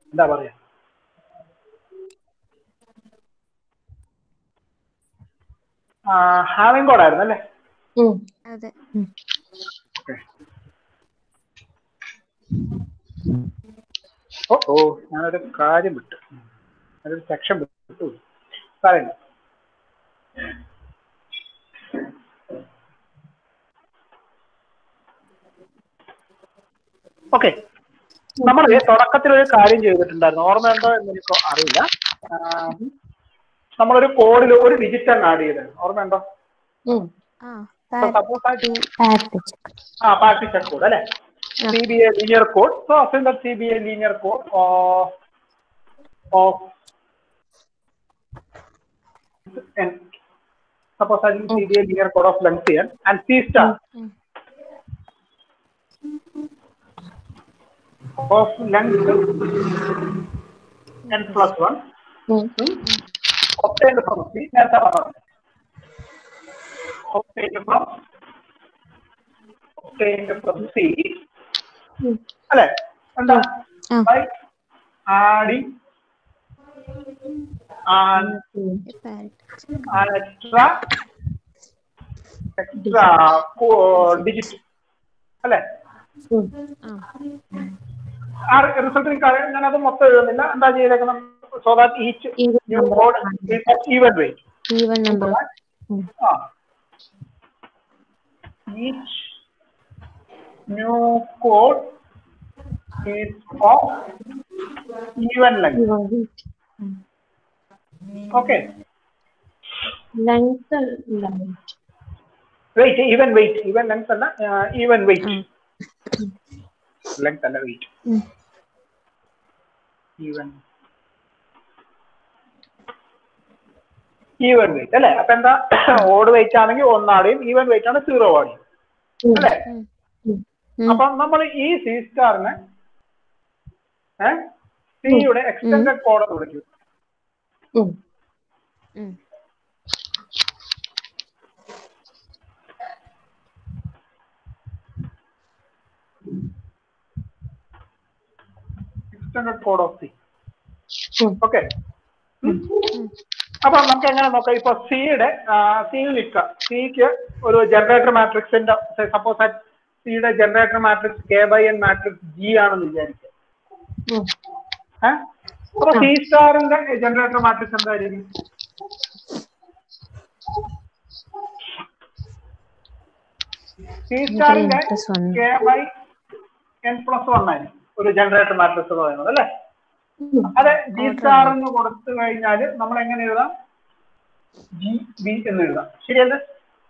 എന്താ പറയാ having code ആയിരുന്നു അല്ലേ ഉം. അതെ ഓ ഓ ഞാനൊരു കാര്യം വിട്ടു അതൊരു സെക്ഷൻ വിട്ടു പറയുന്നു ഓക്കെ നമ്മൾ തുടക്കത്തിൽ ഒരു കാര്യം ചെയ്തിട്ടുണ്ടായിരുന്നു ഓർമ്മയുണ്ടോ എന്ന് എനിക്ക് അറിയില്ല ആ, നമ്മളൊരു കോഡിൽ ഒരു ഡിജിറ്റ് അങ്ങ് ആഡ് ചെയ്തായിരുന്നു ഓർമ്മയുണ്ടോ ഉം. ആ സപ്പോസ് Parity check. ആ പാർട്ടി ചെക്ക് കോഡ് അല്ലെ Yeah. CBA linear code. So assume that CBA linear code of, of n. Suppose I use CBA linear code of length n and C star Mm. of length n plus 1 ഉം. obtained from C. നേരത്തെ പറഞ്ഞത്. Obtained from obtained from C. ഉം. അല്ലെ എന്താ ആ. by adding an, ഉം. an extra extra co- digit അല്ലെ ഉം. ആ റിസൾട്ട് നിങ്ങൾക്ക് അറിയാം ഞാൻ അത് മൊത്തം എഴുതുന്നില്ല എന്താ ചെയ്തേക്കണം so that each Even new number. Code even weight Even number. ഉം. Ah. Each new code is of even length. Even weight. Okay. Length length. Weight, even weight, even length അല്ല uh, even weight. Length അല്ല weight. ഉം. Even. Even weight അല്ലെ അപ്പൊ എന്താ odd weight ആണെങ്കിൽ ഒന്നാടെയും even weight ആണ് സീറോ ആടെയും ഉം. അല്ലെ ഉം. അപ്പൊ നമ്മൾ ഈ സി സ്റ്റാറിനെ സിയുടെ എക്സ്റ്റൻഡഡ് കോഡ് എന്ന് വിളിക്കും ഉം. എക്സ്റ്റൻഡഡ് കോഡ് ഓഫ് സി ഉം. ഓക്കെ അപ്പൊ നമുക്ക് എങ്ങനെ നോക്കാം ഇപ്പൊ സിയുടെ സിയിൽ നിൽക്കുക സിക്ക് ഒരു ജനറേറ്റർ മാട്രിക്സിന്റെ സപ്പോസ് സിയുടെ generator matrix K by N matrix G ആണെന്ന് വിചാരിക്കുക ഉം. ഏഹ് അപ്പൊ സി സ്റ്റാറിന്റെ ജനറേറ്റർ മാട്രിക്സ് എന്തായിരിക്കും സി സ്റ്റാറിന്റെ plus one. K by N plus one ആയിരിക്കും ഒരു ജനറേറ്റർ മാട്രിക്സ് എന്ന് പറയുന്നത് അല്ലേ ഉം. അതെ ജി സ്റ്റാർ എന്ന് കൊടുത്തു കഴിഞ്ഞാൽ നമ്മൾ എങ്ങനെ എഴുതാം ജി ബി എന്ന് എഴുതാം ശരിയല്ലേ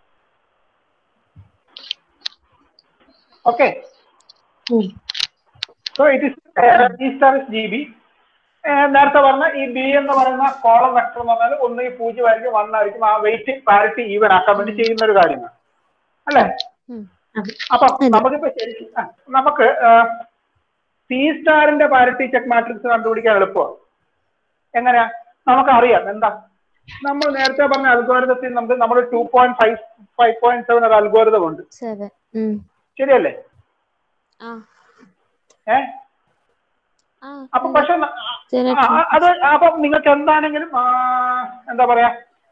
ഓക്കെ ഉം. So it is G star is G B നേരത്തെ പറഞ്ഞ ഈ ബി എന്ന് പറയുന്ന കോളം വെക്ടർ എന്ന് പറഞ്ഞാൽ ഒന്ന് ഈ പൂജ്യം ആയിരിക്കും വൺ ആയിരിക്കും ആ വെയിറ്റ് പാരിറ്റി ഈവൻ ആക്കാൻ വേണ്ടി ചെയ്യുന്ന ഒരു കാര്യമാണ് അല്ലേ അതെ. അപ്പൊ നമുക്കിപ്പോ ശരിക്കും ആ, നമുക്ക് സി സ്റ്റാറിന്റെ പാരിറ്റി ചെക്ക് മാട്രിക്സ് കണ്ടുപിടിക്കാൻ എളുപ്പമാണ് എങ്ങനെയാ നമുക്കറിയാം എന്താ നമ്മൾ നേരത്തെ പറഞ്ഞ അൽഗോരിതത്തിൽ നമുക്ക് നമ്മൾ two point five five point seven ഒരു അൽഗോരിതം ഉണ്ട് സെവൻ ശരിയല്ലേ ആ ഏഹ് ആ അപ്പൊ പക്ഷെ ന- ശരി. ആ, ആ, അത് അപ്പൊ നിങ്ങൾക്ക് എന്താണെങ്കിലും ആ, എന്താ പറയാ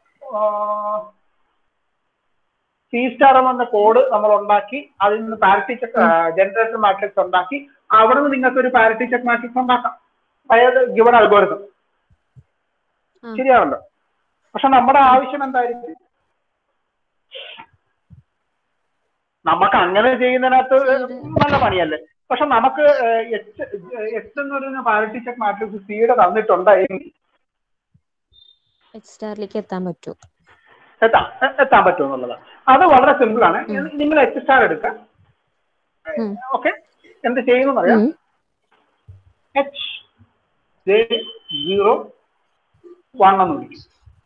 സി സ്റ്റാർ എന്ന കോഡ് നമ്മൾ ഉണ്ടാക്കി അതിൽ നിന്ന് പാരിറ്റി ചെക്ക് ജനറേറ്റർ മാട്രിക്സ് ഉണ്ടാക്കി അവിടെ നിന്ന് നിങ്ങൾക്ക് ഒരു പാരിറ്റി ചെക്ക് മാട്രിക്സ് ഉണ്ടാക്കാം അതായത് ഗിവൺ അൽഗോരിതം ആ. ശരിയാണല്ലോ പക്ഷെ നമ്മുടെ ആവശ്യം എന്തായിരിക്കും നമുക്ക് അങ്ങനെ ചെയ്യുന്നതിനകത്ത് നല്ല പണിയല്ലേ പക്ഷെ നമുക്ക് എച്ച് എച്ച് എന്ന് പറയുന്ന പാരിറ്റി ചെക്ക് മാട്രിക്സ് സിയുടെ തന്നിട്ടുണ്ടായെങ്കിൽ എച്ച് സ്റ്റാറിലേക്ക് എത്താൻ പറ്റൂ എത്താം എ- എത്താൻ പറ്റും എന്നുള്ളതാണ് അത് വളരെ സിമ്പിൾ ആണ് നിങ്ങൾ എച്ച് സ്റ്റാർ എടുക്കുക ഉം. ഓക്കെ എന്ത് ചെയ്യുന്നു അറിയാം ഉം. എച്ച് ജെ സീറോ വൺ എന്ന് വിളിക്കും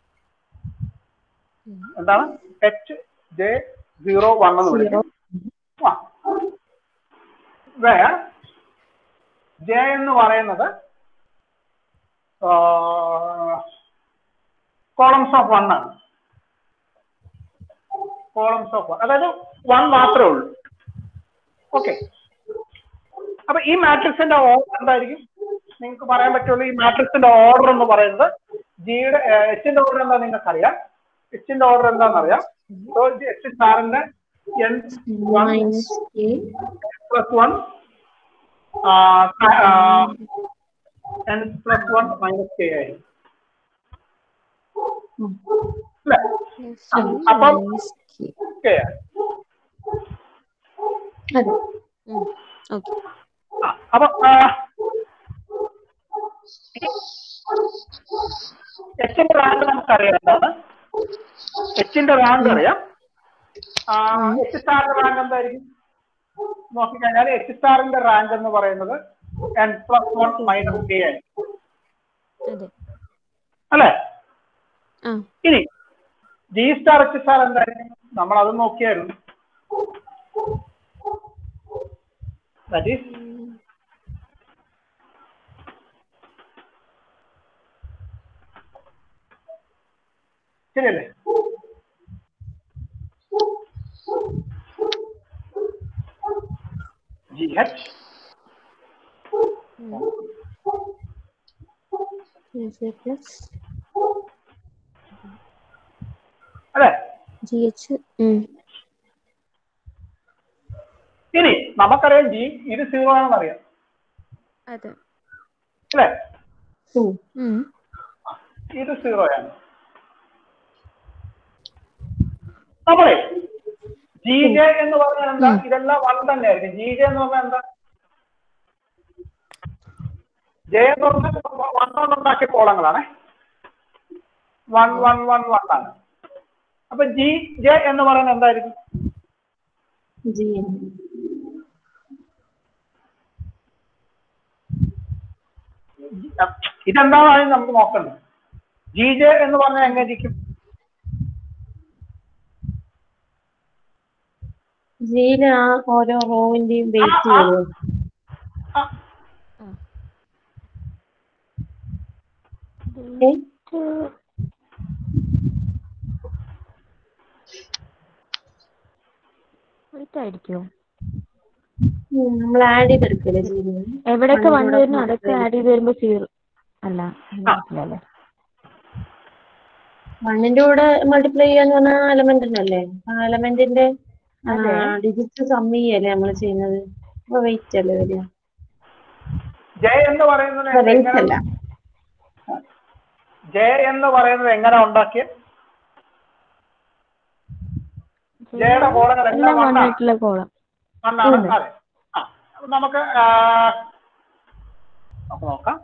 എന്താണ് എച്ച് ജെ സീറോ വൺ എന്ന് വിളിക്കും ആ. where ജെ എന്ന് പറയുന്നത് കോളംസ് ഓഫ് വൺ ആണ് കോളംസ് ഓഫ് വൺ അതായത് വൺ മാത്രമേ ഉള്ളൂ ഓക്കെ അപ്പൊ ഈ മാട്രിക്സിന്റെ ഓർഡർ എന്തായിരിക്കും നിങ്ങൾക്ക് പറയാൻ പറ്റുള്ളൂ ഈ മാട്രിക്സിന്റെ ഓർഡർ എന്ന് പറയുന്നത് ജിയുടെ എച്ചിന്റെ ഓർഡർ എന്താ നിങ്ങൾക്ക് അറിയാം എച്ചിന്റെ ഓർഡർ എന്താണെന്ന് അറിയാം സോ എച്ച് സ്റ്റാറിന്റെ N one minus K plus one N plus one minus K ആയിരിക്കും അല്ലേ അപ്പം കെ ആയി അതെ ഓക്കെ ആ, അപ്പൊ എച്ചിന്റെ റാങ്ക് നമുക്കറിയാം എന്താണ് എച്ചിന്റെ റാങ്ക് അറിയാം എച്ച് സ്റ്റാറിന്റെ റാങ്ക് എന്തായിരിക്കും നോക്കിക്കഴിഞ്ഞാൽ എച്ച് സ്റ്റാറിന്റെ റാങ്ക് എന്ന് പറയുന്നത് N plus one minus K ആയിരിക്കും അതെ അല്ലേ ആ ഇനി ജി സ്റ്റാർ എച്ച് സ്റ്റാർ എന്തായിരിക്കും നമ്മൾ അത് നോക്കിയായിരുന്നു ദാറ്റ് ഈസ് ശരിയല്ലേ ജി എച്ച് പ്ലസ് അല്ലേ ജി എച്ച് ഇനി നമുക്കറിയാം ജി ഇത് സീറോ ആണെന്ന് അറിയാം അതെ അല്ലേ ഉം. ഉം. ഇത് സീറോയാണ് നമ്മളെ ജി ജെ എന്ന് പറഞ്ഞാൽ എന്താ ഇതെല്ലാം വൺ തന്നെയായിരിക്കും ജി ജെ എന്ന് പറഞ്ഞാൽ എന്താ ജെ എന്ന് പറഞ്ഞാൽ വൺ വൺ ഉണ്ടാക്കിയ കോളങ്ങളാണ് വൺ വൺ വൺ വൺ ആണ് അപ്പൊ ജി ജെ എന്ന് പറയുന്നത് എന്തായിരിക്കും ജി ഇതെന്താണ് നമുക്ക് നോക്കണ്ടത് ജി ജെ എന്ന് പറഞ്ഞാൽ എങ്ങനെ ഇരിക്കും ജിയില് ആ ഓരോ റോവിന്റെയും വെയിറ്റ് ആ, ആ. വരും ആ, ഏ? ആയിരിക്കോ ഉം, നമ്മൾ ആഡ് ചെയ്തെടുക്കല്ലേ ജിയില് എവിടെയൊക്കെ വൺ അതിലൂടെ വരുന്നു അതൊക്കെ മാത്രമേ ആഡ് ചെയ്ത് വരുമ്പോ സീറോ അല്ല മനസ്സിലല്ലേ വണ്ണിന്റെ കൂടെ മൾട്ടിപ്ലൈ ചെയ്യാന്ന് പറഞ്ഞാൽ എലമെന്റിനല്ലേ ആ എലമെന്റിന്റെ അതെ. ഡിജിറ്റ് സമ്മ് ചെയ്യല്ലേ നമ്മൾ ചെയ്യുന്നത് അപ്പൊ വെയിറ്റ് അല്ലേ വരിക ജെ എന്ന് പറയുന്നത് വെയിറ്റ് എങ്ങനെ അല്ല ജെ എന്ന് പറയുന്നത് എങ്ങനെ ഉണ്ടാക്കിയ ജെയുടെ കോളങ്ങൾ എല്ലാം എല്ലാം വൺ വണ്ണാണ് ആയിട്ടുള്ള കോളം വണ്ണാണ് ഉം. അതെ ആ അപ്പൊ നമുക്ക് ആ, നമുക്ക് നോക്കാം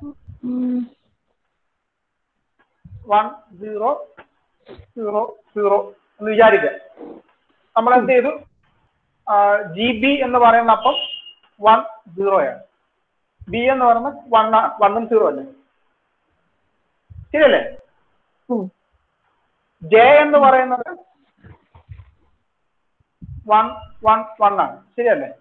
വൺ സീറോ സീറോ സീറോ എന്ന് വിചാരിക്കുക നമ്മൾ എന്ത് ചെയ്തു ജി ബി എന്ന് പറയുന്ന അപ്പം വൺ സീറോയാണ് ബി എന്ന് പറയുന്നത് വൺ വണ്ണും സീറോ അല്ലേ ശരിയല്ലേ ഉം. ജെ എന്ന് പറയുന്നത് വൺ വൺ വൺ ആണ് ശരിയല്ലേ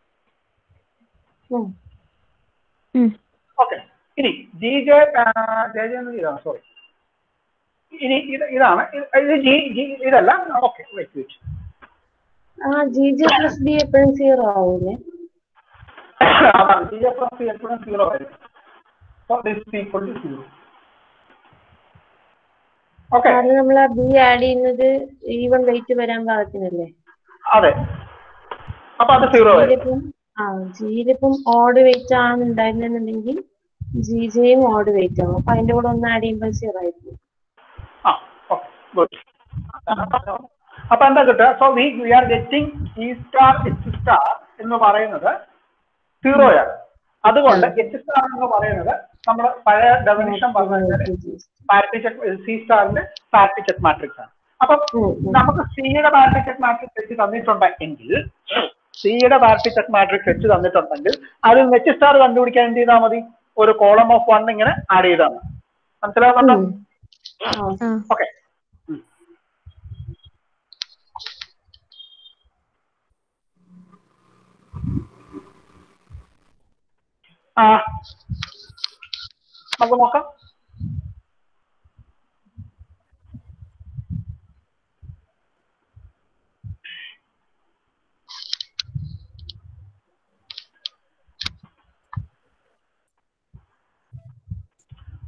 ഉം. ഓക്കെ ഇനി ജി ജെ ജെ ജെ എന്ന് ഇതാണ് സോറി ഇനി ഇത് ഇതാണ് ഇത് ഇത് ജി ജി ഇതല്ല ഓക്കെ വെയിറ്റ് വെയിറ്റ് ആ ജി ജെ പ്ലസ് ബി എപ്പോഴും സീറോ ആവൂലേ അതാണ് ജി ജെ പ്ലസ് എപ്പോഴും സീറോ ആയിരിക്കും so this equal to zero okay കാരണം നമ്മൾ ആ ബി ആഡ് ചെയ്യുന്നത് ഈവൺ വെയിറ്റ് വരാൻ പാകത്തിനല്ലേ അതെ അപ്പൊ അത് സീറോ ആയിരിക്കും ജിയിലിപ്പം ആ ജിയിലിപ്പം ഓഡ് വെയിറ്റ് ആണ് ഉണ്ടായിരുന്നെന്നുണ്ടെങ്കിൽ ജി ജെയും ഓഡ് വെയിറ്റ് ആവും അപ്പൊ അതിന്റെ കൂടെ ഒന്ന് ആഡ് ചെയ്യുമ്പോൾ സീറോ ആയിരിക്കും ആ ഓക്കെ ഗുഡ് അപ്പൊ എന്താ കിട്ടുക so we we are getting E star H star എന്ന് പറയുന്നത് സീറോയാണ് അതുകൊണ്ട് എച്ച് സ്റ്റാർ എന്ന് പറയുന്നത് നമ്മുടെ പഴയ ഡെഫിനിഷൻ പറഞ്ഞു പാരിറ്റി ചെക്ക് സി സ്റ്റാറിന്റെ പാരിറ്റി ചെക്ക് മാട്രിക്സ് ആണ് അപ്പം ഉം, ഉം. നമുക്ക് സിയുടെ പാരിറ്റി ചെക്ക് മാട്രിക്സ് വെച്ച് തന്നിട്ടുണ്ടെങ്കിൽ സിയുടെ പാരിറ്റി ചെക്ക് മാട്രിക്സ് വെച്ച് തന്നിട്ടുണ്ടെങ്കിൽ അതിൽ നിന്ന് എച്ച് സ്റ്റാർ കണ്ടുപിടിക്കാൻ എന്ത് ചെയ്താൽ മതി ഒരു കോളം ഓഫ് വൺ ഇങ്ങനെ ആഡ് ചെയ്താൽ മതി മനസ്സിലാവുന്നുണ്ടോ ഉം. ആ ആ ഓക്കെ ആ നമുക്ക് നോക്കാം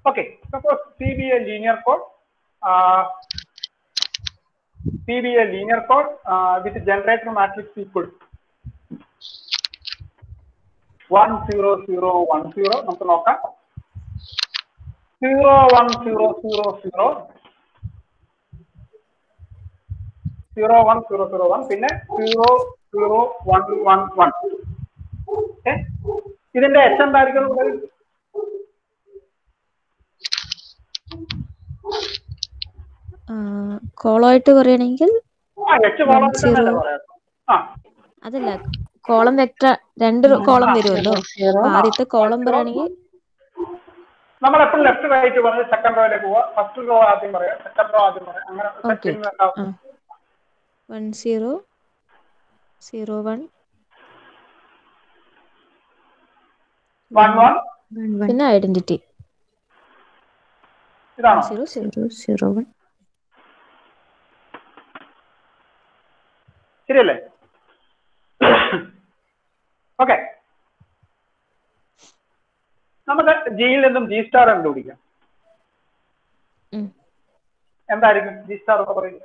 Okay, suppose C be a linear code, uh, C be a linear code uh, with generator matrix equal one zero zero one zero നമുക്ക് നോക്കാം zero one zero zero zero zero one zero zero one പിന്നെ zero zero one one one ഇതിന്റെ H എന്തായിരിക്കും നമുക്ക് കോളമായിട്ട് പറയുകയാണെങ്കിൽ ആ H column zero. ആ അതല്ല കോളം വെക്ടർ രണ്ട് കോളം വരുമല്ലോ സീറോ അപ്പൊ ആദ്യത്തെ കോളം പറയുകയാണെങ്കിൽ നമ്മൾ എപ്പോഴും ലെഫ്റ്റ് റൈറ്റ് പറഞ്ഞ് സെക്കൻഡ് റോയിലേക്ക് പോവാ ഫസ്റ്റ് റോ ആദ്യം പറയാം സെക്കൻഡ് റോ ആദ്യം പറയാം അങ്ങനെ Okay. second ഉണ്ടാവും. ആ one zero zero one One, one. പിന്നെ ഐഡന്റിറ്റി ഇതാണോ സീറോ സീറോ സീറോ വൺ ശരിയല്ലേ ഓക്കെ നമുക്ക് ജിയിൽ നിന്നും ജി സ്റ്റാർ കണ്ടുപിടിക്കാം ഉം. എന്തായിരിക്കും ജി സ്റ്റാർ എന്ന് പറയുന്നത്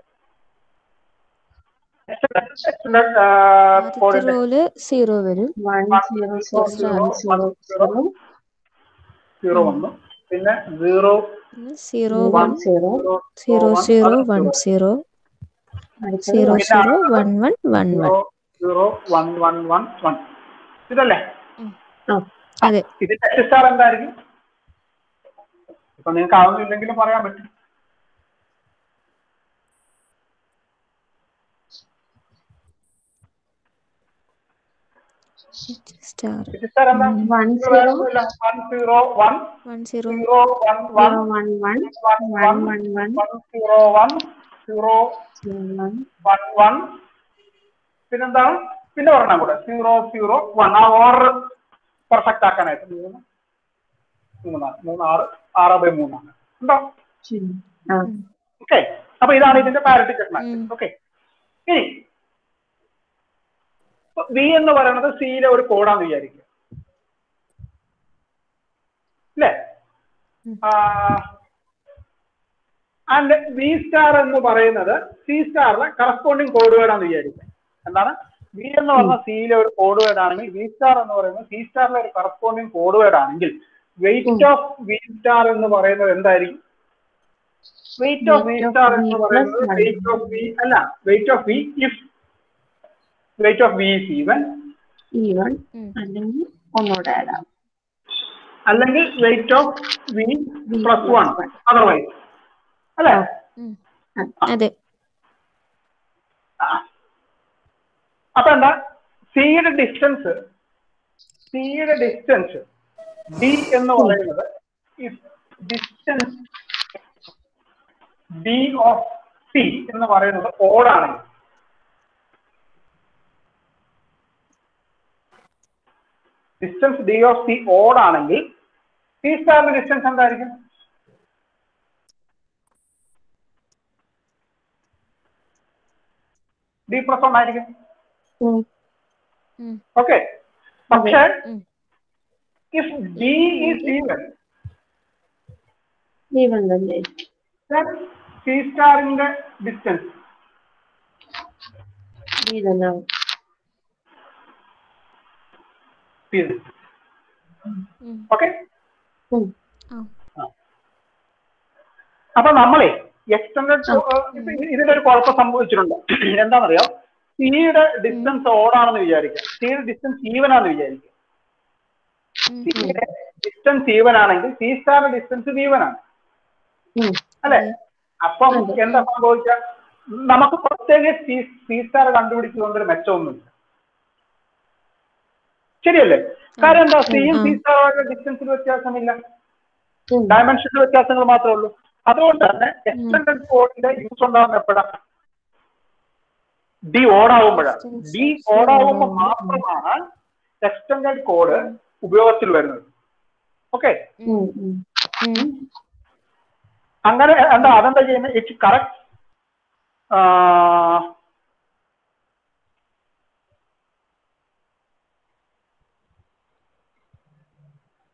ആദ്യത്തെ കോഡിന്റെ റോയില് സീറോ വരും one zero zero one zero zero zero വന്നു പിന്നെ സീറോ പിന്നെ zero one one zero zero zero one zero അടുത്തത് zero zero one one one one zero zero one one one one ഇതല്ലേ ആ അതെ ഇതിന്റെ എച്ച് സ്റ്റാർ എന്തായിരിക്കും ഇപ്പൊ നിങ്ങൾക്ക് ആവുന്നില്ലെങ്കിലും പറയാൻ പറ്റും സ്റ്റാർ എച്ച് സ്റ്റാർ എന്താ വൺ ഇത് സീറോ വേറൊന്നുമില്ല. One zero one one zero zero one one zero one one one one one one one one zero one zero zero one one one പിന്നെന്താണ് പിന്നെ ഒരെണ്ണം കൂടെ സീറോ സീറോ വൺ ആ order perfect ആക്കാനായിട്ട് മൂന്ന് മൂന്നാണ് മൂന്ന് ആറ് ആറ് ബൈ മൂന്നാണ് ഉണ്ടോ ശരി ആ ഓക്കെ അപ്പൊ ഇതാണ് ഇതിന്റെ പാരറ്റിക്കൽ മാട്രിക്സ് ഉം. ഓക്കെ ഇനി വി എന്ന് പറയുന്നത് സിയിലെ ഒരു കോഡാന്ന് വിചാരിക്കുക അല്ലേ ഉം. ആൻഡ് വി സ്റ്റാർ എന്ന് പറയുന്നത് സി സ്റ്റാറിലെ കറസ്പോണ്ടിങ് കോഡ് വേർഡാന്ന് വിചാരിക്കുക എന്താണ് വി എന്ന് പറഞ്ഞ സിയിലെ ഒരു കോഡ് വേർഡ് ആണെങ്കിൽ വി സ്റ്റാർ എന്ന് പറയുന്നത് സി സ്റ്റാറിലെ ഒരു കറസ്പോണ്ടിങ് കോഡ് വേർഡ് ആണെങ്കിൽ വെയിറ്റ് ഓഫ് വി സ്റ്റാർ എന്ന് പറയുന്നത് എന്തായിരിക്കും weight of V Weight of star V എന്ന് plus പറയുന്നത് one. വെയിറ്റ് ഓഫ് വി അല്ല weight of V if weight of V is even ഈ വൺ ഉം. അല്ലെങ്കിൽ ഒന്നുകൂടെ ആഡ് ആവും അല്ലെങ്കിൽ wait of V V plus plus one one. Otherwise അല്ലേ ഉം. അതെ അപ്പൊ എന്താ സിയുടെ ഡിസ്റ്റൻസ് സിയുടെ ഡിസ്റ്റൻസ് ഡി എന്ന് പറയുന്നത് ഡിസ്റ്റൻസ് ഡി ഓഫ് സി എന്ന് പറയുന്നത് ഓടാണെങ്കിൽ ഡിസ്റ്റൻസ് ഡി ഓഫ് സി ഓടാണെങ്കിൽ സി സ്റ്റാറിന്റെ ഡിസ്റ്റൻസ് എന്തായിരിക്കും ഡി പ്ലസ് വൺ ആയിരിക്കും ഉം. ഉം. ഓക്കെ പക്ഷേ ഉം. ഇഫ് ഡി ഈസ് ഈവൻ ഈ വൺ തന്നെ സി സ്റ്റാറിന്റെ ഡിസ്റ്റൻസ് ഈ തന്നെ ആവും ഉം. ഓക്കെ ഉം. ആ അപ്പൊ നമ്മളെ എക്സ്റ്റൻഡ് ഇതിന്റെ ഒരു കുഴപ്പം സംഭവിച്ചിട്ടുണ്ട് എന്താണെന്നറിയോ സിയുടെ ഡിസ്റ്റൻസ് ഓടാണെന്ന് വിചാരിക്കാം സിയുടെ ഡിസ്റ്റൻസ് ഈവൻ ആണെന്ന് വിചാരിക്കാം ഉം. സിയുടെ ഡിസ്റ്റൻസ് ഈവൻ ആണെങ്കിൽ സി സ്റ്റാറിന്റെ ഡിസ്റ്റൻസ് ഈവൻ ആണ് ഉം. അല്ലെ അപ്പം എന്താ സംഭവിച്ച നമുക്ക് പ്രത്യേക സി സി സ്റ്റാർ കണ്ടുപിടിച്ചുകൊണ്ടൊരു മെച്ചമൊന്നുമില്ല ശരിയല്ലേ കാര്യം എന്താ സിയും സി സ്റ്റാറുമായിട്ട് ഡിസ്റ്റൻസിൽ വ്യത്യാസമില്ല ഉം. ഡയമെൻഷനിൽ വ്യത്യാസങ്ങൾ മാത്രമേ ഉള്ളൂ അതുകൊണ്ട് തന്നെ എക്സ്റ്റൻഡ് കോഡിന്റെ യൂസ് ഉണ്ടാകുന്ന എപ്പോഴാ ഡി ഓടാകുമ്പോഴാണ് ഡി ഓടാകുമ്പോൾ മാത്രമാണ് എക്സ്റ്റൻഡ് കോഡ് ഉപയോഗത്തിൽ വരുന്നത് ഓക്കെ ഉം. ഉം. ഉം. അങ്ങനെ എന്താ അതെന്താ ചെയ്യുന്നത് ഇറ്റ്സ് കറക്റ്റ്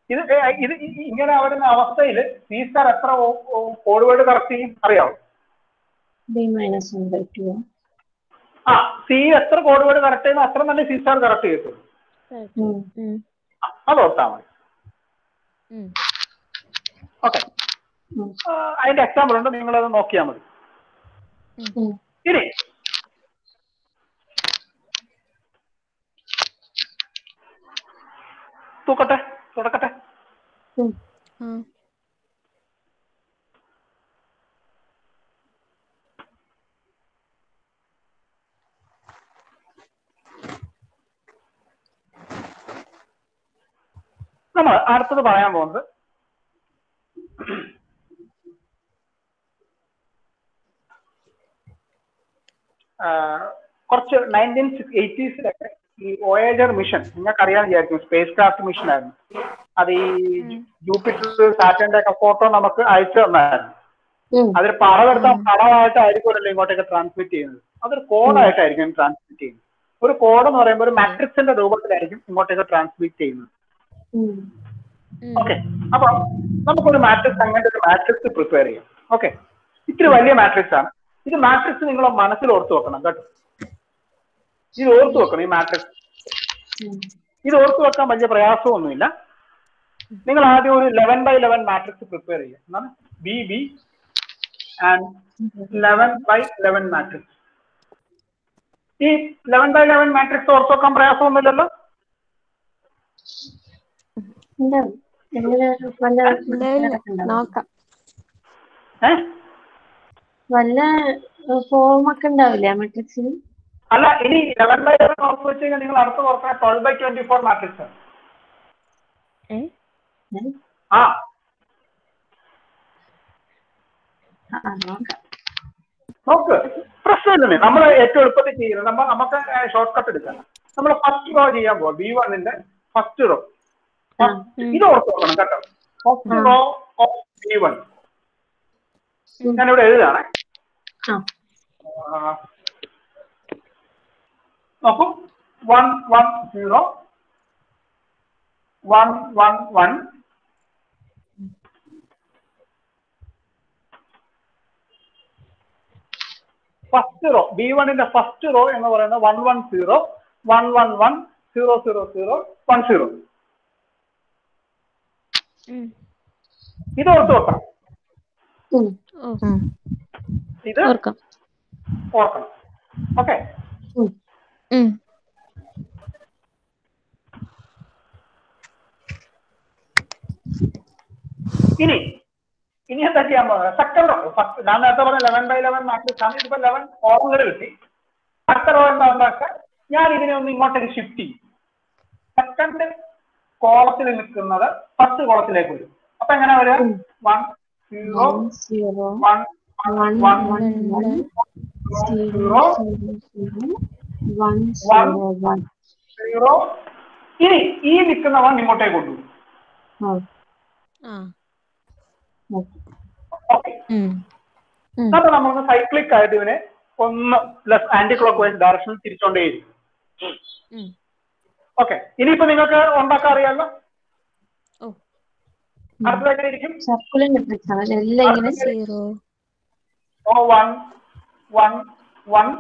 ഇത് ഏ, ഇത് ഇ- ഇ- ഇങ്ങനെ വരുന്ന അവസ്ഥയിൽ സി സ്റ്റാർ എത്ര കോഡ് വേർഡ് കറക്റ്റ് ചെയ്യും അറിയാവോ B minus one by two ആ സി എത്ര കോഡ് വേർഡ് കറക്റ്റ് ചെയ്യുന്ന അത്ര തന്നെ സി സ്റ്റാർ കറക്റ്റ് ചെയ്യത്തുള്ളൂ ഉം. ആ, അത് ഓർത്താ മതി ഉം. ഓക്കെ അതിന്റെ എക്സാമ്പിൾ ഉണ്ട് നിങ്ങളത് നോക്കിയാൽ മതി ഇനി തൂക്കട്ടെ തുടക്കട്ടെ ആ. നമ്മൾ അടുത്തത് പറയാൻ പോകുന്നത് ആ, കുറച്ച് നയൻറ്റീൻ എയ്റ്റീസിലൊക്കെ ഈ വോയേജർ മിഷൻ നിങ്ങൾക്ക് അറിയാൻ വിചാരിക്കും സ്പേസ് ക്രാഫ്റ്റ് മിഷൻ ആയിരുന്നു അത് ഈ ജൂപ്പിറ്റർ സാറ്റന്റെ ഒക്കെ ഫോട്ടോ നമുക്ക് അയച്ചു തന്നായിരുന്നു അതിൽ പടമെടുത്ത പടമായിട്ടായിരിക്കുമല്ലോ ഇങ്ങോട്ടേക്ക് ട്രാൻസ്മിറ്റ് ചെയ്യുന്നത് അതൊരു കോഡായിട്ടായിരിക്കും ട്രാൻസ്മിറ്റ് ചെയ്യുന്നത് ഒരു കോഡ് എന്ന് പറയുമ്പോൾ ഒരു മാട്രിക്സിന്റെ രൂപത്തിലായിരിക്കും ഇങ്ങോട്ടേക്ക് ട്രാൻസ്മിറ്റ് ചെയ്യുന്നത് ഉം. ഓക്കെ അപ്പൊ നമുക്കൊരു മാട്രിക്സ് അങ്ങനത്തെ ഒരു മാട്രിക്സ് പ്രിപ്പയർ ചെയ്യാം ഓക്കെ ഇത്തിരി വലിയ മാട്രിക്സ് ആണ് ഇത് മാട്രിക്സ് നിങ്ങൾ മനസ്സിൽ ഓർത്ത് വെക്കണം കേട്ടോ ഇത് ഓർത്ത് വെക്കണം ഈ മാട്രിക്സ് ഇത് ഓർത്ത് വെക്കാൻ വലിയ പ്രയാസമൊന്നുമില്ല നിങ്ങൾ ആദ്യം ഒരു eleven by eleven matrix prepare ചെയ്യുക എന്താണ് B B and eleven by eleven matrix ഈ ലെവൻ ബൈ ലെവൻ മാട്രിക്സ് ഓർത്ത് വെക്കാൻ പ്രയാസമൊന്നുമില്ലല്ലോ ഉണ്ടാവും എങ്ങനെ വല്ല ഉണ്ടാവില്ല. നോക്കാം ഏഹ് വല്ല ഫോമൊക്കെ ഉണ്ടാവില്ലേ മെട്രിക്സിന് അല്ല ഇനി ലെവൻ ബൈ ലെവൻ ഓർത്ത് വെച്ച് കഴിഞ്ഞാൽ നിങ്ങൾ അടുത്ത് ഓർക്കാൻ twelve by twenty four matrix ആണ് ഏ ആ നോക്കാം നോക്ക് പ്രശ്നമില്ലേ നമ്മൾ ഏറ്റവും എളുപ്പത്തിൽ ചെയ്യുന്നത് നമ്മൾ നമുക്ക് ഷോർട്ട് കട്ട് എടുക്കാം നമ്മൾ ഫസ്റ്റ് റോ ചെയ്യാൻ പോവാം ബി വണ്ണിന്റെ ഫസ്റ്റ് റോ ഇത് ഓർത്ത് നോക്കണം കേട്ടോ first row of B one ഞാനിവിടെ എഴുതാണ് ആ നോക്കൂ one one zero one one one first row B വണ്ണിന്റെ ഫസ്റ്റ് റോ എന്ന് പറയുന്നത് one one zero one one one zero zero zero one zero ഉം. ഇത് ഓർത്ത് വെക്കണം ഉം. ഓ ഇത് ഓർക്കാം ഓർക്കണം ഓക്കെ ഉം. ഉം. ഇനി ഇനി എന്താ ചെയ്യാൻ പോകുന്നത് സെക്കൻഡ് റോ ഫസ്റ്റ് ഞാൻ നേരത്തെ പറഞ്ഞ ലെവൻ ബൈ ലെവൻ മാട്രിക്സ് ആണ് ഇതിപ്പോ ലെവൻ കോളങ്ങൾ കിട്ടി അടുത്ത റോ എന്താ ഉണ്ടാക്കുക ഞാൻ ഇതിനെ ഒന്ന് ഇങ്ങോട്ടേക്ക് ഷിഫ്റ്റ് ചെയ്യും സെക്കൻഡ് കോളത്തിൽ നിൽക്കുന്നത് ഫസ്റ്റ് കോളത്തിലേക്ക് വരും അപ്പൊ എങ്ങനെ വരിക one zero One zero one one one one one zero zero zero zero one One. zero one. Zero ഇനി ഈ നിൽക്കുന്ന വൺ ഇങ്ങോട്ടേക്ക് കൊണ്ടുവരും Oh, ആ okay. ഓക്കെ ഉം. ഉം. അപ്പൊ നമുക്ക് സൈക്ലിക് ആയിട്ട് ഇതിനെ ഒന്ന് പ്ലസ് ആന്റി ക്ലോക്ക് വൈസ് ഡയറക്ഷനിൽ തിരിച്ചോണ്ടേയിരിക്കും ഉം. ഓക്കെ ഇനിയിപ്പോ നിങ്ങൾക്ക് ഉണ്ടാക്കാൻ അറിയാമല്ലോ ഓ അടുത്തതൊക്കെ ഇരിക്കും സർക്കുലർ മെട്രിക്സ് ആണ് എല്ലാം ഇങ്ങനെ സീറോ ഓ one one one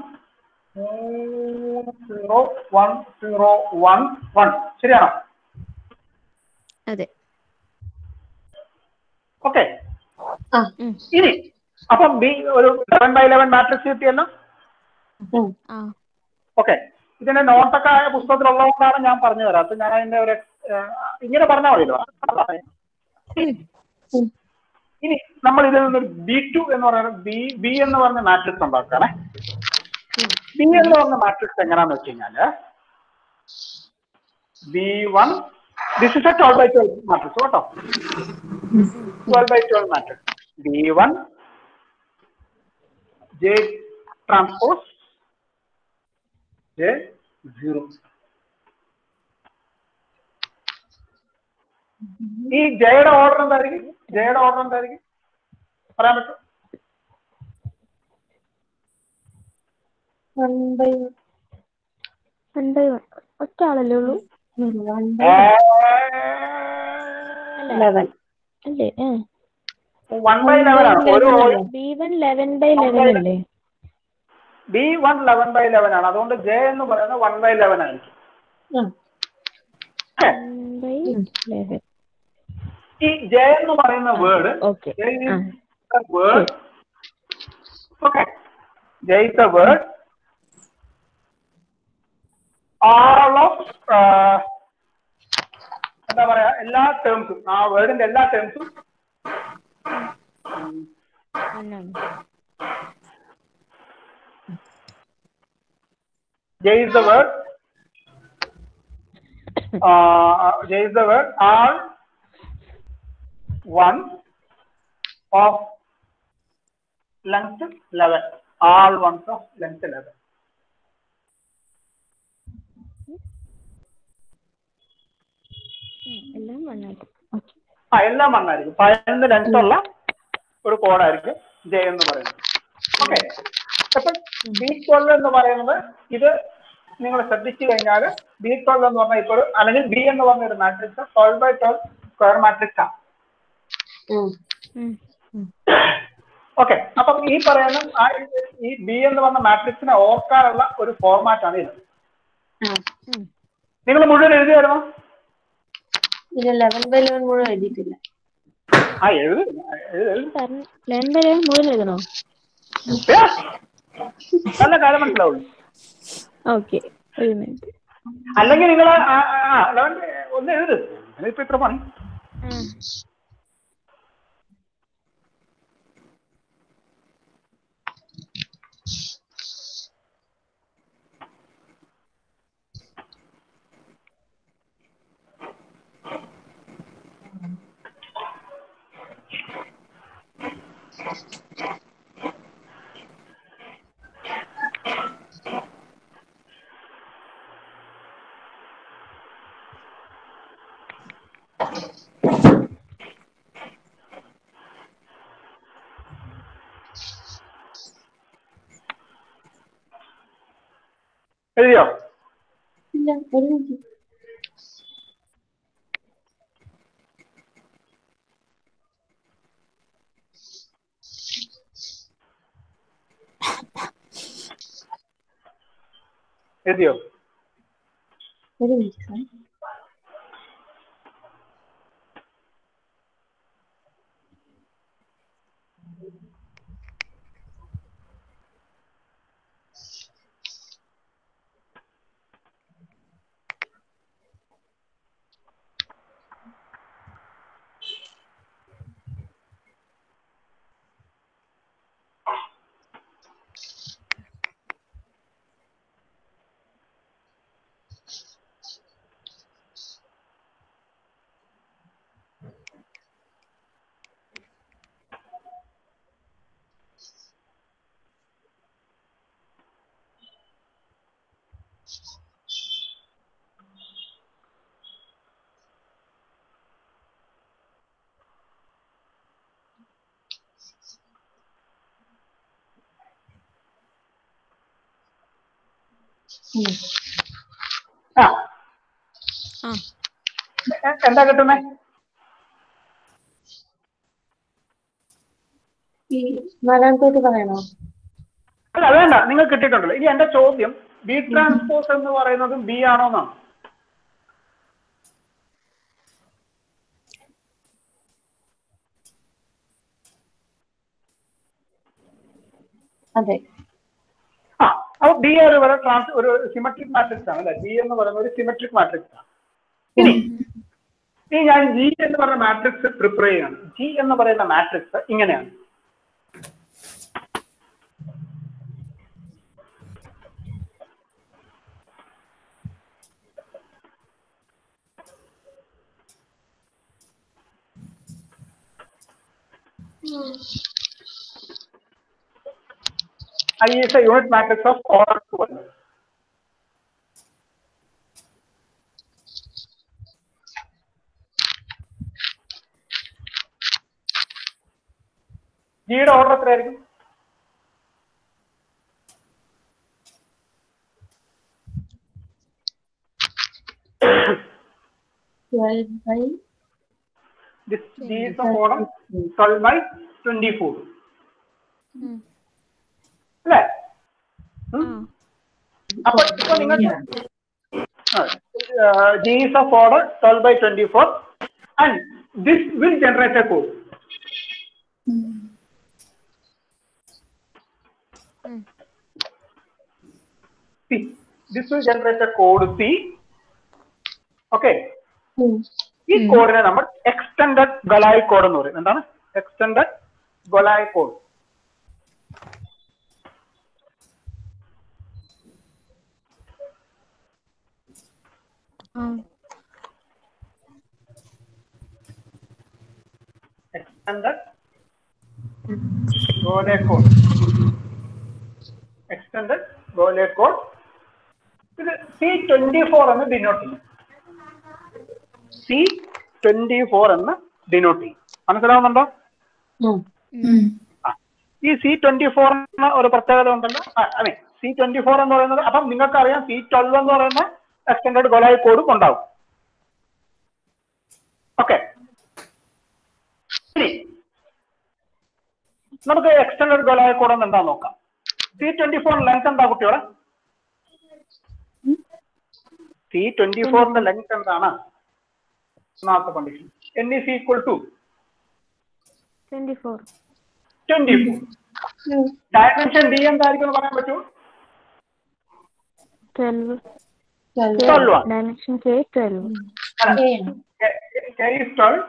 zero one zero one one ശരിയാണോ അതെ ഓക്കെ ആ ഉം. ഇനി അപ്പം ബി ഒരു ലെവൻ ബൈ ലെവൻ മാട്രിക്സ് കിട്ടിയല്ലോ ഉം. ആ ഓക്കെ ഇതിന്റെ നോട്ടൊക്കെ ആയ പുസ്തകത്തിലുള്ളതുകൊണ്ടാണ് ഞാൻ പറഞ്ഞു തരാത്തത് ഞാൻ അതിന്റെ ഒരു ഏഹ്, ഇങ്ങനെ പറഞ്ഞാൽ മതിയല്ലോ ഉം. ഉം. ഇനി നമ്മൾ ഇതിൽ നിന്നൊരു ബി ടു എന്ന് പറയുന്നത് ബി ബി എന്ന് പറഞ്ഞ മാട്രിക്സ് ഉണ്ടാക്കുകയാണേ ബി എന്ന് പറഞ്ഞ മാട്രിക്സ് എങ്ങനെയാന്ന് വെച്ച് കഴിഞ്ഞാല് B one this is a twelve by twelve matrix കേട്ടോ twelve by twelve matrix B one J transpose J zero ഈ ജയുടെ ഓർഡർ എന്തായിരിക്കും ജയുടെ ഓർഡർ എന്തായിരിക്കും പറയാൻ പറ്റും One by one by one ഒറ്റ ആളല്ലേ ഉള്ളൂ one by ലെവൻ അല്ലേ വൺ ബൈ ലെവൻ ആണ് ഒരു B one eleven by eleven അല്ലേ B one eleven by eleven ആണ് അതുകൊണ്ട് ജെ എന്ന് പറയുന്നത് വൺ ബൈ ലെവൻ ആയിരിക്കും Okay. ബൈ ലെവൻ ഈ ജെ എന്ന് പറയുന്ന word okay J is a word. Okay. J is a word. All of uh, എന്താ പറയാ എല്ലാ ടേംസും ആ വേർഡിന്റെ എല്ലാ ടേംസും J is the word. Uh, J is the word. All one of length 11. All ones of length 11. എല്ലാം വണ്ണാക്കും okay ആ എല്ലാം വണ്ണായിരിക്കും പതിനൊന്ന് length ഉള്ള ഒരു കോഡായിരിക്കും ജെ എന്ന് പറയുന്നത് ഓക്കെ അപ്പൊ ബി ട്വൽവ് എന്ന് പറയുന്നത് ഇത് നിങ്ങൾ ശ്രദ്ധിച്ചു കഴിഞ്ഞാൽ ബി ട്വൽവ് എന്ന് പറഞ്ഞാൽ ഇപ്പോൾ അല്ലെങ്കിൽ ബി എന്ന് പറഞ്ഞ ഒരു matrix twelve by twelve square matrix ആണ് ഓക്കെ അപ്പം ഈ പറയുന്ന ആ ഈ ബി എന്ന് പറഞ്ഞ മാട്രിക്സിനെ ഓർക്കാനുള്ള ഒരു ഫോർമാറ്റ് ആണ് ഇത് നിങ്ങൾ മുഴുവൻ എഴുതിയായിരുന്നോ ഇല്ല ലെവൻ ബൈ ലെവൻ മുഴുവൻ എഴുതിയിട്ടില്ല ആ എഴുതി എഴുതി എഴുതി. പറഞ്ഞു ലെവൻ ബൈ ലെവൻ മുഴുവൻ എഴുതണോ ഏ? നല്ല കാര്യം മനസ്സിലാവുള്ളൂ ഓക്കെ ഒരു മിനിറ്റ് അല്ലെങ്കിൽ നിങ്ങൾ ഒന്ന് എഴുത് ഇപ്പൊ ഇത്ര പണി എഴുതിയോ ഇല്ല ഒരു മിനിറ്റ് എഴുതിയോ ഒരു മിനിറ്റ് സാർ ആ ആ എ- എന്താ കിട്ടുന്നേ ഈ നാലാമത്തോട്ട് പറയണോ അല്ല വേണ്ട നിങ്ങൾ കിട്ടിയിട്ടുണ്ടല്ലോ ഇനി എന്റെ ചോദ്യം ബി ട്രാൻസ്പോസ് എന്ന് പറയുന്നതും ബി ആണോ എന്നാണ് അതെ ആ അപ്പൊ ബി ഒരു വരെ ട്രാൻസ് ഒരു സിമെട്രിക് മാട്രിക്സ് ആണ് അല്ലെ ബി എന്ന് പറയുന്നത് ഒരു സിമെട്രിക് മാട്രിക്സ് ആണ് ഇനി ഇനി ഞാൻ ജി എന്ന് പറയുന്ന മാട്രിക്സ് പ്രിപ്പയർ ചെയ്യാണ് ജി എന്ന് പറയുന്ന മാട്രിക്സ് ഇങ്ങനെയാണ് I is a unit matrix of order 12. ജിയുടെ ഓർഡർ എത്രയായിരിക്കും twelve by this g is the column 12 by 24 ഉം. അല്ലേ ആ അപ്പൊ ഇപ്പൊ നിങ്ങൾക്ക് g is of order 12 by 24 and this will generate a code ഉം. c this will generate a code c okay ഉം. ഈ കോഡിനെ നമ്മൾ എക്സ്റ്റൻഡഡ് ഗൊലായ് കോഡ് എന്ന് പറയും എന്താണ് എക്സ്റ്റൻഡഡ് ഗൊലായ് കോഡ് ആ extended Golay code extended Golay code ഇത് C twenty four എന്ന് ഡിനോട്ട് ചെയ്യും സി ട്വന്റി ഫോർ എന്ന് ഡിനോട്ട് ചെയ്യും മനസ്സിലാവുന്നുണ്ടോ ഉം. ആ. ഈ സി ട്വന്റി ഫോർ എന്ന ഒരു പ്രത്യേകത ഉണ്ടല്ലോ അതെ സി ട്വന്റി ഫോർ എന്ന് പറയുന്നത് അപ്പം നിങ്ങൾക്ക് അറിയാം സി ട്വൽവ് എന്ന് പറയുന്ന എക്സ്റ്റൻഡഡ് ഗൊലായ് കോഡും ഉണ്ടാവും ഓക്കെ ഇനി നമുക്ക് എക്സ്റ്റൻഡഡ് ഗൊലായ് കോഡ് എന്ന് എന്താ നോക്കാം സി ട്വന്റി ഫോർ ലെങ്ത് എന്താ കുട്ടികളെ സി ട്വന്റി ഫോറിന്റെ ലെങ്ത് എന്താണ് ഒന്നാമത്തെ condition n is equal to twenty four twenty four ഉം. ഡയമെൻഷൻ ഡി എന്തായിരിക്കും എന്ന് പറയാൻ പറ്റുമോ ട്വൽവ് Twelve. ട്വൽവ് ആണ് ഡയമെൻഷൻ കെ ട്വൽവ് Okay ആണ്. കെ ഈസ് ട്വൽവ്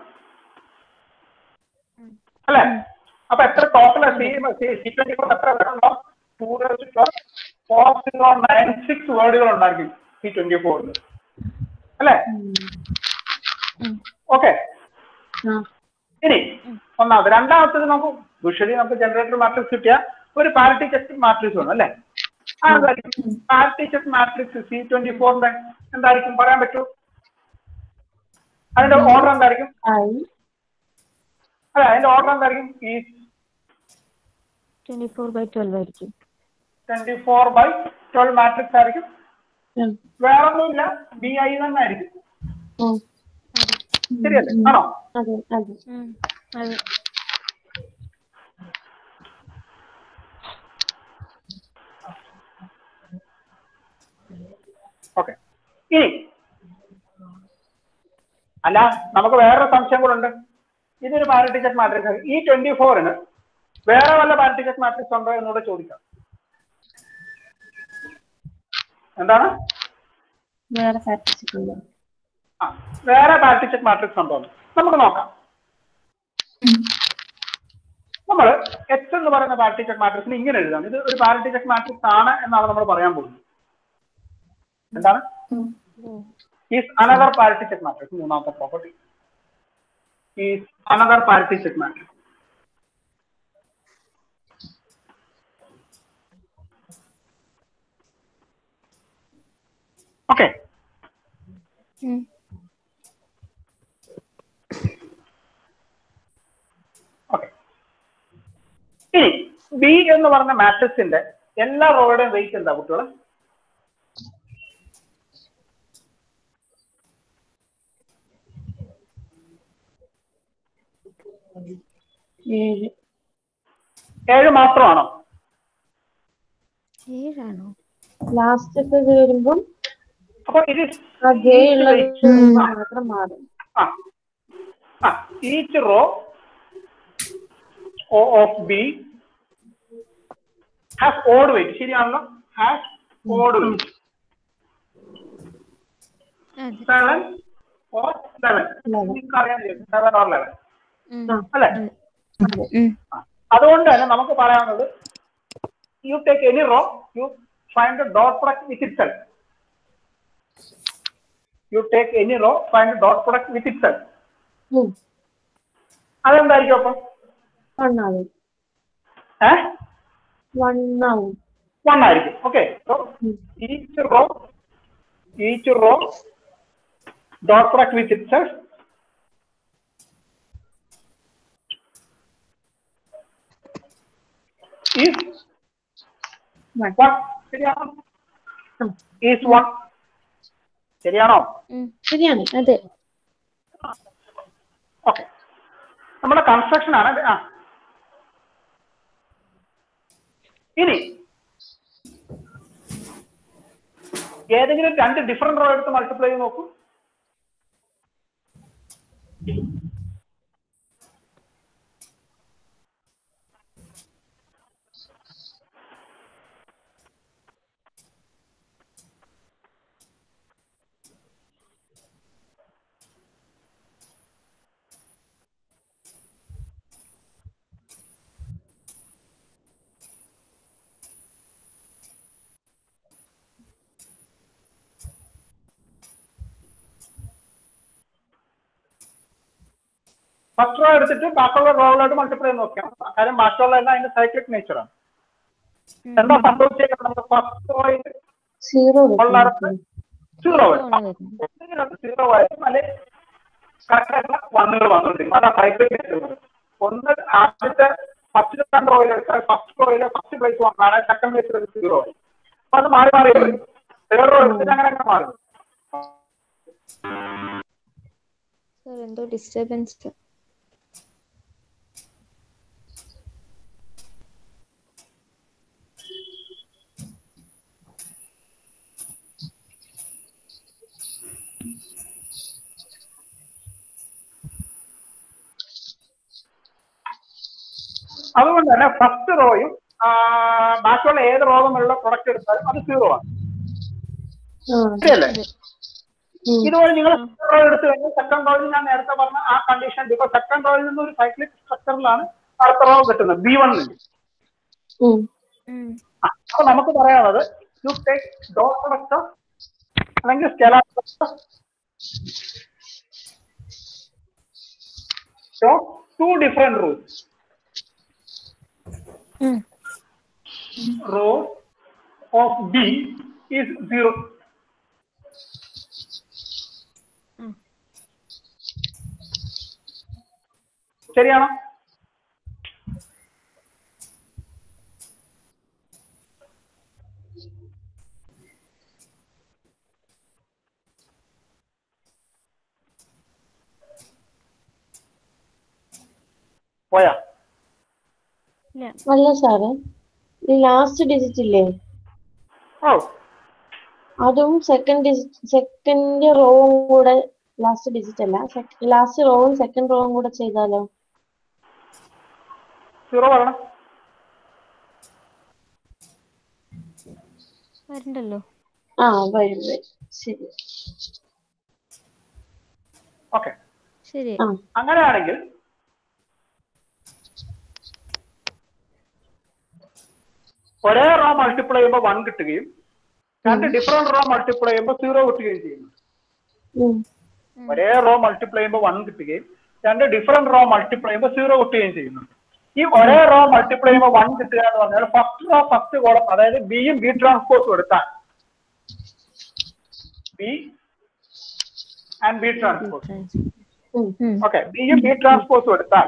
അല്ലേ അപ്പൊ എത്ര total C C twenty four എത്ര വരണോ ഫോർ സീറോ നയൻ സിക്സ് വേർഡുകൾ ഉണ്ടായിരിക്കും സി ട്വന്റി ഫോറിൽ അല്ലേ ഉം. ഓക്കെ ആ. ഇനി ഒന്നാമത് രണ്ടാമത്തത് നമുക്ക് യൂഷ്വലി നമുക്ക് ജനറേറ്റർ മാട്രിക്സ് കിട്ടിയ ഒരു പാരിറ്റി ചെക്ക് മാട്രിക്സ് വേണം അല്ലേ ആ എന്തായിരിക്കും parity check matrix C twenty ഫോറിന്റെ എന്തായിരിക്കും പറയാൻ പറ്റൂ അതിന്റെ ഓർഡർ എന്തായിരിക്കും I. അല്ല അതിന്റെ ഓർഡർ എന്തായിരിക്കും ഈ ട്വന്റി ഫോർ ബൈ ട്വൽവ് ആയിരിക്കും twenty four by twelve matrix ആയിരിക്കും ഉം. വേറൊന്നുമില്ല ബി ഐ തന്നെ ആയിരിക്കും ഉം. ശരിയല്ലേ ആണോ അതെ അതെ ഉം. അതെ ഓക്കെ ഇനി അല്ല നമുക്ക് വേറൊരു സംശയം കൂടെ ഉണ്ട് ഇതൊരു പാരിറ്റി ചെക്ക് മാട്രിക്സ് ഈ ട്വന്റി ഫോറിന് വേറെ വല്ല പാരിറ്റി ചെക്ക് മാട്രിക്സ് ഉണ്ടോ എന്നൂടെ ചോദിക്കാം എന്താണ് വേറെ പ്രാക്ടീസിക്കുണ്ടോ ആ വേറെ പാരിറ്റി ചെക്ക് മാട്രിക്സ് ഉണ്ടോ എന്ന് നമുക്ക് നോക്കാം നമ്മൾ എച്ച് എന്ന് പറയുന്ന പാരിറ്റി ചെക്ക് മാട്രിക്സിന് ഇങ്ങനെ എഴുതാം ഇത് ഒരു പാരിറ്റി ചെക്ക് മാട്രിക്സ് ആണ് എന്നാണ് നമ്മൾ പറയാൻ പോകുന്നത് എന്താണ് is another parity check matrix മൂന്നാമത്തെ property is another parity check matrix okay ഉം. ഓക്കെ ഇനി ബി എന്ന് പറഞ്ഞ മാട്രിക്സിന്റെ എല്ലാ റോയുടെയും വെയിറ്റ് എന്താ കുട്ടികളെ ഏഴ് ഏഴ് മാത്രമാണോ ഏഴാണോ ലാസ്റ്റ് ഒക്കെ വരുമ്പം അപ്പൊ ഇത് ആ ജെ ഉള്ളത് മാത്രം മാറും ആ ആ each row O of B has odd weight ശരിയാണല്ലോ has odd weight അതെ സെവൻ or ലെവൻ Eleven. നിങ്ങൾക്ക് അറിയാൻ സെവൻ ഓർ ലെവൻ ഉം. അല്ലേ അതെ ഉം. അതുകൊണ്ട് തന്നെ നമുക്ക് പറയാവുന്നത് you take any row you find dot product with itself you take any row find dot product with itself ഉം. അതെന്തായിരിക്കും അപ്പം വണ്ണാവും ഏഹ് വണ്ണാവും വൺ ആയിരിക്കും ഓക്കെ സോ ഉം. Each row each row dot product with itself is one one ശരിയാണോ ഉം. ഈസ് വൺ ശരിയാണോ ഉം. ശരിയാണ് അതെ ഓക്കെ നമ്മുടെ കൺസ്ട്രക്ഷൻ ആണ് ഇത്. ആ ഇനി ഏതെങ്കിലും രണ്ട് ഡിഫറെന്റ് റോ എടുത്ത് മൾട്ടിപ്ലൈ ചെയ്ത് നോക്കൂ ഫസ്റ്റ് റോ എടുത്തിട്ട് ബാക്കിയുള്ള റോകളായിട്ട് മൾട്ടിപ്ലൈ ചെയ്ത് നോക്കാം കാര്യം ബാക്കിയുള്ള എല്ലാം അതിന്റെ സൈക്ലിക് നേച്ചറാണ് എന്താ സംഭവിച്ചേക്കുന്നത് നമുക്ക് ഫസ്റ്റ് റോയിൽ സീറോ ഉള്ളിടത്ത് സീറോ ആണ് വരുന്നത്. സീറോ ആയാലും അല്ലെ കറക്റ്റായിട്ടുള്ള വണ്ണുകൾ വന്നുകൊണ്ടിരിക്കും അതാ സൈക്ലിക് നേച്ചർ ഒന്ന് ആദ്യത്തെ ഫസ്റ്റ് രണ്ട് റോയിൽ എടുത്താൽ ഫസ്റ്റ് റോയിലെ ഫസ്റ്റ് പ്ലേസ് വന്നാണ് സെക്കൻഡ് പ്ലേസിൽ സീറോ ആയി അപ്പൊ അത് മാറി മാറി വരും തേർഡ് റോ എടുത്തിട്ട് അങ്ങനെ അങ്ങനെ മാറും സർ എന്തോ ഡിസ്റ്റർബൻസ് അതുകൊണ്ട് തന്നെ ഫസ്റ്റ് റോയും ബാക്കിയുള്ള ഏത് റോ തമ്മിലുള്ള പ്രൊഡക്റ്റ് എടുത്താലും അത് സീറോ ആണ് ശരിയല്ലേ ഇതുപോലെ നിങ്ങൾ റോ എടുത്തു കഴിഞ്ഞാൽ സെക്കൻഡ് റോയിൽ ഞാൻ നേരത്തെ പറഞ്ഞ ആ കണ്ടീഷൻ ബിക്കോസ് സെക്കൻഡ് റോയിൽ നിന്ന് ഒരു സൈക്ലിക് സ്ട്രക്ചറിലാണ് അടുത്ത റോ കിട്ടുന്നത് ബി വൺ അപ്പൊ നമുക്ക് പറയാനുള്ളത് യു ടേക്ക് ഡോട്ട് പ്രൊഡക്റ്റ് അല്ലെങ്കിൽ scalar So, two different rows. Row of B is zero. ശരിയാണോ പോയാ ഇല്ല അല്ല സാറേ ഈ ലാസ്റ്റ് ഡിജിറ്റ് ഇല്ലേ ഓ അതും സെക്കൻഡ് ഡിജിറ്റ് സെക്കൻഡ് റോവും കൂടെ ലാസ്റ്റ് ഡിജിറ്റ് അല്ല ലാസ്റ്റ് റോവും സെക്കൻഡ് റോവും കൂടെ ചെയ്താലോ സീറോ പറയണം വരണ്ടല്ലോ ആ വരും വരും ശരി ഓക്കെ ശരി ആ അങ്ങനെയാണെങ്കിൽ ഒരേ റോ മൾട്ടിപ്ലൈ ചെയ്യുമ്പോൾ വൺ കിട്ടുകയും രണ്ട് ഡിഫറെന്റ് റോ മൾട്ടിപ്ലൈ ചെയ്യുമ്പോൾ സീറോ കിട്ടുകയും ചെയ്യുന്നു ഉം. ഒരേ റോ മൾട്ടിപ്ലൈ ചെയ്യുമ്പോൾ വൺ കിട്ടുകയും രണ്ട് ഡിഫറെന്റ് റോ മൾട്ടിപ്ലൈ ചെയ്യുമ്പോൾ സീറോ കിട്ടുകയും ചെയ്യുന്നു ഈ ഒരേ റോ മൾട്ടിപ്ലൈ ചെയ്യുമ്പോൾ വൺ കിട്ടുക എന്ന് പറഞ്ഞാൽ ഫസ്റ്റ് റോ ഫസ്റ്റ് കോളം അതായത് ബിയും ബി ട്രാൻസ്പോസും എടുത്താൽ ബി ആൻഡ് ബി ട്രാൻസ്പോസ് ഉം. ഓക്കെ ബിയും ബി ട്രാൻസ്പോസും എടുത്താൽ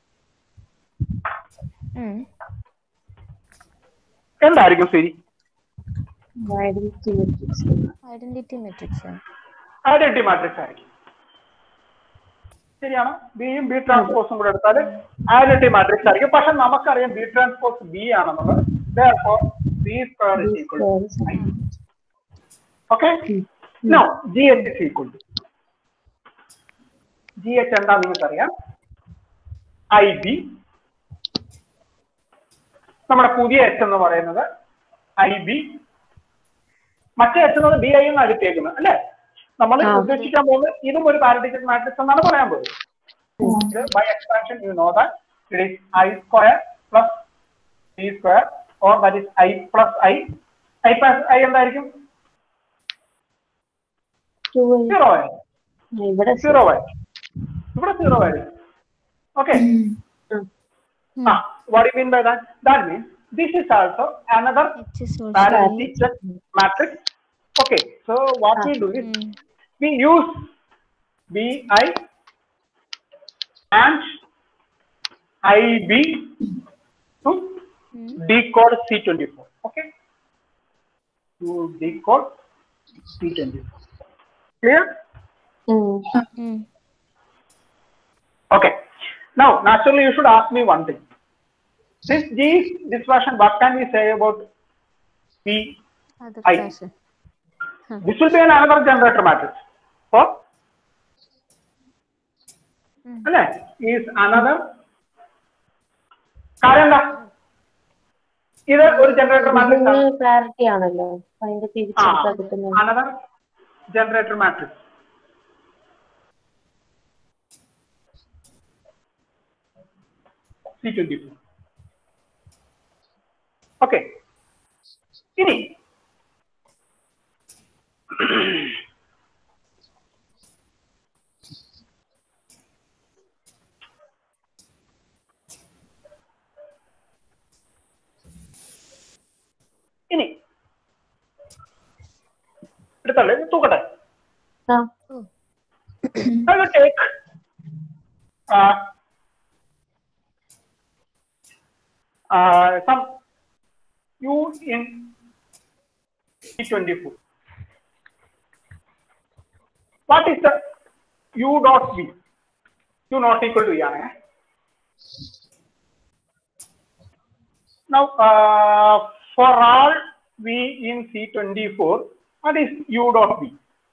എന്തായിരിക്കും ശരി Identity matrix. Identity matrix identity matrix ആയിരിക്കും ശരിയാണോ ബിയും ബി ട്രാൻസ്പോസും കൂടെ എടുത്താൽ ഐഡന്റിറ്റി മാട്രിക്സ് ആയിരിക്കും പക്ഷെ നമുക്കറിയാം ബി ട്രാൻസ്പോസ് ബി ആണെന്നുള്ളത് therefore B square is equal to I. Okay? Now, GH is equal to GH എന്താ നിങ്ങൾക്കറിയാം ഐ ബി നമ്മുടെ പുതിയ എച്ച് എന്ന് പറയുന്നത് ഐ ബി മറ്റേ എച്ച് എന്നത് ബി ഐ എന്നാണ് കിട്ടിയേക്കുന്നത് അല്ലേ നമ്മൾ ആ. ഉദ്ദേശിക്കാൻ പോകുന്നത് ഇതും ഒരു പാരഡിറ്റിക് മാട്രിക്സ് എന്നാണ് പറയാൻ പോകുന്നത് ഇത് by expansion you know that it is I square plus B square or that is I plus I I plus I എന്തായിരിക്കും Two I. സീറോ ആയിരിക്കും ആ, ഇവിടെ സീറോ ആയിരിക്കും ഇവിടെ സീറോ ആയിരിക്കും ഓക്കെ ഉം. Ah, what do you mean by that? That means this is also another H is also parity check matrix. Okay, so what we do is we use BI and IB to decode C24. Okay, to decode C24. Clear? ഉം. Okay. Now, naturally, you should ask me one thing. Since G is dispersion, what can we say about P? അത് I. fashion. This will be an another generator matrix. For അല്ലേ is another കാര്യം എന്താ ഇത് ഒരു generator matrix ആണ് clarity ആണല്ലോ അപ്പൊ അതിന്റെ തിരിച്ചെടുത്താ കിട്ടുന്നത് another generator matrix C twenty four okay ഇനി ഇനി എടുത്തല്ലേ ഇത് തൂക്കട്ടെ ആ I will take uh, uh, some u in T24. What is the u dot v? u not equal to v ആണ് Now, uh, for all v in C24, what is u dot v?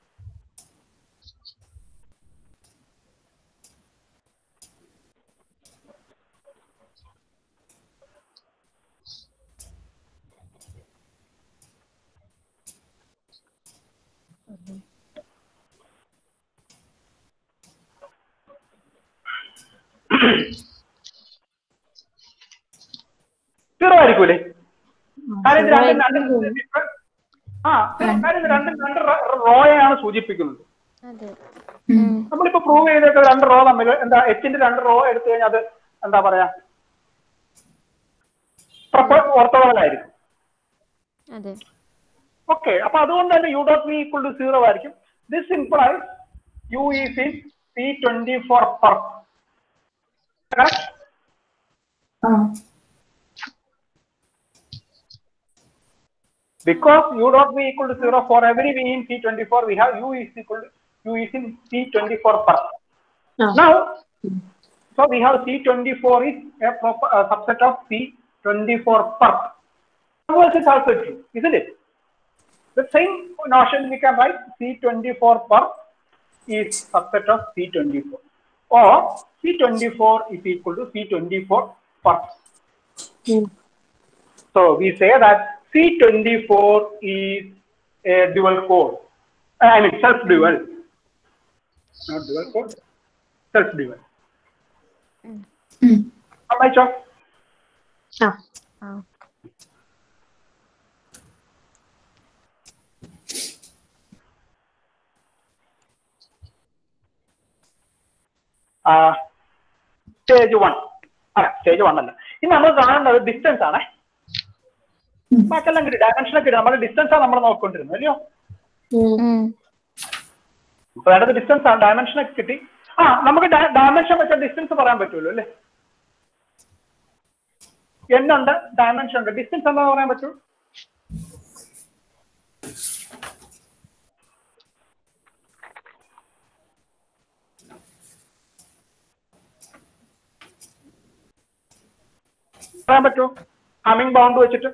Zero ആയിരിക്കൂലേ കാര്യം ഇത് രണ്ടും രണ്ടും different- ആ കാര്യം ഇത് രണ്ടും രണ്ട് റോയാണ് സൂചിപ്പിക്കുന്നത് അതെ നമ്മളിപ്പോ പ്രൂവ് ചെയ്തിട്ട് രണ്ട് റോ തമ്മിൽ എന്താ എച്ചിന്റെ രണ്ട് റോ എടുത്തു കഴിഞ്ഞാൽ അത് എന്താ പറയാ ഓർത്തോളായിരിക്കും അതെ ഓക്കെ അപ്പൊ അതുകൊണ്ട് തന്നെ u dot v equal to zero ആയിരിക്കും this implies u is in C twenty four perp correct ആ because u dot v equal to 0 for every v in C24 we have u is equal to u is in C24 per. Ah. Now, so we have C24 is a proper a subset of C24 per. Converse is also true, isn't it? The same notion we can write C24 per is subset of C24 or C24 is equal to C24 per. ഉം. So we say that C24 is a dual core. I mean self dual. Not dual core. Self dual. ഉം. Am I sure? ആ ആ stage one അല്ല stage one അല്ല ഇനി നമ്മൾ കാണേണ്ടത് distance ആണേ ബാക്കെല്ലാം കിട്ടി ഡയമെൻഷൻ ഒക്കെ കിട്ടി നമ്മുടെ ഡിസ്റ്റൻസ് ആണ് നമ്മൾ നോക്കിക്കൊണ്ടിരുന്നത് അല്ലയോ ഉം. ഉം. ഇപ്പൊ വേണ്ടത് ഡിസ്റ്റൻസ് ആണ് ഡയമെൻഷൻ ഒക്കെ കിട്ടി ആ നമുക്ക് ഡയമെൻഷൻ വെച്ച ഡിസ്റ്റൻസ് പറയാൻ പറ്റുമല്ലോ അല്ലേ എണ്ണുണ്ട് ഡയമെൻഷൻ ഉണ്ട് ഡിസ്റ്റൻസ് എന്താ പറയാൻ പറ്റൂ പറയാൻ പറ്റൂ ഹമ്മിങ് ബൗണ്ട് വെച്ചിട്ട്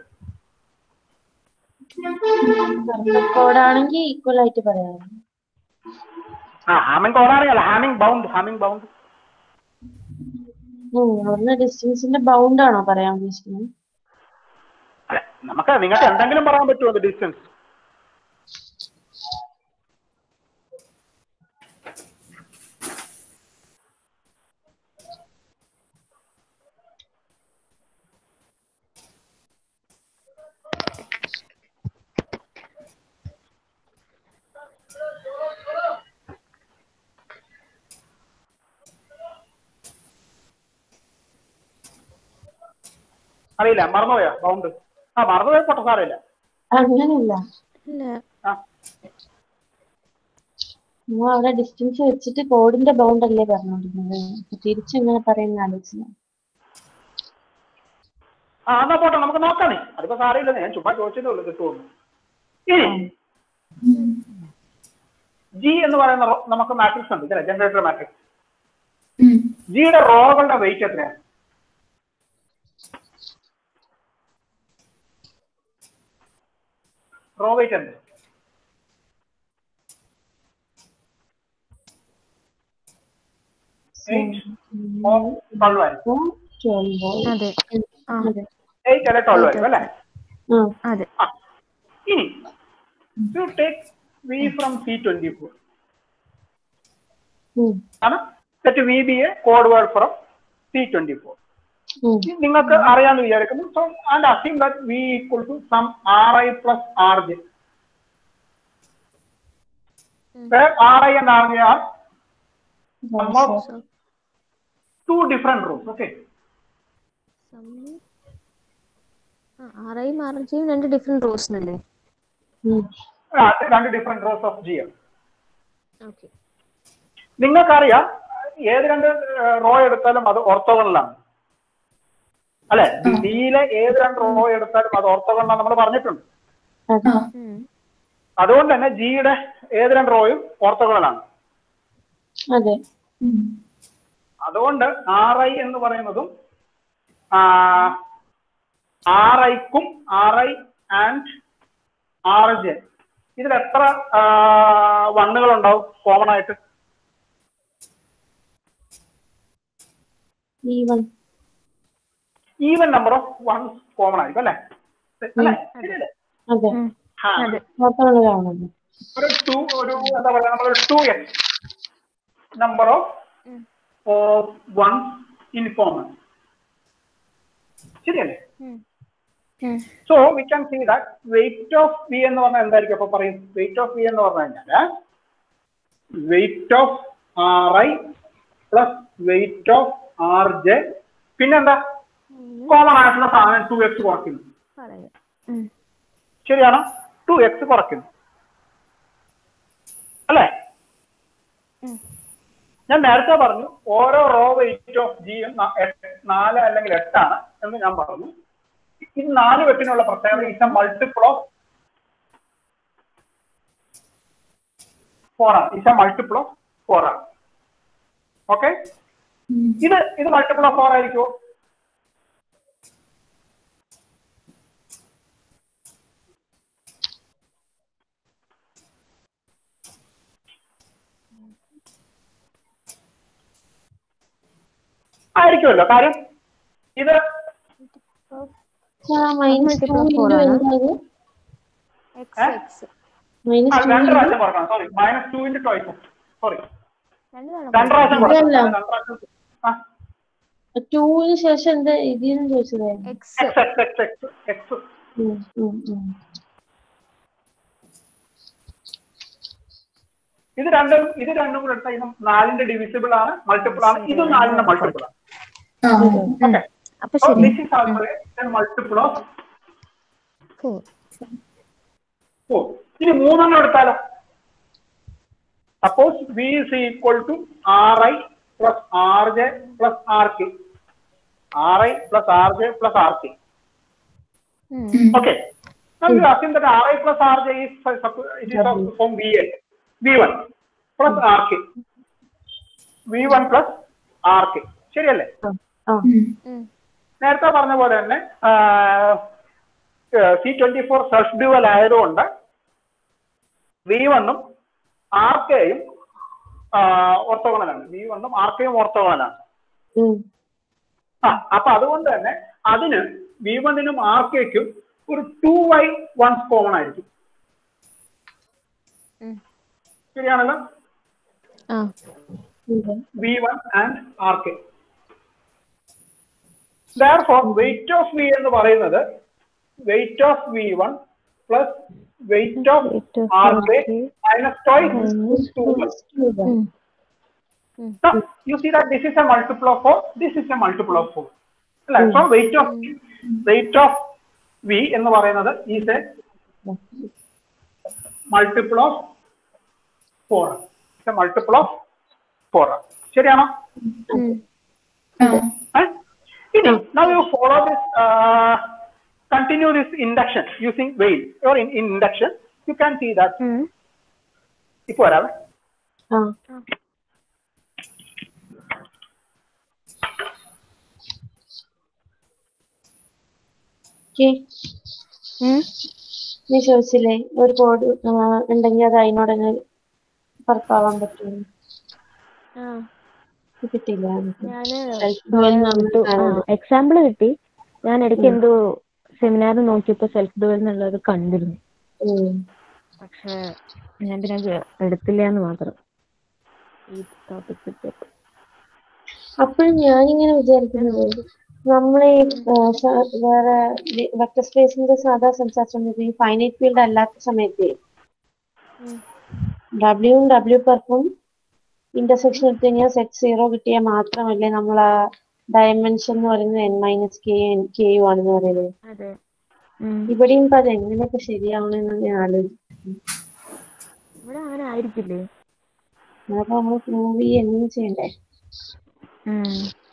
കോഡാണെങ്കിൽ ഈക്വൽ ആയിട്ട് പറയാം ആ ഹാമിംഗ് ബൗണ്ട് അറിയാലോ ഹാമിംഗ് ബൗണ്ട് ഹാമിംഗ് ബൗണ്ട് ഉം, അവിടുന്ന് ഡിസ്റ്റൻസിന്റെ ബൗണ്ട് ആണോ പറയാൻ ഉദ്ദേശിക്കുന്നത് അല്ല നമുക്ക് നിങ്ങൾക്ക് എന്തെങ്കിലും പറയാൻ പറ്റുമോ ഡിസ്റ്റൻസ് അറിയില്ല മറന്നുപോയാ ബൗണ്ട് ആ മറന്നുപോയ പൊട്ട സാറില്ല അങ്ങനെയല്ല ഇല്ല ആ നമ്മൾ അവിടെ ഡിസ്റ്റൻസ് വെച്ചിട്ട് കോഡിന്റെ ബൗണ്ട് അല്ലേ പറഞ്ഞോണ്ടിരുന്നത് അപ്പൊ തിരിച്ചെങ്ങനെ പറയുന്ന ആലോചന ആ എന്നാ പോട്ടെ നമുക്ക് നോക്കാനേ അതിപ്പോ സാറിയില്ല ഞാൻ ചുമ്മാ ചോദിച്ചതേ ഉള്ളൂ കിട്ടുമെന്ന് ഇനി ജി എന്ന് പറയുന്ന റോ- നമുക്ക് മാട്രിക്സ് ഉണ്ട് ഇതല്ലേ ജനറേറ്റർ മാട്രിക്സ് ഉം. ജിയുടെ റോകളുടെ വെയിറ്റ് എത്രയാണ് റോ വെയിറ്റ് എന്ത് എയ്റ്റ് ട്വൽവ് ആയിരിക്കും ട്വൽവ് അതെ ആ അതെ എയ്റ്റ് അല്ലെ ട്വൽവ് ആയിരിക്കും അല്ലേ ആ അതെ ആ. ഇനി you take V from C twenty four ഉം, ആണ് set V be a code word from C twenty four ഉം, നിങ്ങൾക്ക് അറിയാമെന്ന് വിചാരിക്കുന്നു so and assume that V equal to sum R I plus R J R I and R J are sum of two different rows okay ആറേയും ആറഞ്ചയും രണ്ട് different rows അല്ലേ ഉം, രണ്ട് different rows of G M okay നിങ്ങൾക്കറിയാം ഏത് രണ്ട് raw എടുത്താലും അത് ഓർത്തോഗണലാണ് അല്ലെ ഡിയിലെ ഏത് രണ്ട് റോ എടുത്താലും അത് ഓർത്തോഗണലാണ് നമ്മൾ പറഞ്ഞിട്ടുണ്ട് അതെ ആ അതുകൊണ്ട് തന്നെ ജിയുടെ ഏത് രണ്ട് റോയും ഓർത്തോഗണലാണ് അതെ ഉം. അതുകൊണ്ട് ആർ ഐ എന്ന് പറയുന്നതും ആർ ഐക്കും R I and R J ഇതിൽ എത്ര വണ്ണുകൾ ഉണ്ടാവും കോമൺ ആയിട്ട് ഈ one even number of ones common ആയിരിക്കും അല്ലെ അല്ലേ ശരിയല്ലേ അതെ ആ. അതെ മാത്രമാണ് കാണുന്നത് ഒരു ടു ഒരു എന്താ പറയാ നമ്മൾ two X number of one in common ശരിയല്ലേ so we can see that weight of V എന്ന് പറഞ്ഞാൽ എന്തായിരിക്കും അപ്പൊ പറയും വെയിറ്റ് ഓഫ് വി എന്ന് പറഞ്ഞു കഴിഞ്ഞാൽ weight of R I plus weight of R J പിന്നെന്താ കോമൺ ആയിട്ടുള്ള സാധനം ടു എക്സ് കുറയ്ക്കുന്നു പറയാം ശരിയാണോ ടു എക്സ് കുറയ്ക്കുന്നു അല്ലേ ഞാൻ നേരത്തെ പറഞ്ഞു ഓരോ റോ വെയിറ്റ് ഓഫ് ജി നാല് അല്ലെങ്കിൽ എട്ടാണ് എന്ന് ഞാൻ പറഞ്ഞു ഈ നാല് വെട്ടിനുള്ള പ്രത്യേകത is a multiple of four ആണ് is a multiple of four ആണ് ഓക്കെ ഉം. ഇത് ഇത് മൾട്ടിപ്പിൾ ഓഫ് ഫോർ ആയിരിക്കുമോ ആയിരിക്കുമല്ലോ കാര്യം ഇത് minus two Multiple of four into ആണ്. എന്താണ് എക്സ് എക്സ് ആ, മൈനസ് ടു രണ്ട് പ്രാവശ്യം കുറക്കണം sorry minus two into two is sorry രണ്ട് തവണ രണ്ട് പ്രാവശ്യം കുറക്കണം ഇതല്ല. രണ്ട് പ്രാവശ്യം ആ ടൂവിന് ശേഷം എന്താ ഇതിന്ന് ചോദിച്ചത് X X X X X X ഉം, ഉം, ഉം. ഇത് രണ്ടും ഇത് രണ്ടും കൂടെ എടുത്താൽ ഇത് നാലിന്റെ ഡിവിസിബിൾ ആണ് മൾട്ടിപ്പിൾ ആണ് ഇത് നാലിന്റെ മൾട്ടിപ്പിൾ ആണ് ആ ഓക്കെ അപ്പൊ ശരി this is also multiple of four four ഇനി മൂന്നെണ്ണം എടുത്താലോ suppose V is equal to R I plus R J plus R K R I plus R J plus R K Okay. Now you assume that Ri plus Rj is uh, suppo- it is of- from Va, V1 plus Rk. V1 plus Rk. ശരിയല്ലേ ആ ഉം. നേരത്തെ പറഞ്ഞ പോലെ തന്നെ C twenty four self dual ആയതുകൊണ്ട് V വണ്ണും R കെയും ഓർത്തോഗണലാണ് വി വണ്ണും ആർ കെയും ഓർത്തോഗണലാണ് ഉം. ആ അപ്പൊ അതുകൊണ്ട് തന്നെ അതിന് വി വണ്ണിനും ആർ കെക്കും ഒരു ടു വൈ വൺസ് കോമൺ ആയിരിക്കും ശരിയാണല്ലോ ആ ഉണ്ട്. V one and R K four weight of V എന്ന് പറയുന്നത് weight of V one plus weight of Weight of R K RK minus two is Minus two two is two by. ഉം. Now, you see that this is a multiple of 4, this is a multiple of 4. അല്ലേ so weight of weight of v എന്ന് പറയുന്നത് is a multiple of 4 it's a multiple of 4 ശരിയാണോ ഉം. ഏ? ഇനി now you follow this uh, continue this induction using veil or in, in induction you can see that ഉം. ഇപ്പൊ വരാവേ ആ okay ഉം. നീ ചോദിച്ചില്ലേ ഒരു കോഡ് ഉണ്ടെങ്കിൽ അത് അതിനോട് തന്നെ പുറത്താവാൻ പറ്റും ആ കിട്ടില്ല ഞാന് സെൽഫ് ഡുവൽ എന്ന് പറഞ്ഞ സാധനം എക്സാമ്പിൾ കിട്ടി ഞാൻ ഇടയ്ക്ക് എന്തോ സെമിനാർ നോക്കിയപ്പോ സെൽഫ് ഡുവൽ എന്നുള്ളത് കണ്ടിരുന്നു ഉം. പക്ഷെ ഞാൻ പിന്നെ അത് എടുത്തില്ല എന്ന് മാത്രം ഈ ടോപ്പിക് കിട്ടിയപ്പോ അപ്പോഴും ഞാനിങ്ങനെ വിചാരിക്കുന്നത് നമ്മളെ വേറെ വെക്ടർ സ്പേസിന്റെ സാധാ സംസാരിച്ചത് ഈ ഫൈനൈറ്റ് ഫീൽഡ് അല്ലാത്ത സമയത്ത് ഡബ്ല്യുവും ഡബ്ല്യു പെർക്കും ഇന്റർസെക്ഷൻ എടുത്തു കഴിഞ്ഞാൽ സെറ്റ് സീറോ കിട്ടിയാൽ മാത്രമല്ലേ നമ്മൾ ആ ഡയമെൻഷൻ എന്ന് പറയുന്നത് N minus K K U ആണെന്ന് പറയുന്നത് അതെ ഉം. ഇവിടെയും ഇപ്പൊ അത് എങ്ങനെയൊക്കെ ശരിയാവണമെന്ന് ഞാൻ ആലോചിക്കും ഇവിടെ അങ്ങനെ ആയിരിക്കില്ലേ അതൊക്കെ നമ്മൾ പ്രൂവ് ചെയ്യുക എങ്ങനെ ചെയ്യണ്ടേ ഉം.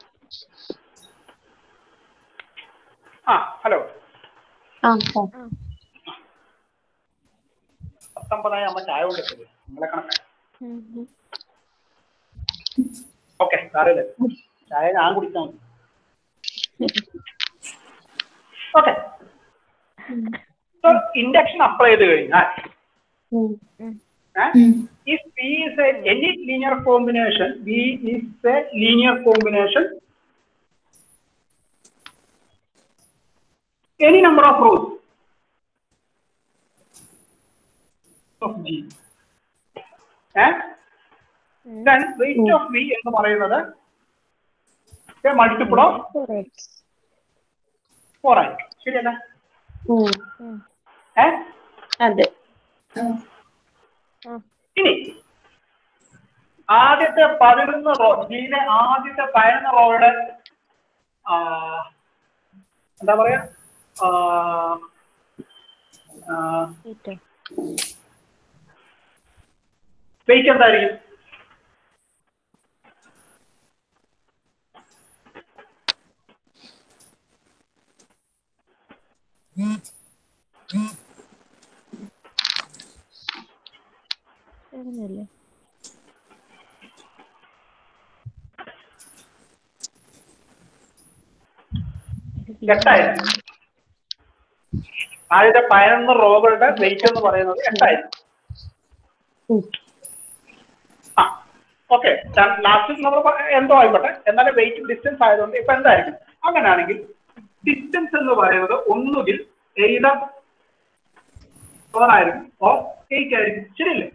ആ ഹലോ ആ സാർ പത്തൊമ്പതായി അമ്മ ചായ കൊണ്ടെത്തുന്നത് നിങ്ങളെ കണക്കാണ് ഉം. ഉം. ഓക്കെ സാറില്ല ചായ ഞാൻ കുടിച്ചാൽ മതി ഓക്കെ ഇൻഡക്ഷൻ അപ്ലൈ ചെയ്ത് കഴിഞ്ഞാൽ ഉം. if P is a any linear combination, B is a linear combination, any number of rows of G. And then weight of V എന്ന് പറയുന്നത് a multiple of Correct. 4 ആയിരിക്കും ശരിയല്ലേ ഉം. ഉം. ഏഹ് അതെ ഇനി ആദ്യത്തെ പതിനൊന്ന് റോ ജിയിലെ ആദ്യത്തെ പതിനൊന്ന് റോയുടെ ആ, എന്താ പറയാ ആ, ആ, Theta. വെയിറ്റ് എന്തായിരിക്കും Seven അല്ലേ എട്ടായിരിക്കും ആദ്യത്തെ പതിനൊന്ന് റോകളുടെ വെയിറ്റ് എന്ന് പറയുന്നത് എട്ടായിരിക്കും ഉം. ആ ഓക്കെ ലാസ്റ്റ് നമ്മൾ പ- എന്തോ ആയിക്കോട്ടെ എന്നാലും വെയിറ്റ് ഡിസ്റ്റൻസ് ആയതുകൊണ്ട് ഇപ്പൊ എന്തായിരിക്കും അങ്ങനെയാണെങ്കിൽ ഡിസ്റ്റൻസ് എന്ന് പറയുന്നത് ഒന്നുകിൽ എയ്തർ സെവൻ ആയിരിക്കും ഓ എയ്റ്റ് ആയിരിക്കും ശരിയല്ലേ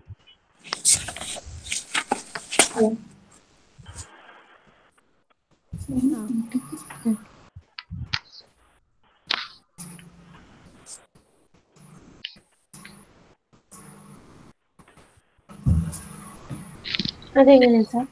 അതെങ്ങനെയാ സാർ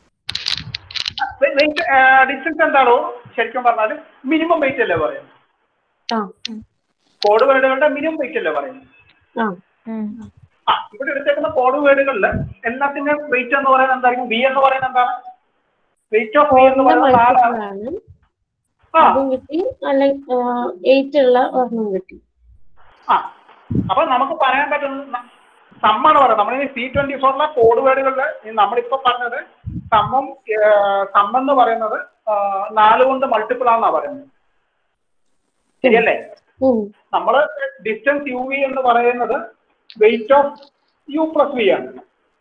വെയിറ്റ് ഡിസ്റ്റൻസ് എന്താണോ ശരിക്കും പറഞ്ഞാൽ മിനിമം വെയിറ്റ് അല്ലേ പറയുന്നത് ആ കോഡ് വേർഡുകളുടെ മിനിമം വെയിറ്റ് അല്ലേ പറയുന്നത് ആ ഉം. ആ ഇവിടെ എടുത്തേക്കുന്ന കോഡ് വേർഡുകളിൽ എല്ലാത്തിന്റെ വെയിറ്റ് എന്ന് പറയുന്നത് എന്തായിരിക്കും ബി എന്ന് പറയുന്നത് എന്താണ് വെയിറ്റ് ഓഫ് ബി എന്ന് പറയുന്നത് നാലാണ് മൾട്ടിപ്പിളാണ് ആ അതും കിട്ടി അല്ലെങ്കിൽ എയ്റ്റ് ഉള്ള ഒരെണ്ണം കിട്ടി ആ അപ്പൊ നമുക്ക് പറയാൻ പറ്റുന്ന സമ്മാണ് പറയുന്നത് നമ്മൾ സി ട്വന്റി ഫോറിലെ കോഡ് വേർഡുകളിൽ നമ്മളിപ്പോ പറഞ്ഞത് സമ്മം സം എന്ന് പറയുന്നത് ആ, നാല് കൊണ്ട് മൾട്ടിപ്പിൾ ആണെന്നാ പറയുന്നത് ശരിയല്ലേ ഉം. നമ്മള് ഡിസ്റ്റൻസ് യു വി എന്ന് പറയുന്നത് weight of U plus V ആണ്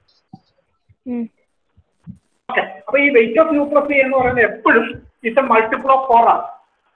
ഉം. ഓക്കെ അപ്പൊ ഈ weight of U plus V എന്ന് പറയുന്നത് എപ്പോഴും ഇറ്റ് മൾട്ടിപ്പിൾ ഓഫ് ഫോർ ആണ്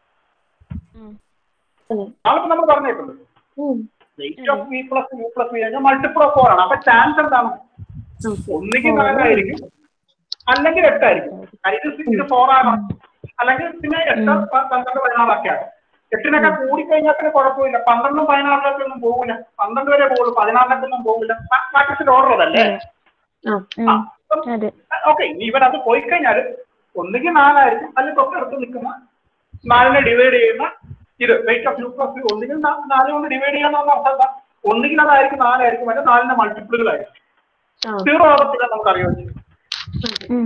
ഉം. അതെ. നാളെ നമ്മൾ പറഞ്ഞേക്കുന്നത് ഉം. Weight of V plus U plus V കഴിഞ്ഞാൽ മൾട്ടിപ്പിൾ ഓഫ് ഫോർ ആണ് അപ്പൊ ചാൻസ് എന്താണ് ഒന്നുകിൽ നാലായിരിക്കും അല്ലെങ്കിൽ എട്ടായിരിക്കും കാര്യം ഇത് ഇത് ഫോർ ആണ് അല്ലെങ്കിൽ പിന്നെ എട്ട് പ- പന്ത്രണ്ട് പതിനാറൊക്കെ ആണ് എട്ടിനൊക്കെ കൂടിക്കഴിഞ്ഞാൽ പിന്നെ കുഴപ്പമില്ല പന്ത്രണ്ടും പതിനാറിലൊക്കെ ഒന്നും പോകില്ല പന്ത്രണ്ട് വരെ പോകുള്ളൂ പതിനാറിലൊക്കെ ഒന്നും പോകില്ല പ്രാക്ടീസിന്റെ ഓർഡർ അതല്ലേ ആ ഉം. അതെ ഓക്കെ ഇനി ഇവൻ അത് പോയി കഴിഞ്ഞാൽ ഒന്നുകിൽ നാലായിരിക്കും അല്ലെങ്കിൽ തൊട്ടടുത്ത് നിൽക്കുന്ന നാലിനെ ഡിവൈഡ് ചെയ്യുന്ന ഇത് വെയിറ്റ് ഓഫ് യു പ്ലസ് ഒന്നുകിൽ നാ- നാല് കൊണ്ട് ഡിവൈഡ് ചെയ്യാന്ന് പറഞ്ഞ അർത്ഥം എന്താ ഒന്നുകിൽ അതായിരിക്കും നാലായിരിക്കും അല്ലെങ്കിൽ നാലിന്റെ മൾട്ടിപ്പിളുകളായിരിക്കും ആ സീറോ ആകത്തില്ല നമുക്ക് അറിയാൻ ചെയ്യും ഉം.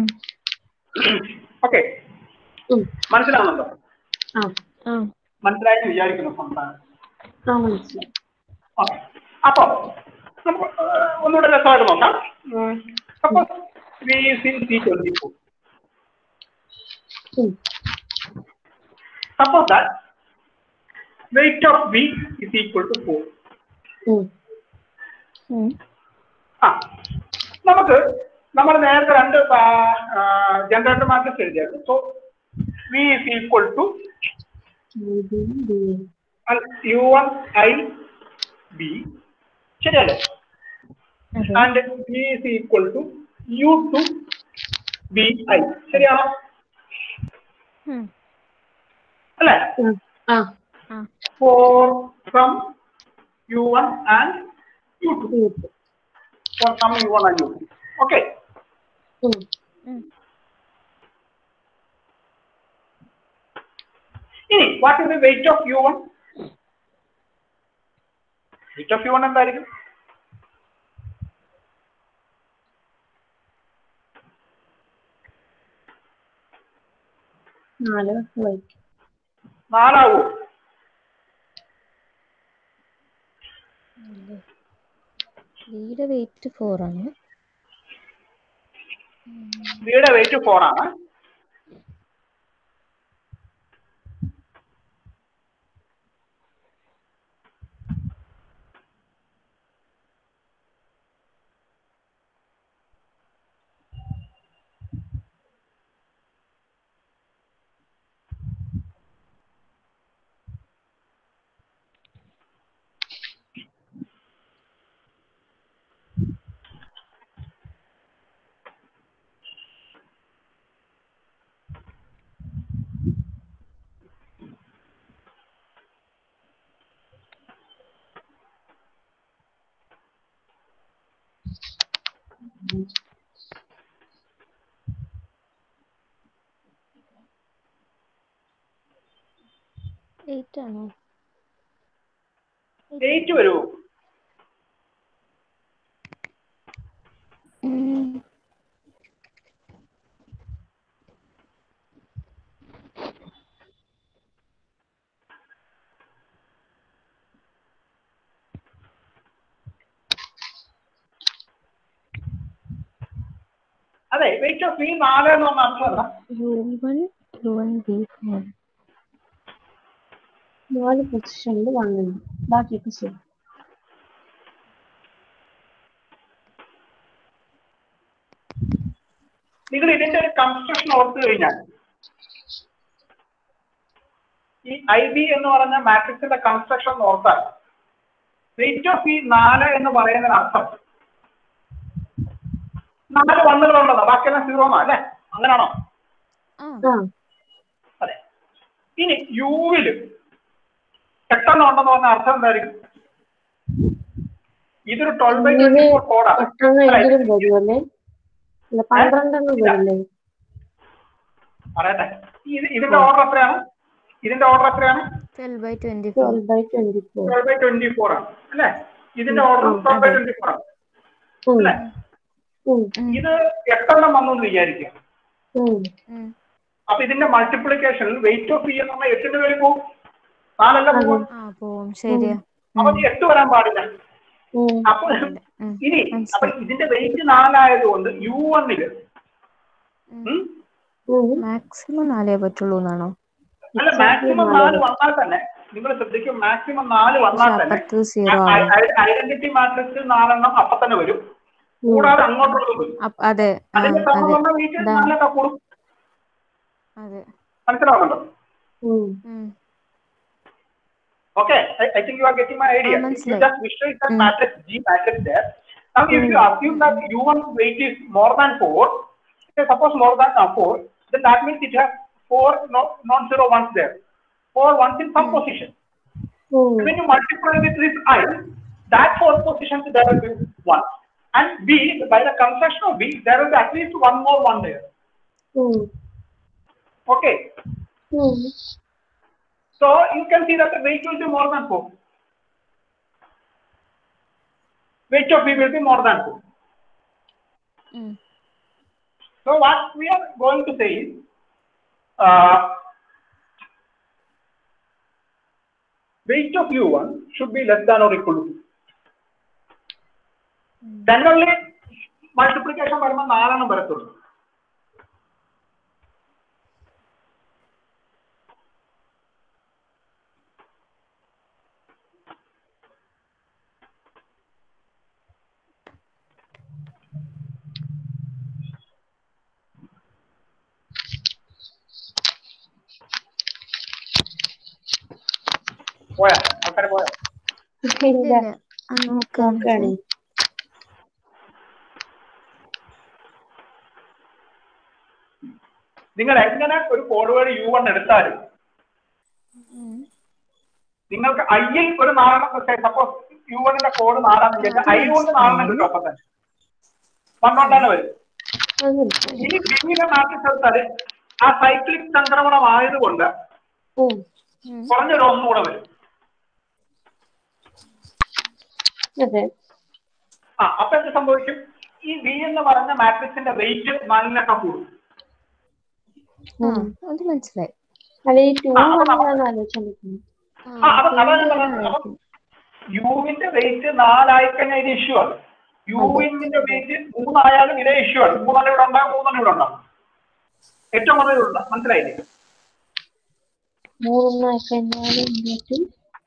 ഓക്കെ ഉം. മനസ്സിലാവുന്നുണ്ടോ ആ ആ മനസ്സിലായി എന്ന് വിചാരിക്കുന്നു സംസ്ഥാനം ആ മനസ്സിലായി ഓക്കെ അപ്പൊ നമുക്ക് ഏഹ്, ഒന്നുകൂടെ രസമായിട്ട് നോക്കാം suppose V C C twenty four ഉം. suppose that weight of B is equal to four ഉം. ഉം. ആ നമുക്ക് നമ്മൾ നേരത്തെ രണ്ട് ജനറേറ്റർ മാട്രിക്സ് എഴുതിയായിരുന്നു so V is equal to ഇത് B. U one I B ശരിയല്ലേ അതെ and B is equal to U two B I ശരിയാണോ ഉം. അല്ലേ ഉം. ആ ആ four from U one and U two ഉം. Four from U one and U two okay ഉം. ഉം. ഇനി what is the weight of U one weight of U one എന്തായിരിക്കും നാല് വൈറ്റ് നാലാവൂ ബിയുടെ വെയിറ്റ് ഫോർ ആണ് ബിയുടെ വെയിറ്റ് ഫോർ ആണ് എയ്റ്റ് ആണോ എയ്റ്റ് വരൂ ഉം. അതെ വെയിറ്റ് ഓഫ് ബി നാല് എന്ന് പറഞ്ഞ അർത്ഥം എന്താ U one U one B four നാല് പൊസിഷനിൽ വണ്ണുണ്ട് ബാക്കിയൊക്കെ ശരി നിങ്ങൾ ഇതിന്റെ ഒരു കൺസ്ട്രക്ഷൻ ഓർത്തു കഴിഞ്ഞാൽ ഈ ഐ ബി എന്ന് പറഞ്ഞ മാട്രിക്സിന്റെ കൺസ്ട്രക്ഷൻ ഓർത്താൽ വെയിറ്റ് ഓഫ് ഈ നാല് എന്ന് പറയുന്നതിന് അർത്ഥം നാല് വണ്ണുകളുള്ളതാ ബാക്കിയെല്ലാം സീറോ അല്ലേ അങ്ങനെയാണോ ആ ആ അതെ ഇനി യുവില് എട്ടെണ്ണം ഉണ്ടെന്ന് പറഞ്ഞ അർത്ഥം എന്തായിരിക്കും ഇതൊരു ട്വൽവ് ബൈ ട്വന്റി ഫോർ കോഡാണ് എട്ടെണ്ണെങ്കിലും വരുമല്ലേ അല്ല പന്ത്രണ്ടെണ്ണം വരില്ലേ പറയട്ടെ ഇത് ഇതിന്റെ ഓർഡർ എത്രയാണ് ഇതിന്റെ ഓർഡർ എത്രയാണ് twelve by twenty four twelve by twenty four twelve by twenty four ആണ് അല്ലേ ഇതിന്റെ ഓർഡർ ഉം, ട്വൽവ് ബൈ ട്വന്റി ഫോർ ആണ് അല്ലേ ഇത് എട്ടെണ്ണം വന്നു എന്ന് വിചാരിക്കുക അപ്പൊ ഇതിന്റെ മൾട്ടിപ്ലിക്കേഷൻ വെയിറ്റ് ഓഫ് ഇ എന്ന് പറഞ്ഞാൽ എട്ടിന്റെ പേര് പോകും നാലല്ല പോകും ആ പോവും ശരിയാ അപ്പൊ ഈ എട്ട് വരാൻ പാടില്ല അപ്പൊ ഉം. ഇനി മനസ്സിലായി. അപ്പൊ ഇതിന്റെ വെയിറ്റ് നാലായതുകൊണ്ട് യു വണ്ണില് മാക്സിമം നാലേ പറ്റുള്ളൂ എന്നാണോ അല്ല മാക്സിമം നാല് വന്നാൽ തന്നെ നിങ്ങൾ ശ്രദ്ധിക്കും മാക്സിമം നാല് വന്നാൽ തന്നെ അപ്പുറത്ത് സീറോ ആണ് ഐഡന്റിറ്റി മാട്രിക്സ് നാലെണ്ണം അപ്പൊ തന്നെ വരും കൂടാതെ അങ്ങോട്ടുള്ളത് വരും അപ്പ- അതെ ആ അതിന്റെ അതെ സമയം വെയിറ്റ് ഇതാ. നാലൊക്കെ കൂടും അതെ മനസ്സിലാവുന്നുണ്ടോ ഉം. Okay, I, I think you are getting my idea. Ah, If you മനസ്സിലായി. just visualize that Mm. matrix G matrix there. Now, if you assume that U1 weight is more than 4, say suppose more than uh, 4, then that means it has 4 no, non-zero ones there. 4 ones in some position. When you multiply with this I, that fourth position there will be 1. And B, by the construction of B, there will be at least one more one there. Okay. So you can see that the weight will be more than 4. Weight of B will be more than 4. Mm. So what we are going to say is, uh, weight of U1 should be less than or equal to 2. Generally, multiplication വരുമ്പോൾ നാലെണ്ണം വരത്തുള്ളൂ പോയാ ആൾക്കാർ പോയാ ഇല്ല ആ നോക്കാം നോക്കാണ് നിങ്ങൾ എങ്ങനെ ഒരു കോഡ് വേർഡ് യു വൺ എടുത്താലും നിങ്ങൾക്ക് ഐയിൽ ഒരു നാലെണ്ണം സപ്പോസ് യു വണ്ണിന്റെ കോഡ് നാലാണെന്ന് വിചാരിച്ചാൽ ഐ കൊണ്ട് നാലെണ്ണം കിട്ടും അപ്പൊ തന്നെ വണ്ണോണ്ട് തന്നെ വരും അത് മനസ്സിലായി ഇനി ബിങ്ങിനെ മാറ്റി ചേർത്താല് ആ സൈക്ലിക് സംക്രമണമായതുകൊണ്ട് ഉം. കുറഞ്ഞൊരു ഒന്നുകൂടെ വരും അതെ ആ അപ്പൊ എന്ത് സംഭവിക്കും ഈ വി എന്ന് പറഞ്ഞ മാട്രിക്സിന്റെ വെയിറ്റ് നാലിനൊക്കെ കൂടും ആ അത് മനസ്സിലായി അല്ല ഈ ടൂ ആ, അപ്പൊ നമ്മ- വന്നാണ് ആലോചിച്ചോണ്ടിരിക്കുന്നത് ആ അപ്പൊ അതാണ് ഞാൻ പറഞ്ഞത് അപ്പൊ യുവിന്റെ വെയിറ്റ് നാലായി കഴിഞ്ഞാൽ ഇത് ഇഷ്യൂ ആണ് യുവിന്റെ വെയിറ്റ് മൂന്നായാലും ഇതേ ഇഷ്യൂ ആണ് മൂന്നെണ്ണം ഇവിടെ ഉണ്ടാകും മൂന്നെണ്ണം ഇവിടെ ഉണ്ടാകും ഏറ്റവും കൂടുതലുള്ള മനസ്സിലായില്ലേ മൂന്നായി കഴിഞ്ഞാൽ എന്നിട്ട്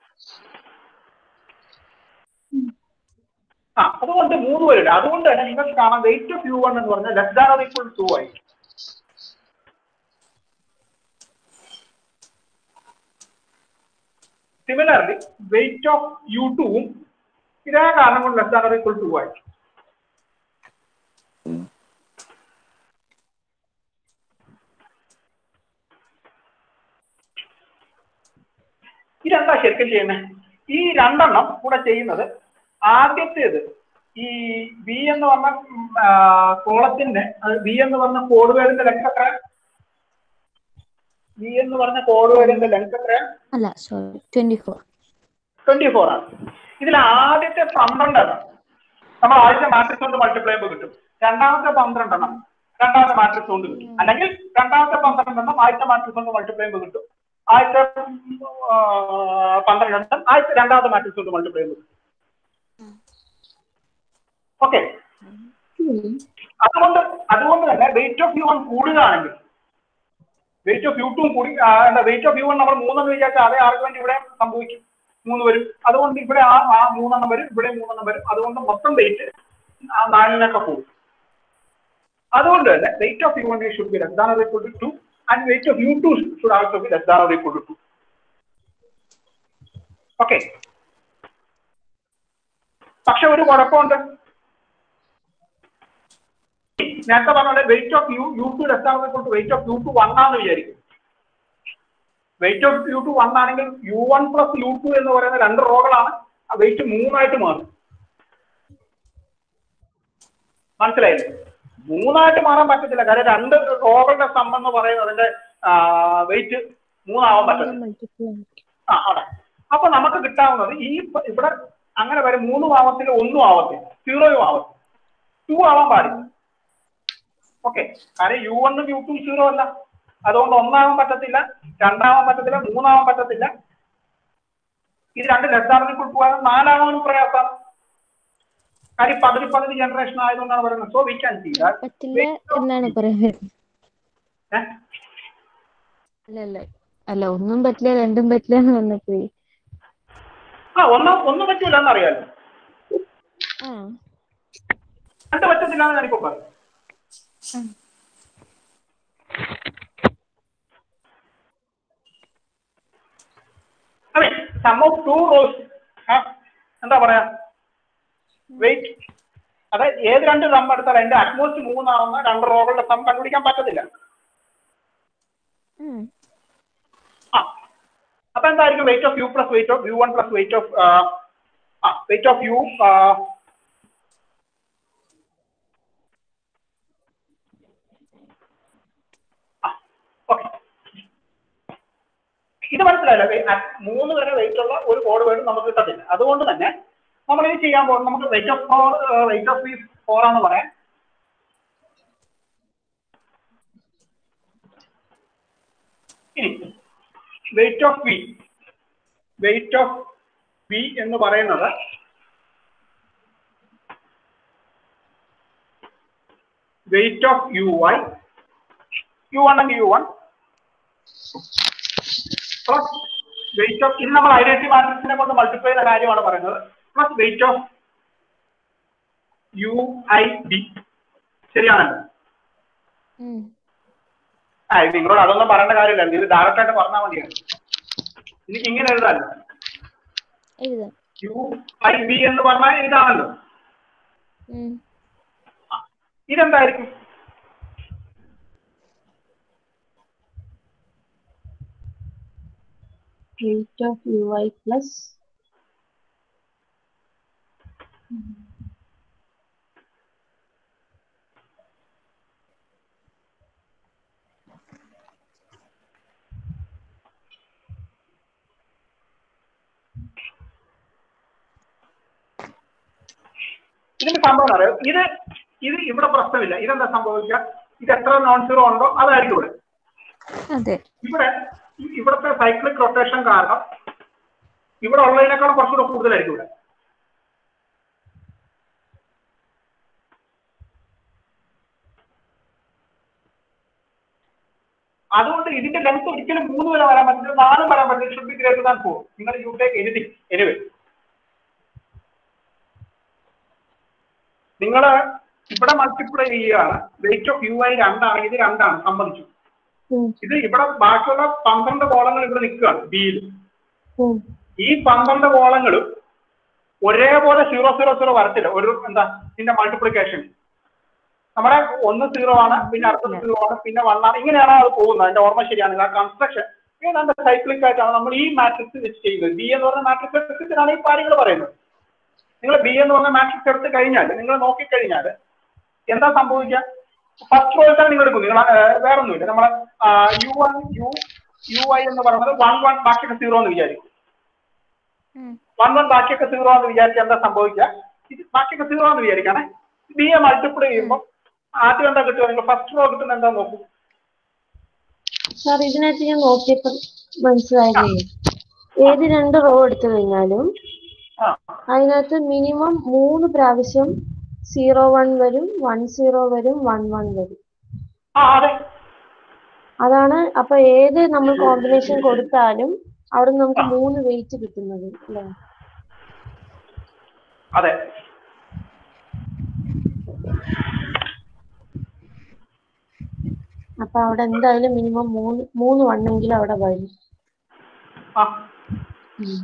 ആ അതുകൊണ്ട് മൂന്ന് പേരുണ്ട് അതുകൊണ്ട് തന്നെ നിങ്ങൾക്ക് കാണാം വെയിറ്റ് ഓഫ് യു വൺ എന്ന് പറഞ്ഞാൽ less than or equal to ആയി സിമിലർലി വെയിറ്റ് ഓഫ് യു ടുവും ഇതേ കാരണം കൊണ്ട് less than or equal to ആയി ഇതെന്താ ശരിക്കും ചെയ്യുന്നത് ഈ രണ്ടെണ്ണം കൂടെ ചെയ്യുന്നത് ആദ്യത്തേത് ഈ വി എന്ന് പറഞ്ഞ കോളത്തിന്റെ വി എന്ന് പറഞ്ഞ കോഡ് വേർഡിന്റെ ലെങ്ത് എത്ര വി എന്ന് പറഞ്ഞ കോഡ് വേർഡിന്റെ ലെങ്ത് എത്ര അല്ല sorry twenty four twenty four ആണ് ഇതിൽ ആദ്യത്തെ പന്ത്രണ്ടെണ്ണം നമ്മൾ ആദ്യത്തെ മാട്രിക്സ് കൊണ്ട് മൾട്ടിപ്ലൈ ചെയ്യുമ്പോൾ കിട്ടും രണ്ടാമത്തെ പന്ത്രണ്ടെണ്ണം രണ്ടാമത്തെ മാട്രിക്സ് കൊണ്ട് കിട്ടും അല്ലെങ്കിൽ രണ്ടാമത്തെ പന്ത്രണ്ടെണ്ണം ആദ്യത്തെ മാട്രിക്സ് കൊണ്ട് മൾട്ടിപ്ലൈ ചെയ്യുമ്പോൾ കിട്ടും ആദ്യത്തെ ആ, പന്ത്രണ്ടെണ്ണം ആദ്യത്തെ രണ്ടാമത്തെ മാട്രിക്സ് കൊണ്ട് മൾട്ടിപ്ലൈ ചെയ്യുമ്പോൾ കിട്ടും ഓക്കെ ഉം. അതുകൊണ്ട് അതുകൊണ്ട് തന്നെ വെയിറ്റ് ഓഫ് യു വൺ കൂടുകയാണെങ്കിൽ വെയിറ്റ് ഓഫ് യു ടു കൂടി വെയിറ്റ് ഓഫ് യു വൺ നമ്മൾ മൂന്നെണ്ണം വിചാരിച്ചാൽ അതേ ആർഗ്യുമെന്റ് ഇവിടെ സംഭവിക്കും മൂന്ന് വരും അതുകൊണ്ട് ഇവിടെ ആ ആ മൂന്നെണ്ണം വരും ഇവിടെ മൂന്നെണ്ണം വരും അതുകൊണ്ട് മൊത്തം വെയിറ്റ് ആ നാലിനൊക്കെ പോകും അതുകൊണ്ട് തന്നെ weight of U one should be less than or equal to two and weight of U two should also be less than or equal to two okay പക്ഷെ ഒരു കുഴപ്പമുണ്ട് നേരത്തെ പറഞ്ഞ weight of U U two less ആവുന്ന കൊണ്ട് weight of U two one ആണെന്ന് വിചാരിക്കും weight of U two one ആണെങ്കിൽ U one plus U two എന്ന് പറയുന്ന രണ്ട് റോകളാണ് ആ വെയിറ്റ് മൂന്നായിട്ട് മാറും മനസ്സിലായില്ലേ മൂന്നായിട്ട് മാറാൻ പറ്റത്തില്ല കാര്യം രണ്ട് റോകളുടെ സം എന്ന് പറയുന്നത് അതിന്റെ വെയിറ്റ് മൂന്നാവാൻ പറ്റില്ല മൾട്ടിപ്ലൈ ആ അവിടെ അപ്പൊ നമുക്ക് കിട്ടാവുന്നത് ഈ പ- ഇവിടെ അങ്ങനെ വരെ മൂന്നും ആവത്തില്ല ഒന്നും ആവത്തില്ല സീറോയും ആവത്തില്ല ടു ആവാൻ പാടില്ല ഓക്കെ കാരണം യു വണ്ണും യു ടു സീറോ അല്ല അതുകൊണ്ട് ഒന്നാവാൻ പറ്റത്തില്ല രണ്ടാവാൻ പറ്റത്തില്ല മൂന്നാവാൻ പറ്റത്തില്ല ഇത് രണ്ട് ലെസ്സാറിനെ കൊടുക്കുവാനും നാലാവാനും പ്രയാസമാണ് കാര്യം പതിന് പതിന് ജനറേഷൻ ആയതുകൊണ്ടാണ് പറയുന്നത് സോ വി ക്യാൻ സീ പറ്റില്ല എന്നാണ് പറയാൻ വരുന്നത് അല്ല അല്ല അല്ല ഒന്നും പറ്റില്ല രണ്ടും പറ്റില്ല എന്ന് വന്നപ്പോഴേ ആ ഒന്നും ഒന്നും പറ്റൂല എന്നറിയാലോ ആ രണ്ട് പറ്റത്തില്ല എന്ന് ഞാനിപ്പോ പറയും അതെ സം ഓഫ് ടു റോസ് എന്താ പറയാ വെയിറ്റ് അതായത് ഏത് രണ്ട് സം എടുത്താലും എന്റെ അറ്റ്മോസ്റ്റ് മൂന്നാവുന്ന രണ്ട് റോകളുടെ സം കണ്ടുപിടിക്കാൻ പറ്റത്തില്ല ഉം. ആ അപ്പൊ എന്തായിരിക്കും weight of U plus weight of U one plus weight of ആ വെയിറ്റ് ഓഫ് യു ഓക്കെ ഇത് മനസ്സിലായല്ലോ വെ- അ- മൂന്ന് വരെ വെയിറ്റ് ഉള്ള ഒരു കോഡ് വേർഡ് നമുക്ക് കിട്ടത്തില്ല അതുകൊണ്ട് തന്നെ നമ്മൾ ഇത് ചെയ്യാൻ പോകുന്നത് നമുക്ക് weight of four weight of fees four ആണെന്ന് പറയാം ഇനി weight of V weight of V എന്ന് പറയുന്നത് weight of U Y U one and U one plus weight of ഇത് നമ്മൾ ഐഡന്റിറ്റി മാട്രിക്സിനെ കൊണ്ട് മൾട്ടിപ്ലൈ ചെയ്ത കാര്യമാണ് പറയുന്നത് plus weight of U I D ശരിയാണല്ലോ ഉം. ആ ഇത് നിങ്ങളോട് അതൊന്നും പറയേണ്ട കാര്യമില്ല ഇത് ഡയറക്റ്റ് ആയിട്ട് പറഞ്ഞാൽ മതിയാണ് എനിക്ക് ഇങ്ങനെ എഴുതാമല്ലോ എഴുതാം യു ഐ ബി എന്ന് പറഞ്ഞാൽ ഇതാണല്ലോ ഉം. ഇതെന്തായിരിക്കും rate of ui plus ഇതിന്റെ സംഭവം അറിയാം ഇത് ഇത് ഇവിടെ പ്രശ്നമില്ല ഇതെന്താ സംഭവിക്കുക ഇത് എത്ര നോൺ സീറോ ഉണ്ടോ അതായിരിക്കും ഇവിടെ അതെ ഇവിടെ ഈ- ഇവിടുത്തെ സൈക്ലിക് റൊട്ടേഷൻ കാരണം ഇവിടെ ഉള്ളതിനേക്കാളും കുറച്ചുകൂടെ കൂടുതലായിരിക്കും ഇവിടെ അതുകൊണ്ട് ഇതിന്റെ ലെങ്ത് ഒരിക്കലും മൂന്ന് വരെ വരാൻ പറ്റില്ല നാലും വരാൻ പറ്റില്ല should be greater than four നിങ്ങൾ യു ടേക്ക് എനിത്തിങ് എനിവേ നിങ്ങൾ ഇവിടെ മൾട്ടിപ്ലൈ ചെയ്യുകയാണ് വെയിറ്റ് ഓഫ് യു ഐ രണ്ടാണ് ഇത് രണ്ടാണ് സംബന്ധിച്ചു ഉം, ഇത് ഇവിടെ ബാക്കിയുള്ള പന്ത്രണ്ട് കോളങ്ങൾ ഇവിടെ നിൽക്കുകയാണ് ബിയിൽ ഉം, ഈ പന്ത്രണ്ട് കോളങ്ങളും ഒരേപോലെ സീറോ സീറോ സീറോ വരത്തില്ല ഒരു എന്താ ഇതിന്റെ മൾട്ടിപ്ലിക്കേഷൻ നമ്മുടെ ഒന്ന് സീറോ ആണ് പിന്നെ അടുത്തത് സീറോ ആണ് പിന്നെ വൺ ആണ് ഇങ്ങനെയാണ് അത് പോകുന്നത് അതിന്റെ ഓർമ്മ ശരിയാണ് ആ കൺസ്ട്രക്ഷൻ ഏതാണ്ട് സൈക്ലിക് ആയിട്ടാണ് നമ്മൾ ഈ മാട്രിക്സ് വെച്ച് ചെയ്യുന്നത് ബി എന്ന് പറഞ്ഞ മാട്രിക്സ് എടുത്തിട്ടാണ് ഈ കാര്യങ്ങൾ പറയുന്നത് നിങ്ങൾ ബി എന്ന് പറഞ്ഞ മാട്രിക്സ് എടുത്ത് കഴിഞ്ഞാൽ നിങ്ങൾ നോക്കിക്കഴിഞ്ഞാൽ എന്താ സംഭവിക്കുക ഫസ്റ്റ് റോയിലാണ് നിങ്ങൾ എടുക്കും നിങ്ങൾ വേറെ ഒന്നുമില്ല നമ്മൾ U one U U I എന്ന് പറയുന്നത് വൺ വൺ ബാക്കിയൊക്കെ സീറോ എന്ന് വിചാരിക്കും ഉം. വൺ വൺ ബാക്കിയൊക്കെ സീറോ എന്ന് വിചാരിച്ചാൽ എന്താ സംഭവിക്കുക ഇത് ബാക്കിയൊക്കെ സീറോ എന്ന് വിചാരിക്കണേ ബി എ മൾട്ടിപ്ലൈ ചെയ്യുമ്പോൾ ആദ്യം എന്താ കിട്ടുക നിങ്ങൾ ഫസ്റ്റ് റോ കിട്ടുന്ന എന്താ നോക്കൂ സാർ ഇതിനകത്ത് ഞാൻ നോക്കിയപ്പോൾ മനസ്സിലായതേ ഏത് രണ്ട് റോ എടുത്തു കഴിഞ്ഞാലും ആ അതിനകത്ത് മിനിമം മൂന്ന് പ്രാവശ്യം സീറോ വൺ വരും വൺ സീറോ വരും വൺ വൺ വരും ആ അതെ അതാണ് അപ്പൊ ഏത് നമ്മൾ കോമ്പിനേഷൻ കൊടുത്താലും അവിടെ നമുക്ക് മൂന്ന് വെയിറ്റ് കിട്ടുന്നത് അല്ലേ അതെ അപ്പൊ അവിടെ എന്തായാലും മിനിമം മൂന്ന് മൂന്ന് വണ്ണെങ്കിലും അവിടെ വരും ആ ഉം.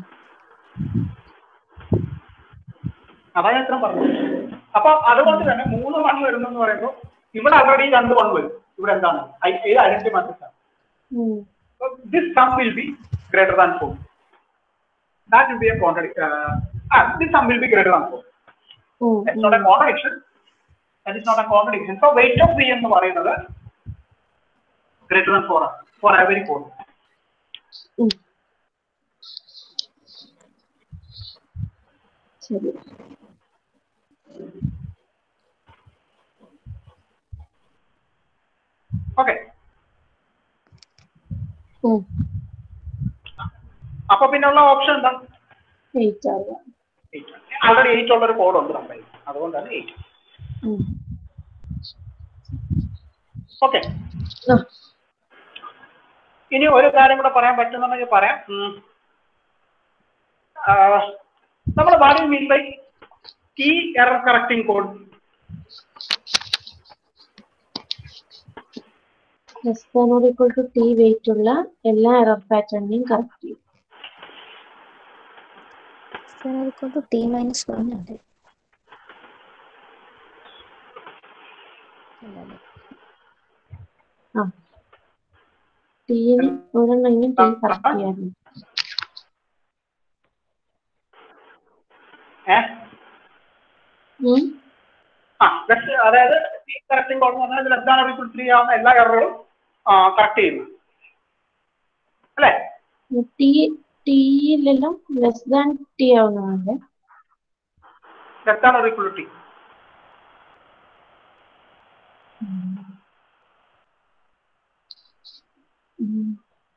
അതാ ഞാൻ ഇത്രയും പറഞ്ഞത് അപ്പൊ അതുകൊണ്ട് തന്നെ മൂന്ന് വൺ വരുന്നു എന്ന് പറയുമ്പോൾ ഇവിടെ ഓൾറെഡി രണ്ട് വൺ വരും ഇവിടെ എന്താണ് ഐ- ഏത് ഐഡന്റി മാട്രിക്സ് ആണ് ഉം. So this sum will be greater than 4. That will be a contradiction. Uh, ah, this sum will be greater than 4. ഉം, That's not a contradiction. That is not a contradiction. So weight of B എന്ന് പറയുന്നത് greater than 4 ആണ് for every 4. ഉം. ശരി Okay. ഉം. അപ്പൊ പിന്നെയുള്ള option എന്താ എയ്റ്റ് ആവുക ആൾറെഡി എയ്റ്റ് ഉള്ള ഒരു കോഡ് ഉണ്ട് നമ്മുടെ കയ്യിൽ. അതുകൊണ്ടാണ് എയ്റ്റ് ഉം. ഓക്കെ ആ, ഇനി ഒരു കാര്യം കൂടെ പറയാൻ പറ്റുന്നുണ്ടെങ്കിൽ പറയാം നമ്മൾ what mean by key error correcting code less than or equal to t weight ഉള്ള എല്ലാ എറർ പാറ്റേണിനെയും കറക്റ്റ് ചെയ്യും equal to t minus 1 അല്ലേ അല്ലല്ലേ ആ ടിയിൽ ഒരെണ്ണെങ്കിലും ടി കറക്റ്റ് ചെയ്യാറുണ്ട് ഏഹ് ഉം. ആ ലെസ് അതായത് കീ കറക്റ്റിംഗ് കോഡ് എന്ന് പറഞ്ഞാൽ less than or equal three ആവുന്ന എല്ലാ എററുകളും കറക്റ്റ് ചെയ്യുന്നു അല്ലേ ടി ടിയിലെല്ലാം ലെസ് ദാൻ ടി ആവുന്നതാണ് less than or equal T ഉം.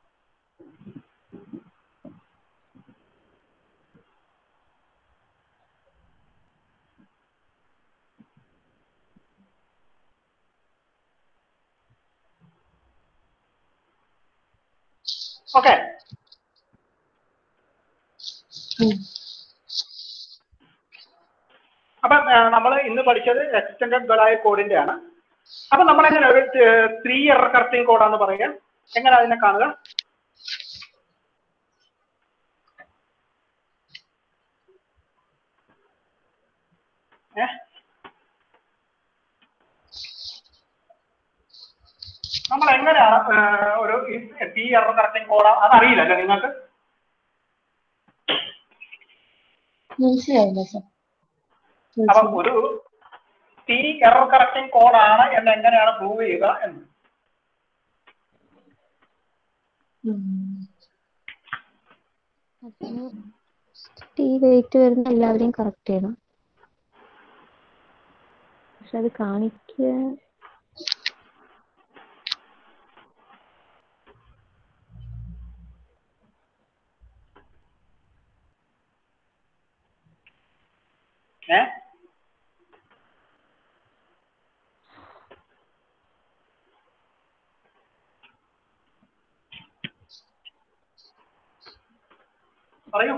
ഓക്കെ ഉം. അപ്പൊ നമ്മൾ ഇന്ന് പഠിച്ചത് എക്സ്റ്റൻഡഡ് ബലായ കോഡിന്റെ ആണ് അപ്പൊ നമ്മൾ എങ്ങനെ ഒരു ത്രീ എറർ കറക്റ്റിംഗ് കോഡാന്ന് പറയുക എങ്ങനെ അതിനെ കാണുക ഏ നമ്മൾ എങ്ങനെയാണ് ഏഹ്, ഒരു ടി എറർ കറക്റ്റിംഗ് കോഡ് അതറിയില്ലല്ലേ നിങ്ങൾക്ക് മനസ്സിലായില്ല സർ അപ്പം ഒരു ടി എറർ കറക്റ്റിംഗ് കോഡാണ് എന്ന് എങ്ങനെയാണ് പ്രൂവ് ചെയ്യുക എന്ന് അതിന് ടി വെയിറ്റ് വരുന്ന എല്ലാവരെയും കറക്റ്റ് ചെയ്യണം പക്ഷെ അത് കാണിക്കുക ഏ പറയൂ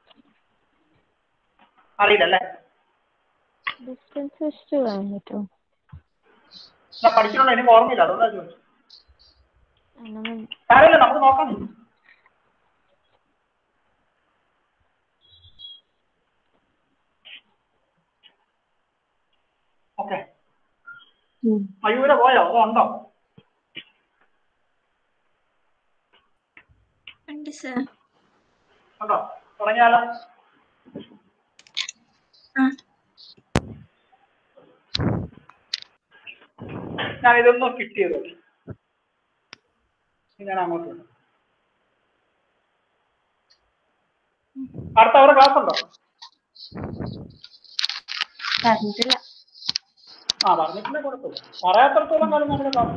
അറിയില്ലല്ലേ ഡിസ്റ്റൻസ് വെച്ചിട്ട് കഴിഞ്ഞിട്ടോ ഞാൻ പഠിച്ചിട്ടുള്ള എനിക്ക് ഓർമ്മയില്ല അതുകൊണ്ടാ ചോദിച്ചു നമ്മൾ സാരമില്ല നമുക്ക് നോക്കാം ഓക്കെ മയൂര പോയോ അതോ ഉണ്ടോ ഉണ്ട് സർ ഉണ്ടോ തുടങ്ങിയാലോ ആ ഞാൻ ഇതൊന്നും കിട്ടിയത് ഞാൻ അങ്ങോട്ട് വിടാം. അടുത്ത അവരുടെ ക്ലാസ് ഉണ്ടോ പറഞ്ഞിട്ടില്ല ആ പറഞ്ഞിട്ടില്ലേ കുഴപ്പമില്ല പറയാത്തടത്തോളം കാലം നമ്മുടെ ക്ലാസ്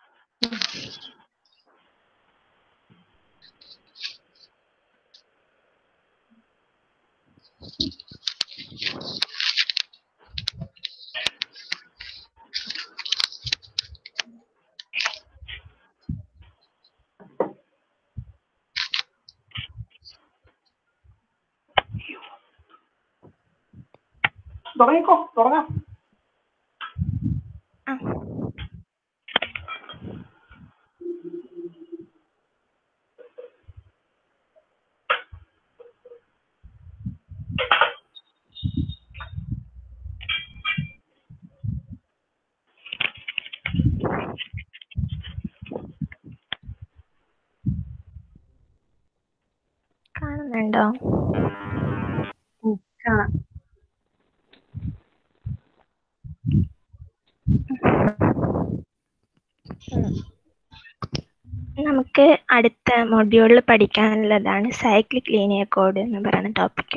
തുടങ്ങിക്കോ തുടങ്ങാം ആ കാണുന്നുണ്ടോ കാണാം നമുക്ക് അടുത്ത മൊഡ്യൂളിൽ പഠിക്കാനുള്ളതാണ് സൈക്ലിക് ലീനിയർ കോഡ് എന്ന് പറയുന്ന ടോപ്പിക്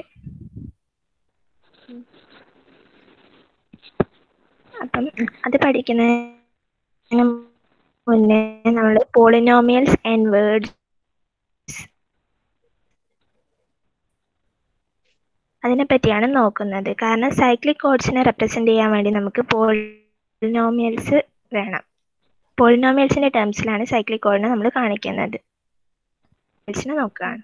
അപ്പം അത് പഠിക്കുന്നതിന് മുന്നേ നമ്മൾ പോളിനോമിയൽസ് ആൻഡ് വേർഡ്സ് അതിനെ പറ്റിയാണ് നോക്കുന്നത് കാരണം സൈക്ലിക് കോഡ്സിനെ റെപ്രസെന്റ് ചെയ്യാൻ വേണ്ടി നമുക്ക് പോളിനോമിയൽസ് വേണം പോളിനോമിയൽസിന്റെ ടേംസിലാണ് സൈക്ലിക് കോഡിനെ നമ്മൾ കാണിക്കുന്നത് പോളിനോമിയൽസിനെ നോക്കുകയാണ്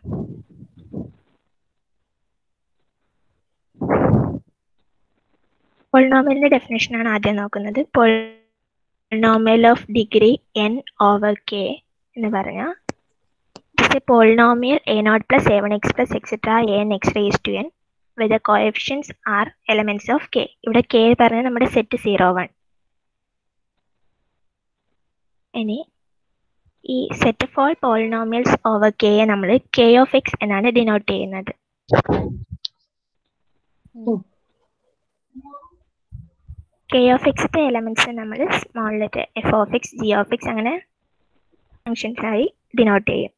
പോളിനോമിയലിന്റെ ഡെഫിനേഷൻ ആണ് ആദ്യം നോക്കുന്നത് polynomial of degree N over K എന്ന് പറഞ്ഞാൽ it's a polynomial A naught plus A one X plus etcetera A N X raise to N with coefficients are elements of K ഇവിടെ കെ പറഞ്ഞത് നമ്മുടെ സെറ്റ് സീറോ വൺ ഇനി ഈ set of all polynomials over കെയെ നമ്മൾ K of X എന്നാണ് denote ചെയ്യുന്നത് കെ ഓഫ് എക്സിന്റെ എലമെന്റ്സ് നമ്മൾ small letter F of X G of X അങ്ങനെ ഫങ്ഷൻസ് ആയി ഡിനോട്ട് ചെയ്യും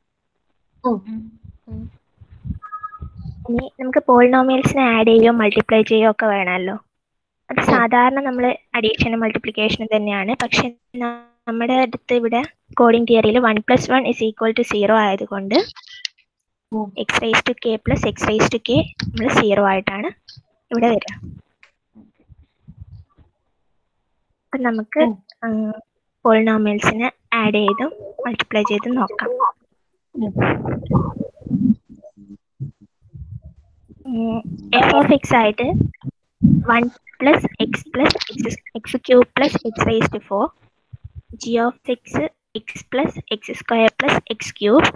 ഇനി നമുക്ക് പോളിനോമിയൽസിനെ ആഡ് ചെയ്യുകയോ മൾട്ടിപ്ലൈ ചെയ്യുകയോ ഒക്കെ വേണമല്ലോ അത് സാധാരണ നമ്മൾ അഡീഷനും മൾട്ടിപ്ലിക്കേഷനും തന്നെയാണ് പക്ഷെ ന- നമ്മുടെ അടുത്ത് ഇവിടെ കോഡിംഗ് തിയറിയിൽ one plus one is equal to zero ആയതുകൊണ്ട് ഉം. X rise to K plus X rise to K നമ്മൾ സീറോ ആയിട്ടാണ് ഇവിടെ വരിക അപ്പൊ നമുക്ക് ഉം. പോളിനോമിയൽസിനെ ആഡ് ചെയ്തും മൾട്ടിപ്ലൈ ചെയ്തും നോക്കാം എഫ് ഓഫ് എക്സ് ആയിട്ട് one plus X plus X X cube plus X rise to four G of X X plus X square plus X cube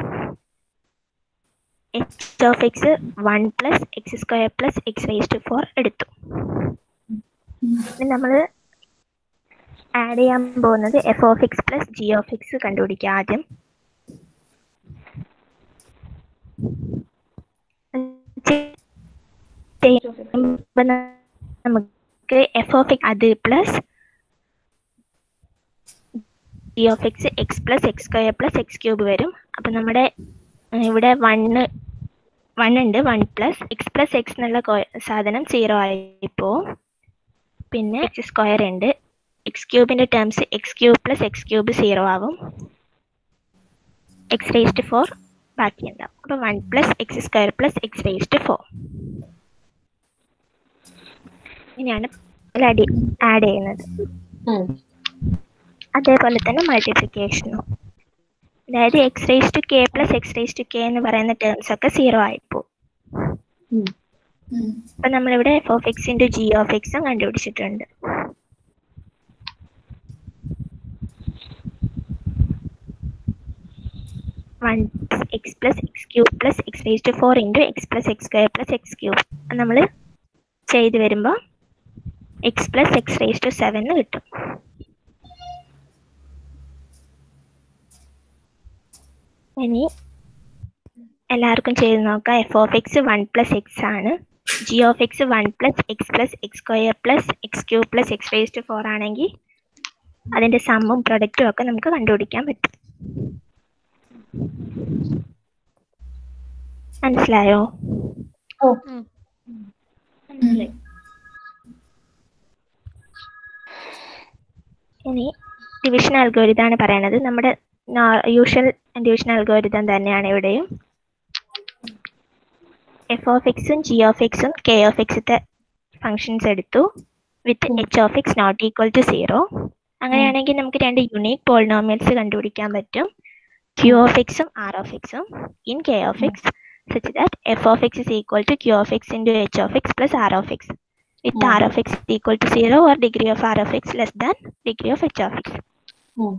H of X one plus X square plus X rise to four എടുത്തു ഇനി നമ്മൾ add ചെയ്യാൻ പോകുന്നത് F of X plus G of X കണ്ടുപിടിക്കുക ആദ്യം ചെയ്യുമ്പോ നമുക്ക് F of X അത് plus G of X X plus X square plus X cube വരും അപ്പൊ നമ്മുടെ ഉം, ഇവിടെ വണ്ണ് വൺ ഉണ്ട് one plus X plus X എന്നുള്ള കോ- സാധനം സീറോ ആയിപ്പോ പിന്നെ എക്സ് സ്ക്വയർ ഉണ്ട് എക്സ് ക്യൂബിന്റെ terms X cube plus X cube zero ആവും എക്സ് റേസ്റ്റ് ഫോർ ബാക്കി ഉണ്ടാവും അപ്പൊ one plus X square plus X raised four ഇങ്ങനെയാണ് ആഡ് ആഡ് ചെയ്യുന്നത് ഉം. അതേപോലെ തന്നെ മൾട്ടിപ്ലിക്കേഷനും അതായത് X raise to K plus X raise to K എന്ന് പറയുന്ന ടേംസ് ഒക്കെ സീറോ ആയിപ്പോ ഉം. അപ്പൊ നമ്മളിവിടെ F of X into G of എക്സും കണ്ടുപിടിച്ചിട്ടുണ്ട് one X plus X cube plus X raise to four into X plus X square plus X cube നമ്മൾ ചെയ്ത് വരുമ്പോൾ X plus X raise to seven കിട്ടും ഇനി എല്ലാവർക്കും ചെയ്ത് നോക്കാം F of X one plus X ആണ് G of X one plus X plus X square plus X cube plus X raise to four ആണെങ്കിൽ അതിന്റെ സമ്മും പ്രൊഡക്റ്റും ഒക്കെ നമുക്ക് കണ്ടുപിടിക്കാൻ പറ്റും മനസ്സിലായോ ഓ. മനസ്സിലായി ഇനി ഡിവിഷൻ അൽഗോരിതാണ് പറയണത് നമ്മുടെ യൂഷ്വൽ ഡിവിഷൻ അൽഗോരിതം തന്നെയാണ് ഇവിടെയും എഫ് ഓഫ് എക്സും ജി ഓഫ് എക്സും കെ ഓഫ് എക്സത്തെ ഫങ്ഷൻസ് എടുത്തു with H of X not equal to zero അങ്ങനെയാണെങ്കിൽ നമുക്ക് രണ്ട് യുണീക് പോളിനോമിയൽസ് കണ്ടുപിടിക്കാൻ പറ്റും ക്യൂ ഓഫ് എക്സും ആർ ഓഫ് എക്സും in K of X such that f of x is equal to q of x into h of x plus r of x with Mm. r of x equal to 0 or degree of r of x less than degree of h of x. ഉം.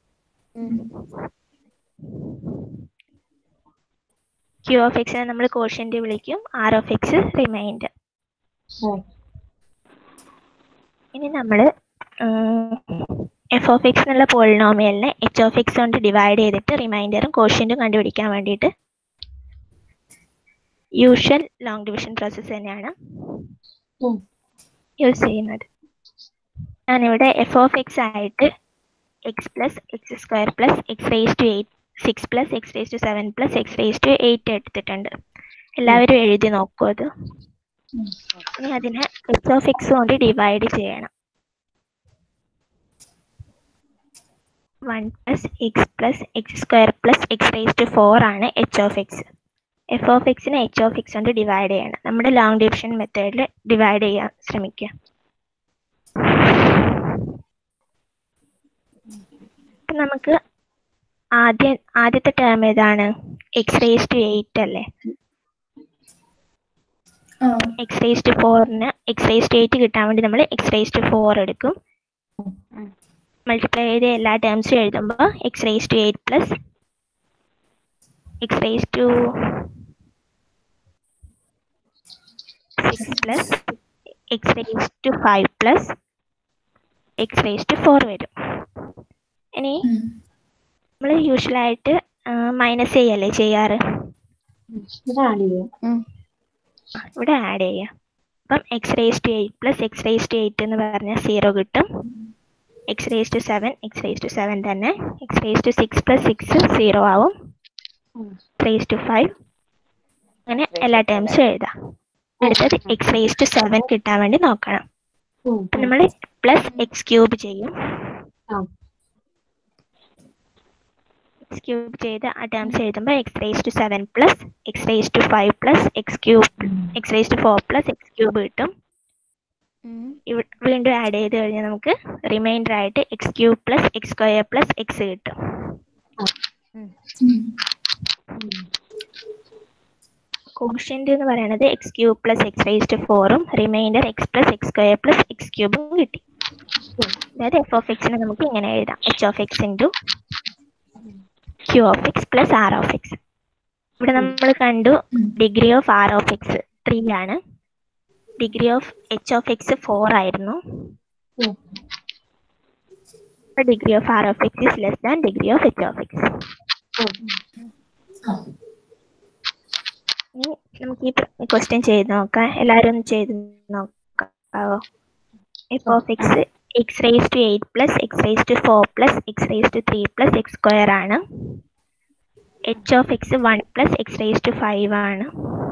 q of x നെ നമ്മൾ quotient വിളിക്കും r of x reminder ഉം. ഇനി നമ്മൾ f of x എന്നുള്ള പോളിനോമിയലിനെ h of x കൊണ്ട് ഡിവൈഡ് ചെയ്തിട്ട് റിമൈൻഡറും കോഷ്യന്റും കണ്ടുപിടിക്കാൻ വേണ്ടിയിട്ട് യൂഷ്വൽ ലോങ് ഡിവിഷൻ പ്രോസസ്സ് തന്നെയാണ് ഉം. യൂസ് ചെയ്യുന്നത് ഞാനിവിടെ എഫ് ഓഫ് എക്സ് ആയിട്ട് x plus X square plus X raise to eight six plus X raise to seven plus X raise to eight എടുത്തിട്ടുണ്ട് എല്ലാവരും എഴുതി നോക്കൂ അത് ഉം. ഇനി അതിനെ എച്ച് ഓഫ് എക്സ് കൊണ്ട് ഡിവൈഡ് ചെയ്യണം one plus X plus X square plus X raise to four ആണ് h of x f of എക്സിനെ എച്ച് ഓഫ് എക്സ് കൊണ്ട് ഡിവൈഡ് ചെയ്യണം നമ്മുടെ ലോങ് ഡിവിഷൻ മെത്തേഡിൽ ഡിവൈഡ് ചെയ്യാൻ ശ്രമിക്കുക ഇപ്പൊ നമുക്ക് ആദ്യം ആദ്യത്തെ ടേം ഏതാണ് എക്സ് റേസ് ടു എയ്റ്റ് അല്ലേ എക്സ് റേസ് ടു ഫോറിന് എക്സ് റേസ് ടു എയ്റ്റ് കിട്ടാൻ വേണ്ടി നമ്മൾ എക്സ് റേസ് ടു ഫോർ എടുക്കും മൾട്ടിപ്ലൈ ചെയ്ത് എല്ലാ ടേംസും എഴുതുമ്പോൾ x raise to eight plus X raise to six plus X raise to five plus X raise to four വരും ഇനി നമ്മൾ യൂഷ്വലായിട്ട് മൈനസ് ചെയ്യല്ലേ ചെയ്യാറ് ഇത് ആഡ് ചെയ്യാം ഇവിടെ ആഡ് ചെയ്യാം അപ്പം x raise to eight plus X raise to eight എന്ന് പറഞ്ഞാൽ സീറോ കിട്ടും x raise to seven x raise to seven തന്നെ x raise to six plus six zero ആവും റേസ് ടു ഫൈവ് അങ്ങനെ എല്ലാ ടേംസും എഴുതാം അടുത്തത് എക്സ് റേസ് ടു സെവൻ കിട്ടാൻ വേണ്ടി നോക്കണം ഉം. അപ്പം നമ്മൾ പ്ലസ് എക്സ് ക്യൂബ് ചെയ്യും ആ. എക്സ് ക്യൂബ് ചെയ്ത് ആ ടേംസ് എഴുതുമ്പോൾ x raise to seven plus X raise to five plus X cube x raise to four plus X cube കിട്ടും ഇവ- വീണ്ടും ആഡ് ചെയ്ത് കഴിഞ്ഞാൽ നമുക്ക് റിമൈൻഡർ ആയിട്ട് x cube plus X square plus x കിട്ടും കോഷ്യന്റ് എന്ന് പറയുന്നത് x cube plus X raise to ഫോറും remainder x plus X square plus x ക്യൂബും കിട്ടി അതായത് എഫ് ഓഫ് എക്സിനെ നമുക്ക് ഇങ്ങനെ എഴുതാം h of X into Q of X plus r of x ഇവിടെ നമ്മൾ കണ്ടു degree of r of x three ആണ് degree of h of x four ആയിരുന്നു ഉം. Degree of r of x is less than degree of h of x ഇനി നമുക്ക് ഈ question ചെയ്ത് നോക്കാം എല്ലാവരും ഒന്ന് ചെയ്ത് നോക്കാവോ f of X x raise to eight plus X raise to four plus X raise to three plus X square ആണ് h of X one plus X raise to five ആണ്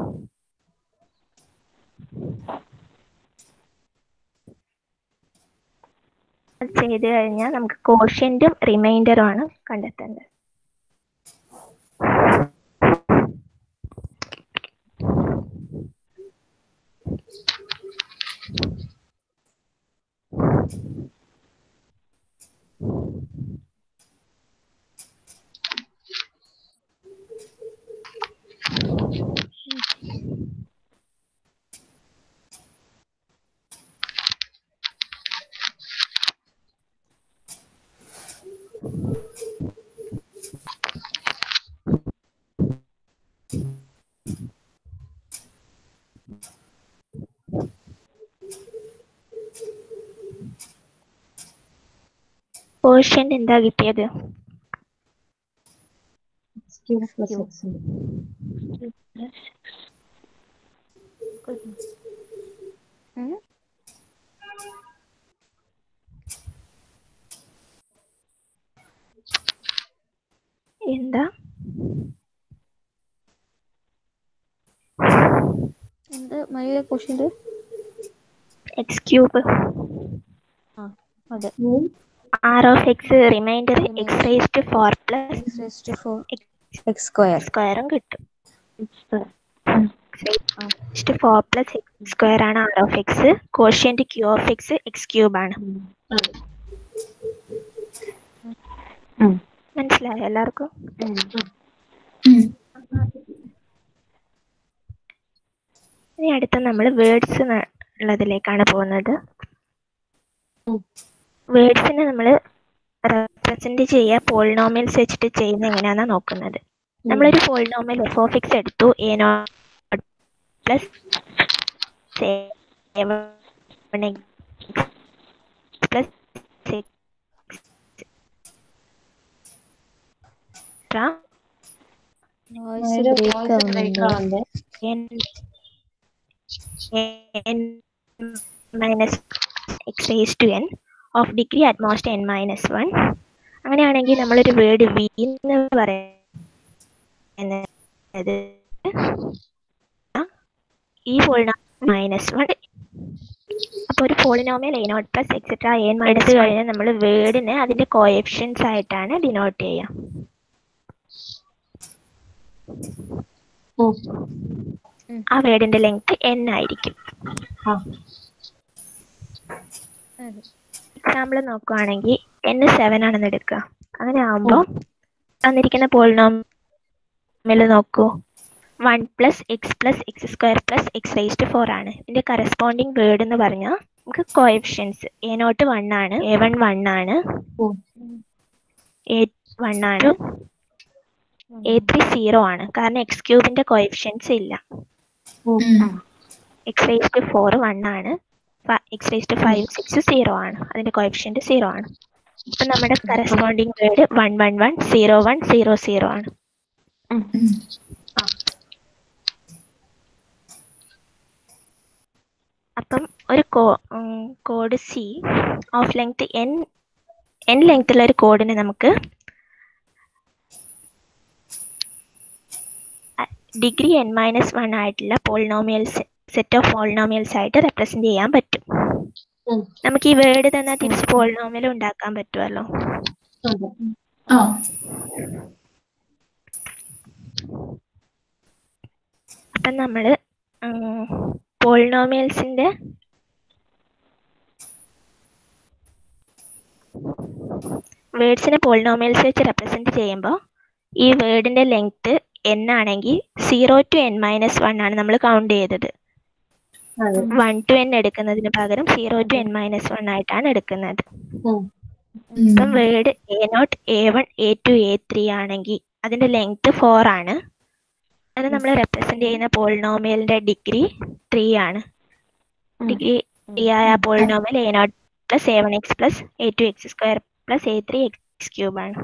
അത് ചെയ്ത് കഴിഞ്ഞാൽ നമുക്ക് കോഷ്യന്റും റിമൈൻഡറും ആണ് കണ്ടെത്തേണ്ടത് കോഷ്യന്റ് എന്താ കിട്ടിയത് എക്സ് ക്യൂബ് പ്ലസ് എക്സ് എന്താ എന്ത് മലയാള ക്വസ്റ്റ്യൻ എക്സ് ക്യൂബ് അതെ r of x remainder x raise to four plus X square സ്ക്വയറും കിട്ടും ഫോർ പ്ലസ് എക്സ് സ്ക്വയർ ആണ് r of x quotient q of X X cube ആണ് മനസ്സിലായോ എല്ലാവർക്കും ഇനി അടുത്ത നമ്മൾ വേർഡ്സ് ഉള്ളതിലേക്കാണ് പോകുന്നത് വേർഡ്സിനെ നമ്മൾ റെപ്രസെന്റ് ചെയ്യുക പോളിനോമിയൽസ് വെച്ചിട്ട് ചെയ്യുന്ന എങ്ങനെയാണെന്ന് നോക്കുന്നത് നമ്മളൊരു പോളിനോമിയൽ എഫ് ഓഫ് എക്സ് എടുത്തു a naught plus plus voice break ആവുന്നുണ്ട് minus x raise to n of degree at most n minus one അങ്ങനെയാണെങ്കിൽ നമ്മളൊരു വേർഡ് വി എന്ന് പറയുന്നത് ഈ പോളിനോ മൈനസ് വൺ അപ്പോൾ ഒരു polynomial A naught plus etcetera n minus കഴിഞ്ഞാൽ നമ്മൾ വേർഡിനെ അതിന്റെ കോഎഫിഷ്യൻസ് ആയിട്ടാണ് ഡിനോട്ട് ചെയ്യുക ആ വേർഡിന്റെ ലെങ്ത് എൻ ആയിരിക്കും എക്സാമ്പിൾ നോക്കുവാണെങ്കിൽ എൻ സെവൻ ആണെന്ന് എടുക്കുക അങ്ങനെ ആകുമ്പോൾ തന്നിരിക്കുന്ന പോളിനോമിയൽ നോക്കൂ one plus X plus X square plus X raised four ആണ് ഇതിന്റെ കറസ്പോണ്ടിങ് വേർഡ് എന്ന് പറഞ്ഞാൽ നമുക്ക് കോഎഫിഷ്യൻസ് എ നോട്ട് വൺ ആണ് എ വൺ വൺ ആണ് എ വൺ ആണ് എ ത്രീ സീറോ ആണ് കാരണം എക്സ് ക്യൂബിന്റെ കോഎഫിഷ്യൻസ് ഇല്ല എക്സ് റേസ്റ്റ് ഫോർ വൺ ആണ് x raised five six zero ആണ് അതിന്റെ കോഎഫിഷ്യന്റ് സീറോ ആണ് ഇപ്പൊ നമ്മുടെ corresponding word one one one zero one zero zero ആണ് അപ്പം ഒരു code c of length n n ലെങ്ത്തുള്ള ഒരു കോഡിനെ നമുക്ക് ഡിഗ്രി എൻ മൈനസ് വൺ ആയിട്ടുള്ള പോളിനോമിയൽസ് സെറ്റ് ഓഫ് പോളിനോമിയൽസ് ആയിട്ട് റെപ്രസെന്റ് ചെയ്യാൻ പറ്റും നമുക്ക് ഈ വേർഡ് തന്നാൽ തിരിച്ച് പോളിനോമിയൽ ഉണ്ടാക്കാൻ പറ്റുമല്ലോ അപ്പം നമ്മൾ പോളിനോമിയൽസിന്റെ വേർഡ്സിനെ പോളിനോമിയൽസ് വെച്ച് റെപ്രസെന്റ് ചെയ്യുമ്പോൾ ഈ വേർഡിന്റെ ലെങ്ത് എൻ ആണെങ്കിൽ zero to n minus one ആണ് നമ്മൾ കൗണ്ട് ചെയ്തത് വൺ ടു എൻ എടുക്കുന്നതിന് പകരം zero to n minus one ആയിട്ടാണ് എടുക്കുന്നത് ഇപ്പം word a naught a one a two a three ആണെങ്കിൽ അതിന്റെ ലെങ്ത് ഫോർ ആണ് അത് നമ്മൾ റെപ്രസെന്റ് ചെയ്യുന്ന പോളിനോമിയലിന്റെ ഡിഗ്രി ത്രീ ആണ് ഡിഗ്രി ആയ polynomial A naught plus A one X plus a two x square plus a three x cube ആണ്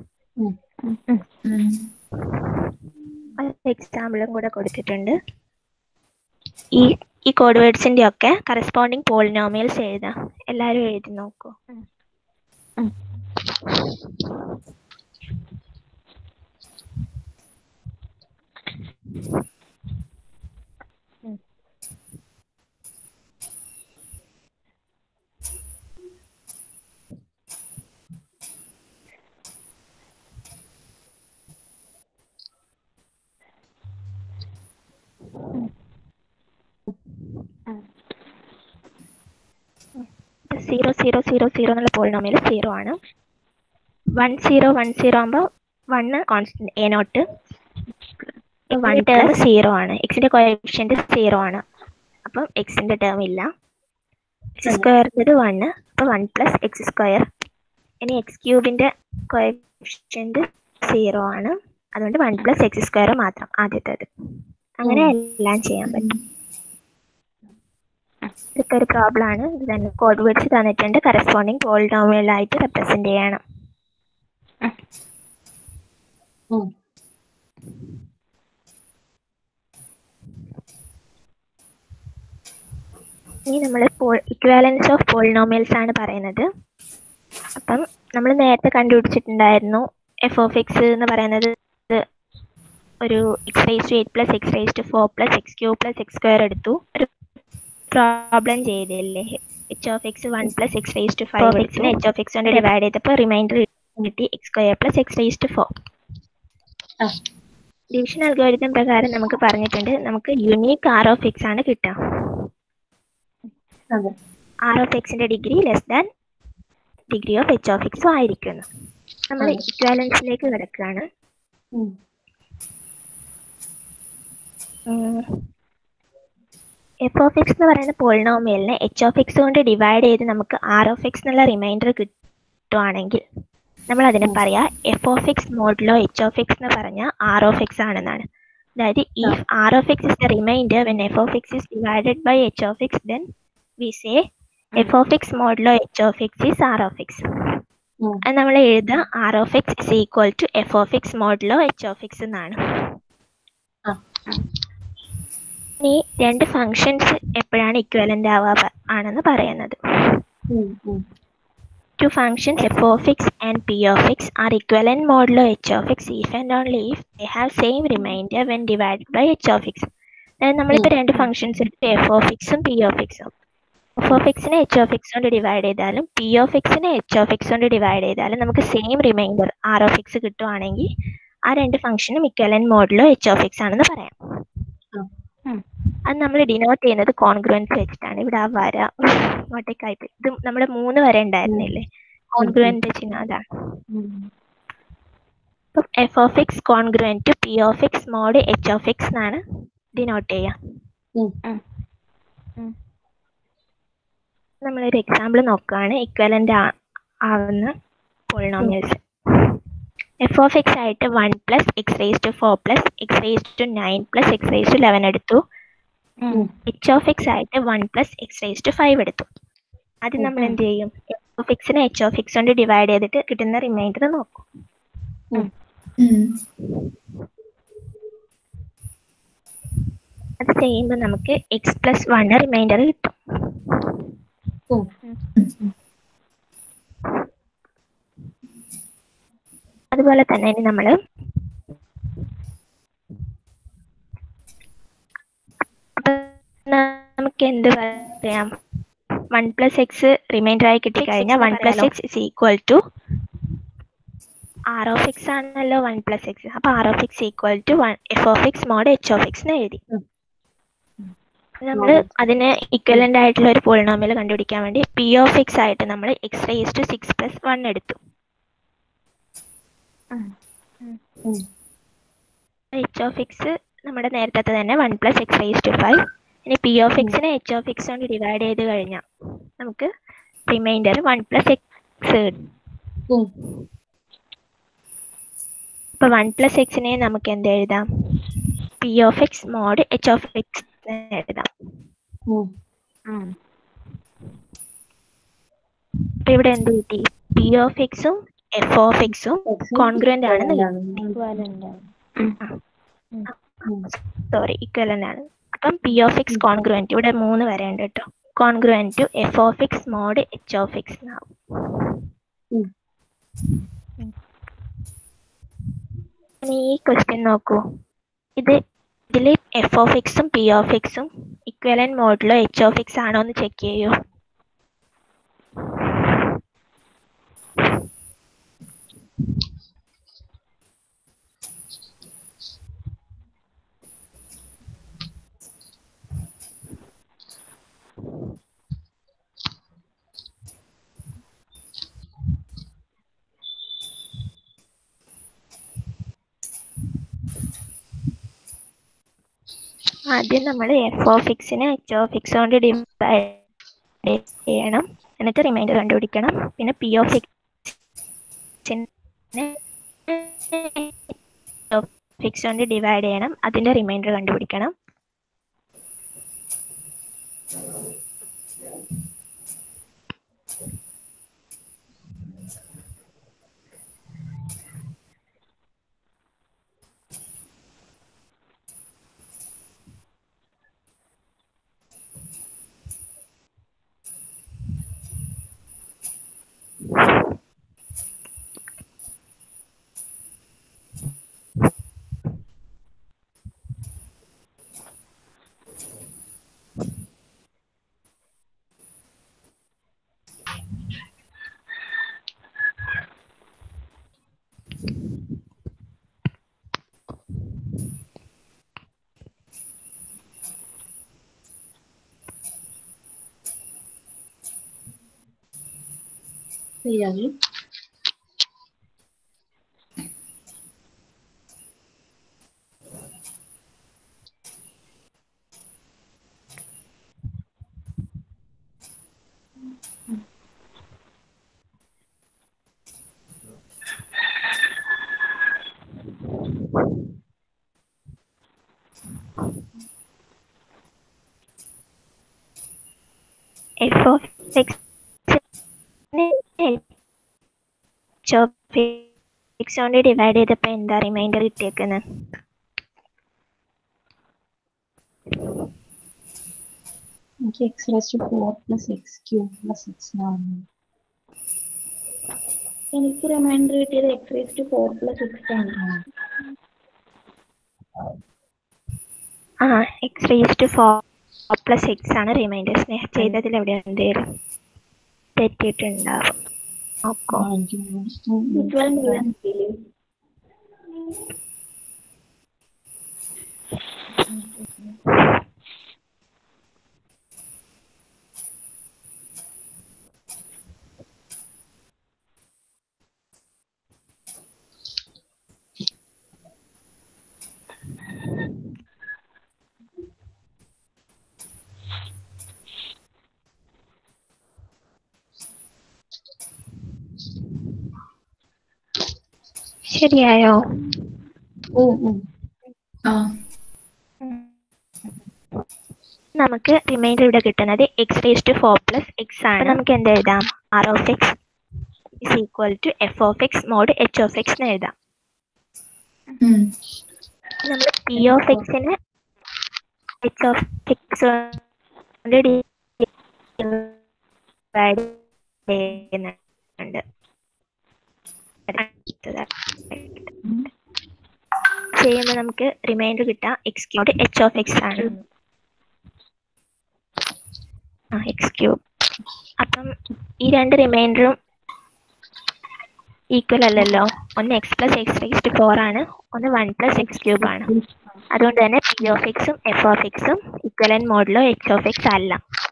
എക്സാമ്പിളും കൂടെ കൊടുത്തിട്ടുണ്ട് ഈ ഈ കോഡ് വേർഡ്സിന്റെ ഒക്കെ കറസ്പോണ്ടിങ് പോളിനോമിയൽസ് എഴുതാം എല്ലാവരും എഴുതി നോക്കൂ സീറോ സീറോ സീറോ സീറോ എന്നുള്ള പോളിനോമിയൽ സീറോ ആണ് വൺ സീറോ വൺ സീറോ ആകുമ്പോൾ one constant a naught one term zero ആണ് എക്സിന്റെ കോയഫിഷ്യന്റ് സീറോ ആണ് അപ്പം എക്സിന്റെ ടേം ഇല്ല എക്സ് സ്ക്വയറിൻ്റെത് വണ്ണ് അപ്പോൾ വൺ പ്ലസ് എക്സ് സ്ക്വയർ ഇനി എക്സ് ക്യൂബിന്റെ കോയഫിഷ്യന്റ് സീറോ ആണ് അതുകൊണ്ട് വൺ പ്ലസ് എക്സ് സ്ക്വയർ മാത്രം ആദ്യത്തേത് അങ്ങനെ എല്ലാം ചെയ്യാൻ പറ്റും ഇതൊക്കെ ഒരു പ്രോബ്ലം ആണ് ഇത് തന്നെ കോഡ് വേർഡ്സ് തന്നിട്ടുണ്ട് കറസ്പോണ്ടിങ് പോളിനോമിയലായിട്ട് റെപ്രസെന്റ് ചെയ്യണം ഉം. ഇനി നമ്മൾ ഇക്വാലൻസ് ഓഫ് പോളിനോമിയൽസ് ആണ് പറയുന്നത് അപ്പം നമ്മൾ നേരത്തെ കണ്ടുപിടിച്ചിട്ടുണ്ടായിരുന്നു എഫ് ഓഫ് എക്സ് എന്ന് പറയുന്നത് ഇത് ഒരു x raise to eight plus X raise to four plus x q plus X square എടുത്തു ഒരു പ്രോബ്ലം ചെയ്തില്ലേ h of X one plus X raise to five എക്സിനെ എച്ച് ഓഫ് എക്സ് കൊണ്ട് divide ചെയ്തപ്പോൾ റിമൈൻഡർ കിട്ടി x square plus X raise to four ആ. Division algorithm പ്രകാരം നമുക്ക് പറഞ്ഞിട്ടുണ്ട് നമുക്ക് യുണീക്ക് ആർ ഓഫ് എക്സ് ആണ് കിട്ടുക അതെ ആർ ഓഫ് എക്സിന്റെ degree less than degree of h of എക്സും ആയിരിക്കുന്നു നമ്മൾ അതെ. ഇക്വാലൻസിലേക്ക് കിടക്കുകയാണ് ഉം. എഫ് ഓഫ് എക്സ് എന്ന് പറയുന്ന പോളിനോമിയലിനെ എച്ച് ഓഫ് എക്സ് കൊണ്ട് ഡിവൈഡ് ചെയ്ത് നമുക്ക് ആർ ഓഫ് എക്സ് എന്നുള്ള റിമൈൻഡർ കിട്ടുവാണെങ്കിൽ നമ്മൾ അതിനെ പറയാ f of x modulo h of x എന്ന് പറഞ്ഞാൽ ആർ ഓഫ് എക്സ് ആണെന്നാണ് അതായത് if r of x is the remainder when f of x is divided by h of x then we say f of x modulo h of x is r of x ഉം. അത് നമ്മൾ എഴുതുക R of x is equal to f of x modulo h of X എന്നാണ് ആ. ഇനി രണ്ട് functions എപ്പോഴാണ് equivalent ആവാ പ- ആണെന്ന് പറയുന്നത് ഉം, ഉം. Two functions f of x and p of x are equivalent modulo h of x if and only if they have same remainder when divided by h of x. അതായത് നമ്മളിപ്പോൾ രണ്ട് ഫംഗ്ഷൻസ് എടുത്ത് എഫ് ഓഫ് എക്സും p of എക്സും f of എക്സിനെ h of x കൊണ്ട് divide ചെയ്താലും p of എക്സിനെ എച്ച് ഓഫ് എക്സ് കൊണ്ട് ഡിവൈഡ് ചെയ്താലും നമുക്ക് same remainder r of x കിട്ടുവാണെങ്കിൽ ആ രണ്ട് ഫംഗ്ഷനും equivalent modulo h of x ആണെന്ന് പറയാം ഉം. അത് നമ്മൾ ഡിനോട്ട് ചെയ്യുന്നത് കോൺഗ്രുവൻസ് വെച്ചിട്ടാണ് ഇവിടെ ആ വര ഇങ്ങോട്ടേക്കായി പോയി. ഇത് നമ്മുടെ മൂന്ന് വര ഉണ്ടായിരുന്നില്ലേ കോൺഗ്രുവന്റ് ചിഹ്നം അതാണ് ഉം. അപ്പം f of x congruent to p of x mod h of X എന്നാണ് ഡിനോട്ട് ചെയ്യാം ഉം. നമ്മളൊരു എക്സാമ്പിൾ നോക്കുകയാണ് ഇക്വലന്റ് ആവുന്ന പോളിനോമിയൽസ് എഫ് ഓഫ് എക്സ് ആയിട്ട് one plus X raise to four plus X raise to nine plus X raise to eleven എടുത്തു ഉം. H of X ആയിട്ട് one plus X raise to five എടുത്തു ആദ്യം നമ്മൾ എന്ത് ചെയ്യും എഫ് ഓഫ് എക്സിനെ എച്ച് ഓഫ് എക്സ് കൊണ്ട് ഡിവൈഡ് ചെയ്തിട്ട് കിട്ടുന്ന റിമൈൻഡർ നോക്കും അത് ചെയ്യുമ്പോൾ നമുക്ക് എക്സ് പ്ലസ് വൺ റിമൈൻഡർ കിട്ടും ഉം. അതുപോലെ തന്നെ ഇനി നമ്മൾ നമുക്ക് എന്ത് പറയാം വൺ പ്ലസ് എക്സ് റിമൈൻഡർ ആയി കിട്ടിക്കഴിഞ്ഞാൽ one plus x is equal to r of x ആണല്ലോ വൺ പ്ലസ് എക്സ് അപ്പൊ r of x equal to one f of x mod h of x എന്ന് എഴുതി ഉം. നമ്മൾ അതിന് ഇക്വലന്റ് ആയിട്ടുള്ള ഒരു പോളിനോമിയൽ കണ്ടുപിടിക്കാൻ വേണ്ടി പി ഓഫ് എക്സ് ആയിട്ട് നമ്മൾ x raise to six plus one എടുത്തു ഉം. എച്ച് ഓഫ് എക്സ് നമ്മുടെ നേരത്തെ തന്നെ one plus X raise to five ഇനി പി ഓഫ് എക്സിനെ എച്ച് ഓഫ് എക്സ് കൊണ്ട് ഡിവൈഡ് ചെയ്ത് കഴിഞ്ഞാൽ നമുക്ക് റിമൈൻഡർ വൺ പ്ലസ് എക്സ് ഉം. ഇപ്പൊ വൺ പ്ലസ് എക്സിനെ നമുക്ക് എന്ത് എഴുതാം p of x mod h of x എഴുതാം ഉം. അപ്പൊ ഇവിടെ എന്ത് കിട്ടി പി ഓഫ് എക്സും എഫ് ഓഫ് എക്സും കോൺഗ്രന്റ് ആണെന്ന് സോറി ഇക്വലന്റ് ആണ് അപ്പം പി ഓഫ് എക്സ് കോൺഗ്രുവൻറ്റ് ഇവിടെ മൂന്ന് വരേണ്ട കേട്ടോ congruent to f of x mod h of x എന്നാവും ഉം. ഇനി ഈ ക്വസ്റ്റ്യൻ നോക്കൂ ഇത് ഇതിൽ എഫ് ഓഫ് എക്സും പി ഓഫ് എക്സും equivalent modulo h of x ആണോ എന്ന് ചെക്ക് ചെയ്യൂ ആദ്യം നമ്മൾ എഫ് ഓഫ് എക്സിനെ എച്ച് ഓഫ് എക്സ് കൊണ്ട് ഡിവൈഡ് ചെയ്യണം എന്നിട്ട് റിമൈൻഡർ കണ്ടുപിടിക്കണം പിന്നെ പി ഓഫ് എക്സിനെ എക്സ് കൊണ്ട് ഡിവൈഡ് ചെയ്യണം അതിന്റെ റിമൈൻഡർ കണ്ടുപിടിക്കണം ശരിയാണ് f of x h of x കൊണ്ട് ഡിവൈഡ് ചെയ്തപ്പോൾ എന്താ റിമൈൻഡർ കിട്ടിയേക്കുന്നത് എനിക്ക് x raise to four plus X cube plus X ആണ് എനിക്ക് റിമൈൻഡർ കിട്ടിയത് x raise to four plus six ആണ് ആ x raise to four plus X ആണ് റിമൈൻഡർ സ്നേഹം ചെയ്തതിൽ എവിടെ എന്തേലും തെറ്റിയിട്ടുണ്ടാവും നോക്കോ എനിക്ക് ഇക്വൽ മുഴുവൻ കിട്ടിയില്ലേ ശരിയായോ നമുക്ക് റിമൈൻഡർ ഇവിടെ കിട്ടുന്നത് x raise to four plus X ആണ് നമുക്ക് എന്ത് എഴുതാം r of x is equal to f of x mod h of x എന്ന് എഴുതാം നമ്മൾ പി ഓഫ് എക്സിന് എച്ച് ഓഫ് എക്സ് കൊണ്ട് ഡിവൈഡ് ചെയ്യുന്നുണ്ട് ചെയ്യുമ്പോൾ നമുക്ക് റിമൈൻഡർ കിട്ടാം x cube H of x ആണ് ആ എക്സ് ക്യൂബ് അപ്പം ഈ രണ്ട് റിമൈൻഡറും ഈക്വൽ അല്ലല്ലോ ഒന്ന് x plus X raised four ആണ് ഒന്ന് വൺ പ്ലസ് എക്സ് ക്യൂബ് ആണ് അതുകൊണ്ട് തന്നെ പി ഓഫ് എക്സും എഫ് ഓഫ് എക്സും ഇക്വലൻ മോഡിലോ എച്ച് ഓഫ് എക്സ് അല്ല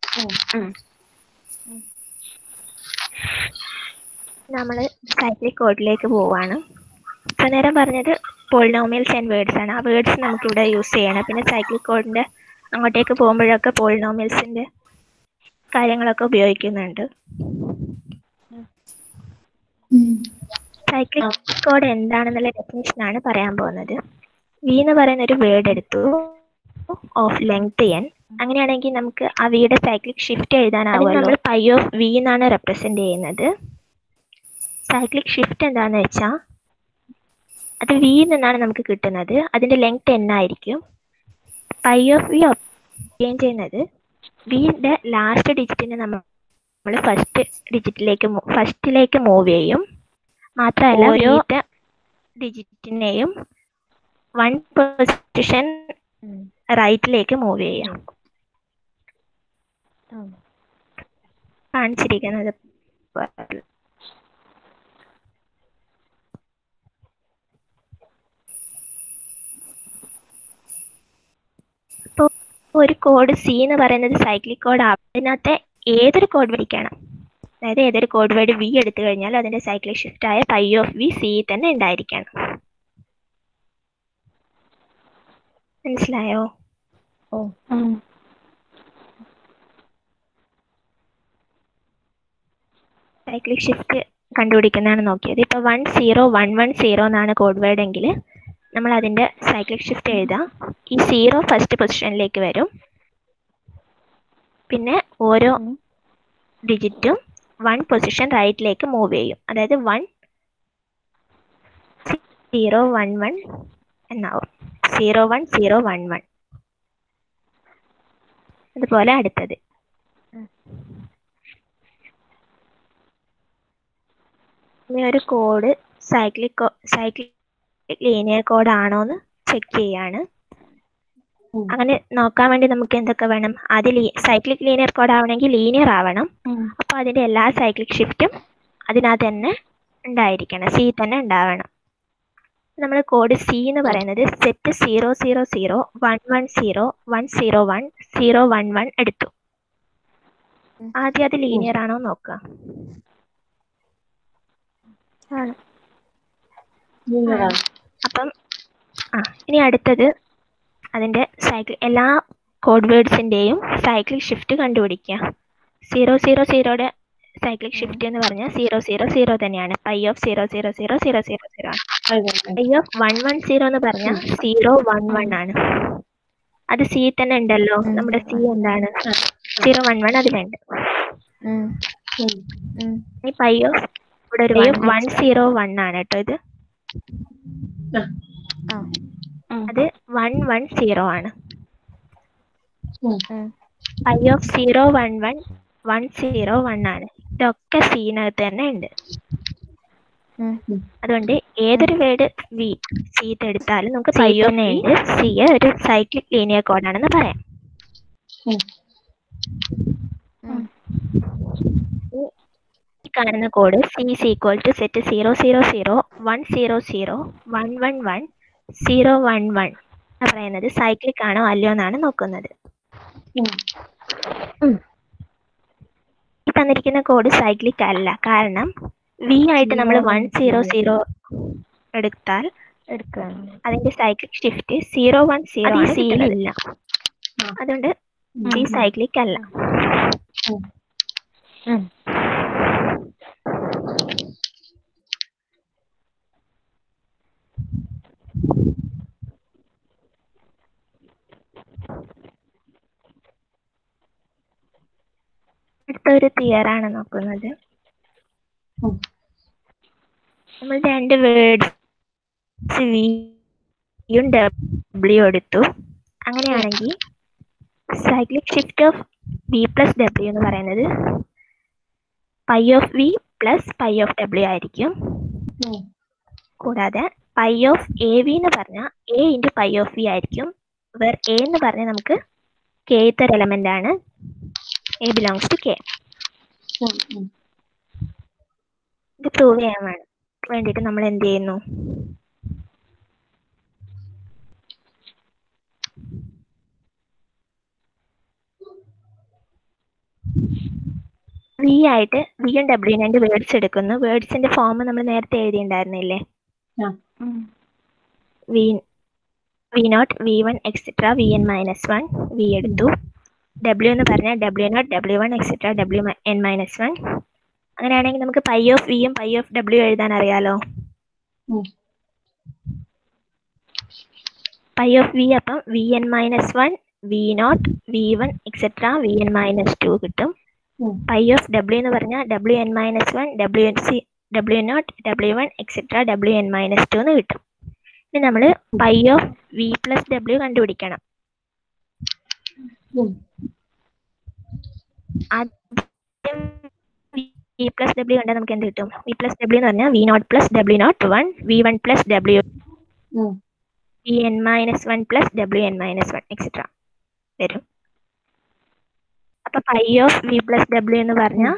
നമ്മൾ സൈക്ലിക് കോഡിലേക്ക് പോവാണ് ഇത്ര നേരം പറഞ്ഞത് പോളിനോമിയൽസ് ആൻഡ് വേർഡ്സ് ആണ് ആ വേർഡ്സ് നമുക്ക് ഇവിടെ യൂസ് ചെയ്യണം പിന്നെ സൈക്ലിക് കോഡിന്റെ അങ്ങോട്ടേക്ക് പോകുമ്പോഴൊക്കെ പോളിനോമിയൽസിന്റെ കാര്യങ്ങളൊക്കെ ഉപയോഗിക്കുന്നുണ്ട് സൈക്ലിക് കോഡ് എന്താണെന്നുള്ള ഡെഫിനേഷൻ ആണ് പറയാൻ പോകുന്നത് വി എന്ന് പറയുന്ന ഒരു വേർഡ് എടുത്തു ഓഫ് ലെങ്ത് എൻ അങ്ങനെയാണെങ്കിൽ നമുക്ക് ആ വിയുടെ സൈക്ലിക് ഷിഫ്റ്റ് എഴുതാനാവും നമ്മൾ പൈ ഓഫ് വി എന്നാണ് റെപ്രസെന്റ് ചെയ്യുന്നത് സൈക്ലിക് ഷിഫ്റ്റ് എന്താന്ന് വെച്ചാൽ അത് വി നിന്നാണ് നമുക്ക് കിട്ടുന്നത് അതിന്റെ ലെങ്ത് എൻ ആയിരിക്കും പൈ ഓഫ് വി ഒപ്റ്റെയിൻ ചെയ്യുന്നത് വിയുടെ ലാസ്റ്റ് ഡിജിറ്റിനെ നമ്മൾ നമ്മൾ ഫസ്റ്റ് ഡിജിറ്റിലേക്ക് ഫസ്റ്റിലേക്ക് മൂവ് ചെയ്യും മാത്രമല്ല ഓരോ ഡിജിറ്റിനെയും വൺ പൊസിഷൻ റൈറ്റിലേക്ക് മൂവ് ചെയ്യാം കാണിച്ചിരിക്കുന്നത് പോലെ. ഇപ്പൊ ഒരു കോഡ് സി എന്ന് പറയുന്നത് സൈക്ലിക് കോഡ് അതിനകത്തെ ഏതൊരു കോഡ് പഠിക്കണം അതായത് ഏതൊരു കോഡ് വേർഡ് വി എടുത്തു കഴിഞ്ഞാൽ അതിന്റെ സൈക്ലിക് ഷിഫ്റ്റ് ആയ പൈ ഓഫ് വി സി തന്നെ ഉണ്ടായിരിക്കണം മനസ്സിലായോ സൈക്ലിക് ഷിഫ്റ്റ് കണ്ടുപിടിക്കുന്നതാണ് നോക്കിയത് ഇപ്പൊ one zero one one zero എന്നാണ് കോഡ് വേർഡ് എങ്കിൽ നമ്മൾ അതിന്റെ സൈക്ലിക് ഷിഫ്റ്റ് എഴുതാം ഈ സീറോ ഫസ്റ്റ് പൊസിഷനിലേക്ക് വരും പിന്നെ ഓരോ ഡിജിറ്റും വൺ പൊസിഷൻ റൈറ്റിലേക്ക് മൂവ് ചെയ്യും അതായത് വൺ സീറോ വൺ വൺ എന്നാവും zero one zero one one അതുപോലെ അടുത്തത് ഇനി ഒരു code cyclic cyclic linear code ആണോ എന്ന് ചെക്ക് ചെയ്യാണ് ഉം. അങ്ങനെ നോക്കാൻ വേണ്ടി നമുക്ക് എന്തൊക്കെ വേണം ആദ്യം സൈക്ലിക് ലീനിയർ കോഡ് ആവണമെങ്കിൽ ലീനിയർ ആവണം അപ്പോൾ അതിന്റെ എല്ലാ സൈക്ലിക് ഷിഫ്റ്റും അതിനകത്ത് തന്നെ ഉണ്ടായിരിക്കണം സി തന്നെ ഉണ്ടാവണം നമ്മൾ കോഡ് സി എന്ന് പറയുന്നത് set zero zero zero one one zero one zero one zero one one എടുത്തു ആദ്യം അത് ലീനിയർ ആണോ നോക്കുക ആണ് ലീനിയറാണ് അപ്പം ആ ഇനി അടുത്തത് അതിന്റെ സൈക്കിൾ എല്ലാ കോഡ് വേർഡ്സിന്റെയും സൈക്ലിക് ഷിഫ്റ്റ് കണ്ടുപിടിക്കുക സീറോ സീറോ സീറോയുടെ സൈക്ലിക് ഷിഫ്റ്റ് എന്ന് പറഞ്ഞാൽ സീറോ സീറോ സീറോ തന്നെയാണ് pi of zero zero zero zero zero zero ആണ് pi of one one zero എന്ന് പറഞ്ഞാൽ സീറോ വൺ വൺ ആണ് അത് സി തന്നെ ഉണ്ടല്ലോ നമ്മുടെ സി എന്താണ് സീറോ വൺ വൺ അതിലുണ്ട് ഈ പൈ ഓഫ് ഇവിടെ ഒരു വൺ സീറോ വൺ ആണ് കേട്ടോ ഇത് അത് വൺ വൺ സീറോ ആണ് pi of zero one one one zero one ആണ് ഇതൊക്കെ സീനകത്ത് തന്നെ ഉണ്ട് അതുകൊണ്ട് ഏതൊരു വേർഡ് വി സീത്ത് എടുത്താലും നമുക്ക് പൈ ഓഫ് ഉണ്ട് സി ഒരു സൈക്ലിക് ലീനിയർ കോഡാണെന്ന് പറയാം ഈ കാണുന്ന code C is equal to set zero zero zero one zero zero one one one zero one one എന്ന് പറയുന്നത് സൈക്ലിക് ആണോ അല്ലയോ എന്നാണ് നോക്കുന്നത് ഈ തന്നിരിക്കുന്ന കോഡ് സൈക്ലിക് അല്ല കാരണം വി ആയിട്ട് നമ്മൾ വൺ സീറോ സീറോ എടുത്താൽ അതിന്റെ cyclic shift zero one zero ഇല്ല അതുകൊണ്ട് സി സൈക്ലിക് അല്ല അടുത്ത ഒരു തിയർ ആണ് നോക്കുന്നത് ഉം. നമ്മൾ രണ്ട് വേർഡ്സ് വിയും ഡബ്ല്യു എടുത്തു അങ്ങനെയാണെങ്കിൽ cyclic shift of V plus W എന്ന് പറയുന്നത് pi of V plus pi of ഡബ്ല്യു ആയിരിക്കും കൂടാതെ പൈ ഓഫ് എ വി എന്ന് പറഞ്ഞാൽ a into pi of v ആയിരിക്കും വേർ എ എന്ന് പറഞ്ഞാൽ നമുക്ക് കെയ്ത്ത് ഒരു എലമെന്റ് ആണ് എ ബിലോങ്സ് ടു കെ ഇത് പ്രൂവ് ചെയ്യാൻ വേണം വേണ്ടിയിട്ട് നമ്മൾ എന്ത് ചെയ്യുന്നു വി ആയിട്ട് വിയും ഡബ്ല്യു രണ്ട് വേർഡ്സ് എടുക്കുന്നു വേർഡ്സിന്റെ ഫോം നമ്മൾ നേരത്തെ എഴുതിയിട്ടുണ്ടായിരുന്നില്ലേ ആ. V V naught V one etcetera V N minus one V എടുത്തു ഡബ്ല്യു എന്ന് പറഞ്ഞാൽ W naught W one etcetera W N minus one അങ്ങനെയാണെങ്കിൽ നമുക്ക് പൈ ഓഫ് വിയും പൈ ഓഫ് ഡബ്ല്യു എഴുതാൻ അറിയാലോ ഉം. പൈ ഓഫ് വി അപ്പം V N minus one V naught V one etcetera V N minus two കിട്ടും ഉം. പൈ ഓഫ് ഡബ്ല്യു എന്ന് പറഞ്ഞാൽ W N minus one W N C W naught W one etcetera W N minus two എന്ന് കിട്ടും ഇനി നമ്മൾ pi of V plus W കണ്ടുപിടിക്കണം ഉം. ആദ്യം വി പ്ലസ് ഡബ്ല്യു കണ്ടാൽ നമുക്ക് എന്ത് കിട്ടും വി പ്ലസ് ഡബ്ല്യു എന്ന് പറഞ്ഞാൽ V naught plus W naught one V one plus W ഉം. V N minus one plus W N minus one etcetera വരും അപ്പൊ pi of V plus W എന്ന് പറഞ്ഞാൽ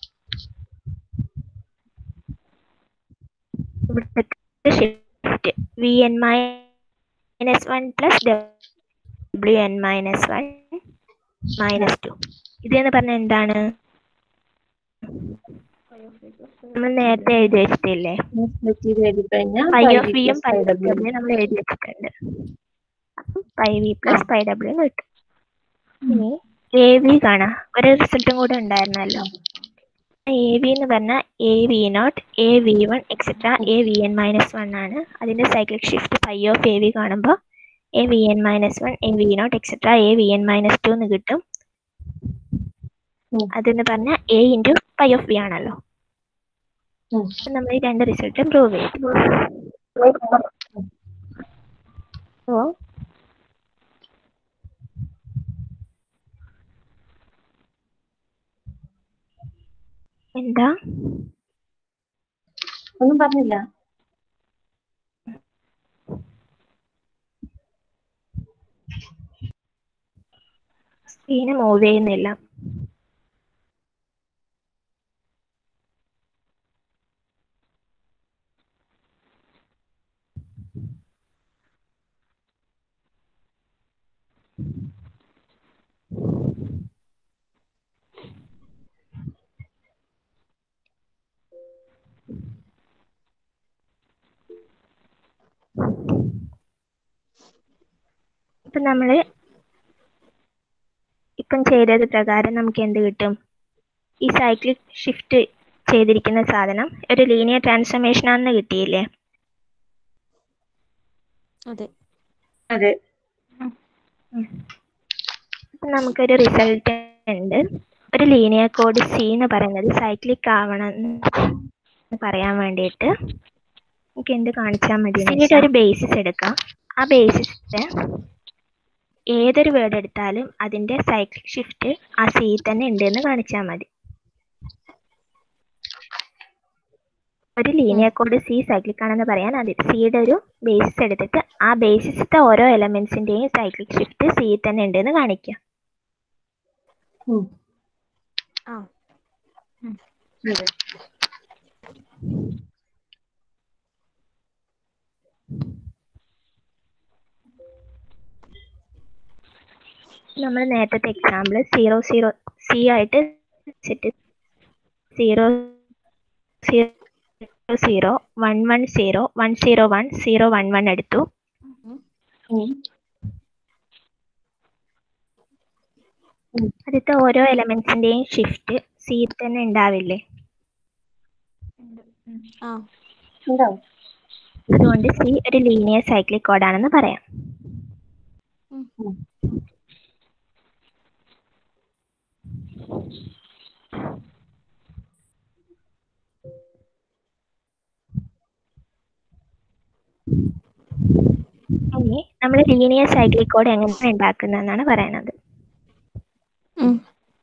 ഇവിടുത്തെ shift V N minus one plus W N minus one minus two ഇത് എന്ന് പറഞ്ഞാൽ എന്താണ് നമ്മൾ നേരത്തെ എഴുതി വെച്ചിട്ടില്ലേ സ്പ്ലിറ്റ് ചെയ്ത് എഴുതി കഴിഞ്ഞാൽ പൈ ഓഫ് വിയും പൈ ഡബ്ല്യു നമ്മൾ എഴുതി വെച്ചിട്ടുണ്ട് അപ്പം പൈ വി പ്ലസ് പൈ ഡബ്ല്യു എന്ന് കിട്ടും ഇനി എ വി കാണാം ഒരു റിസൾട്ടും കൂടെ ഉണ്ടായിരുന്നല്ലോ എ വി എന്ന് പറഞ്ഞാൽ a v naught a v one etcetera a v N minus one ആണ് അതിന്റെ cyclic shift pi of a v കാണുമ്പോൾ a v N minus one a v naught etcetera a v N minus two എന്ന് കിട്ടും ഉം. അതെന്ന് പറഞ്ഞാൽ a into pi of v ആണല്ലോ ഉം. അപ്പൊ നമ്മൾ ഈ രണ്ട് റിസൾട്ടും പ്രൂവ് ചെയ്തു ഓ എന്താ ഒന്നും പറഞ്ഞില്ല സ്ക്രീന് മൂവ് ചെയ്യുന്നില്ല ഇപ്പൊ നമ്മള് ഇപ്പം ചെയ്തത് പ്രകാരം നമുക്ക് എന്ത് കിട്ടും ഈ സൈക്ലിക് ഷിഫ്റ്റ് ചെയ്തിരിക്കുന്ന സാധനം ഒരു ലീനിയർ ട്രാൻസ്ഫർമേഷൻ ആണെന്ന് കിട്ടിയില്ലേ അതെ അതെ അപ്പൊ നമുക്കൊരു റിസൾട്ട് ഉണ്ട് ഒരു ലീനിയർ കോഡ് സി എന്ന് പറയുന്നത് സൈക്ലിക് ആവണം എന്ന് പറയാൻ വേണ്ടിയിട്ട് നമുക്ക് എന്ത് കാണിച്ചാൽ മതി സിയുടെ ഒരു ബേസിസ് എടുക്കാം ആ ബേസിസിന്റെ ഏതൊരു വേർഡ് എടുത്താലും അതിന്റെ സൈക്ലിക് ഷിഫ്റ്റ് ആ സി തന്നെ ഉണ്ട് എന്ന് കാണിച്ചാൽ മതി ഒരു ലീനിയർ കോഡ് സി സൈക്ലിക് ആണെന്ന് പറയാൻ അത് സിയുടെ ഒരു ബേസിസ് എടുത്തിട്ട് ആ ബേസിസത്തെ ഓരോ എലമെന്റ്സിന്റെയും സൈക്ലിക് ഷിഫ്റ്റ് സി തന്നെ ഉണ്ട് എന്ന് കാണിക്കുക ഉം. ആ അതെ നമ്മൾ നേരത്തെ എക്സാമ്പിൾ സീറോ സീറോ സി ആയിട്ട് set zero zero zero one one zero one zero one zero one one എടുത്തു ഉം. അടുത്ത ഓരോ എലമെന്റ്സിന്റെയും ഷിഫ്റ്റ് സി തന്നെ ഉണ്ടാവില്ലേ ആ ഉണ്ടാവും അതുകൊണ്ട് സി ഒരു ലീനിയർ സൈക്ലിക് കോഡാണെന്ന് പറയാം ഉം. ഇനി നമ്മൾ ലീനിയർ സൈക്ലിക് കോഡ് എങ്ങനെ ഉണ്ടാക്കുന്നതെന്നാണ് പറയുന്നത് ഉം.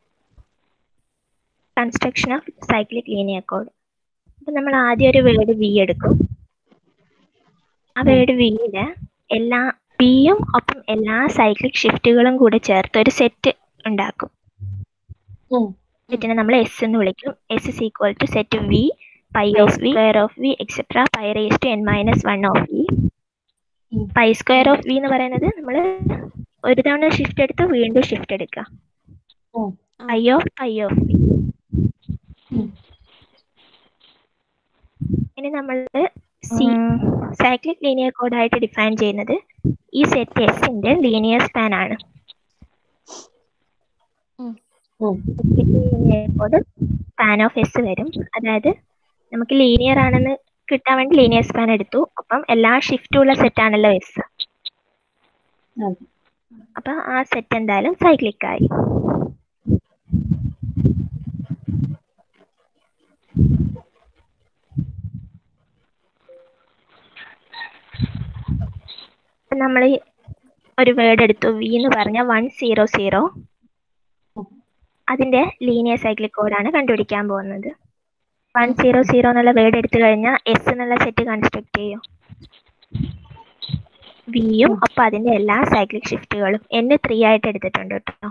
Construction of cyclic linear code അപ്പൊ നമ്മൾ ആദ്യം ഒരു വേർഡ് വി എടുക്കും ആ വേർഡ് വിയില് എല്ലാ പിയും ഒപ്പം എല്ലാ സൈക്ലിക് ഷിഫ്റ്റുകളും കൂടെ ചേർത്ത് ഒരു സെറ്റ് ഉണ്ടാക്കും ഉം. സെറ്റിനെ നമ്മൾ എസ് എന്ന് വിളിക്കും S is equal to set v pi of v square of v etcetera pi raise to n minus one of v ഉം. പൈ സ്ക്വയർ ഓഫ് വി എന്ന് പറയുന്നത് നമ്മൾ ഒരു തവണ ഷിഫ്റ്റ് എടുത്ത് വീണ്ടും ഷിഫ്റ്റ് എടുക്കുക ഉം. Pi of pi of v ഉം. ഇനി നമ്മൾ സി സൈക്ലിക് ലീനിയർ കോഡായിട്ട് ഡിഫൈൻ ചെയ്യുന്നത് ഈ സെറ്റ് എസിന്റെ ലീനിയർ സ്പാൻ ആണ് ഉം. Linear code span of S വരും അതായത് നമുക്ക് ലീനിയർ ആണെന്ന് കിട്ടാൻ വേണ്ടി ലീനിയർ സ്പാൻ എടുത്തു അപ്പം എല്ലാ ഷിഫ്റ്റും ഉള്ള സെറ്റ് ആണല്ലോ എസ് അതെ അപ്പൊ ആ സെറ്റ് എന്തായാലും സൈക്ലിക് ആയി നമ്മൾ ഒരു വേർഡ് എടുത്തു വി എന്ന് പറഞ്ഞ വൺ സീറോ സീറോ അതിന്റെ ലീനിയർ സൈക്ലിക് കോഡാണ് കണ്ടുപിടിക്കാൻ പോകുന്നത് വൺ സീറോ സീറോ എന്നുള്ള വേർഡ് എടുത്തു കഴിഞ്ഞാൽ എസ് എന്നുള്ള സെറ്റ് കൺസ്ട്രക്ട് ചെയ്യും വിയും ഒപ്പം അതിന്റെ എല്ലാ സൈക്ലിക് ഷിഫ്റ്റുകളും എൻ ത്രീ ആയിട്ട് എടുത്തിട്ടുണ്ട് കേട്ടോ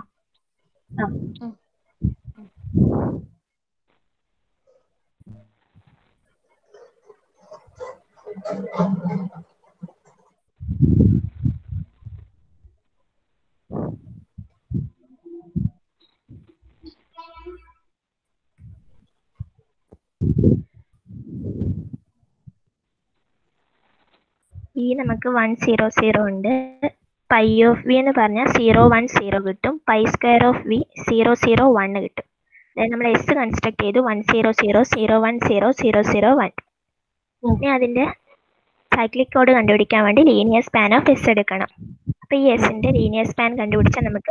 ഈ നമുക്ക് വൺ സീറോ സീറോ ഉണ്ട് പൈ ഓഫ് വി എന്ന് പറഞ്ഞാൽ സീറോ വൺ സീറോ കിട്ടും pi square of v zero zero one കിട്ടും അതായത് നമ്മൾ എസ് കൺസ്ട്രക്ട് ചെയ്തു one zero zero zero one zero zero zero one ഇനി അതിന്റെ സൈക്ലിക് കോഡ് കണ്ടുപിടിക്കാൻ വേണ്ടി ലീനിയർ സ്പാൻ ഓഫ് എസ് എടുക്കണം അപ്പൊ ഈ എസിന്റെ ലീനിയർ സ്പാൻ കണ്ടുപിടിച്ചാൽ നമുക്ക്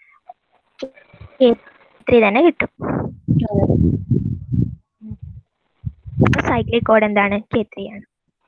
ത്രീ തന്നെ കിട്ടും അപ്പൊ സൈക്ലിക് കോഡ് എന്താണ് കെ ത്രീ ആണ്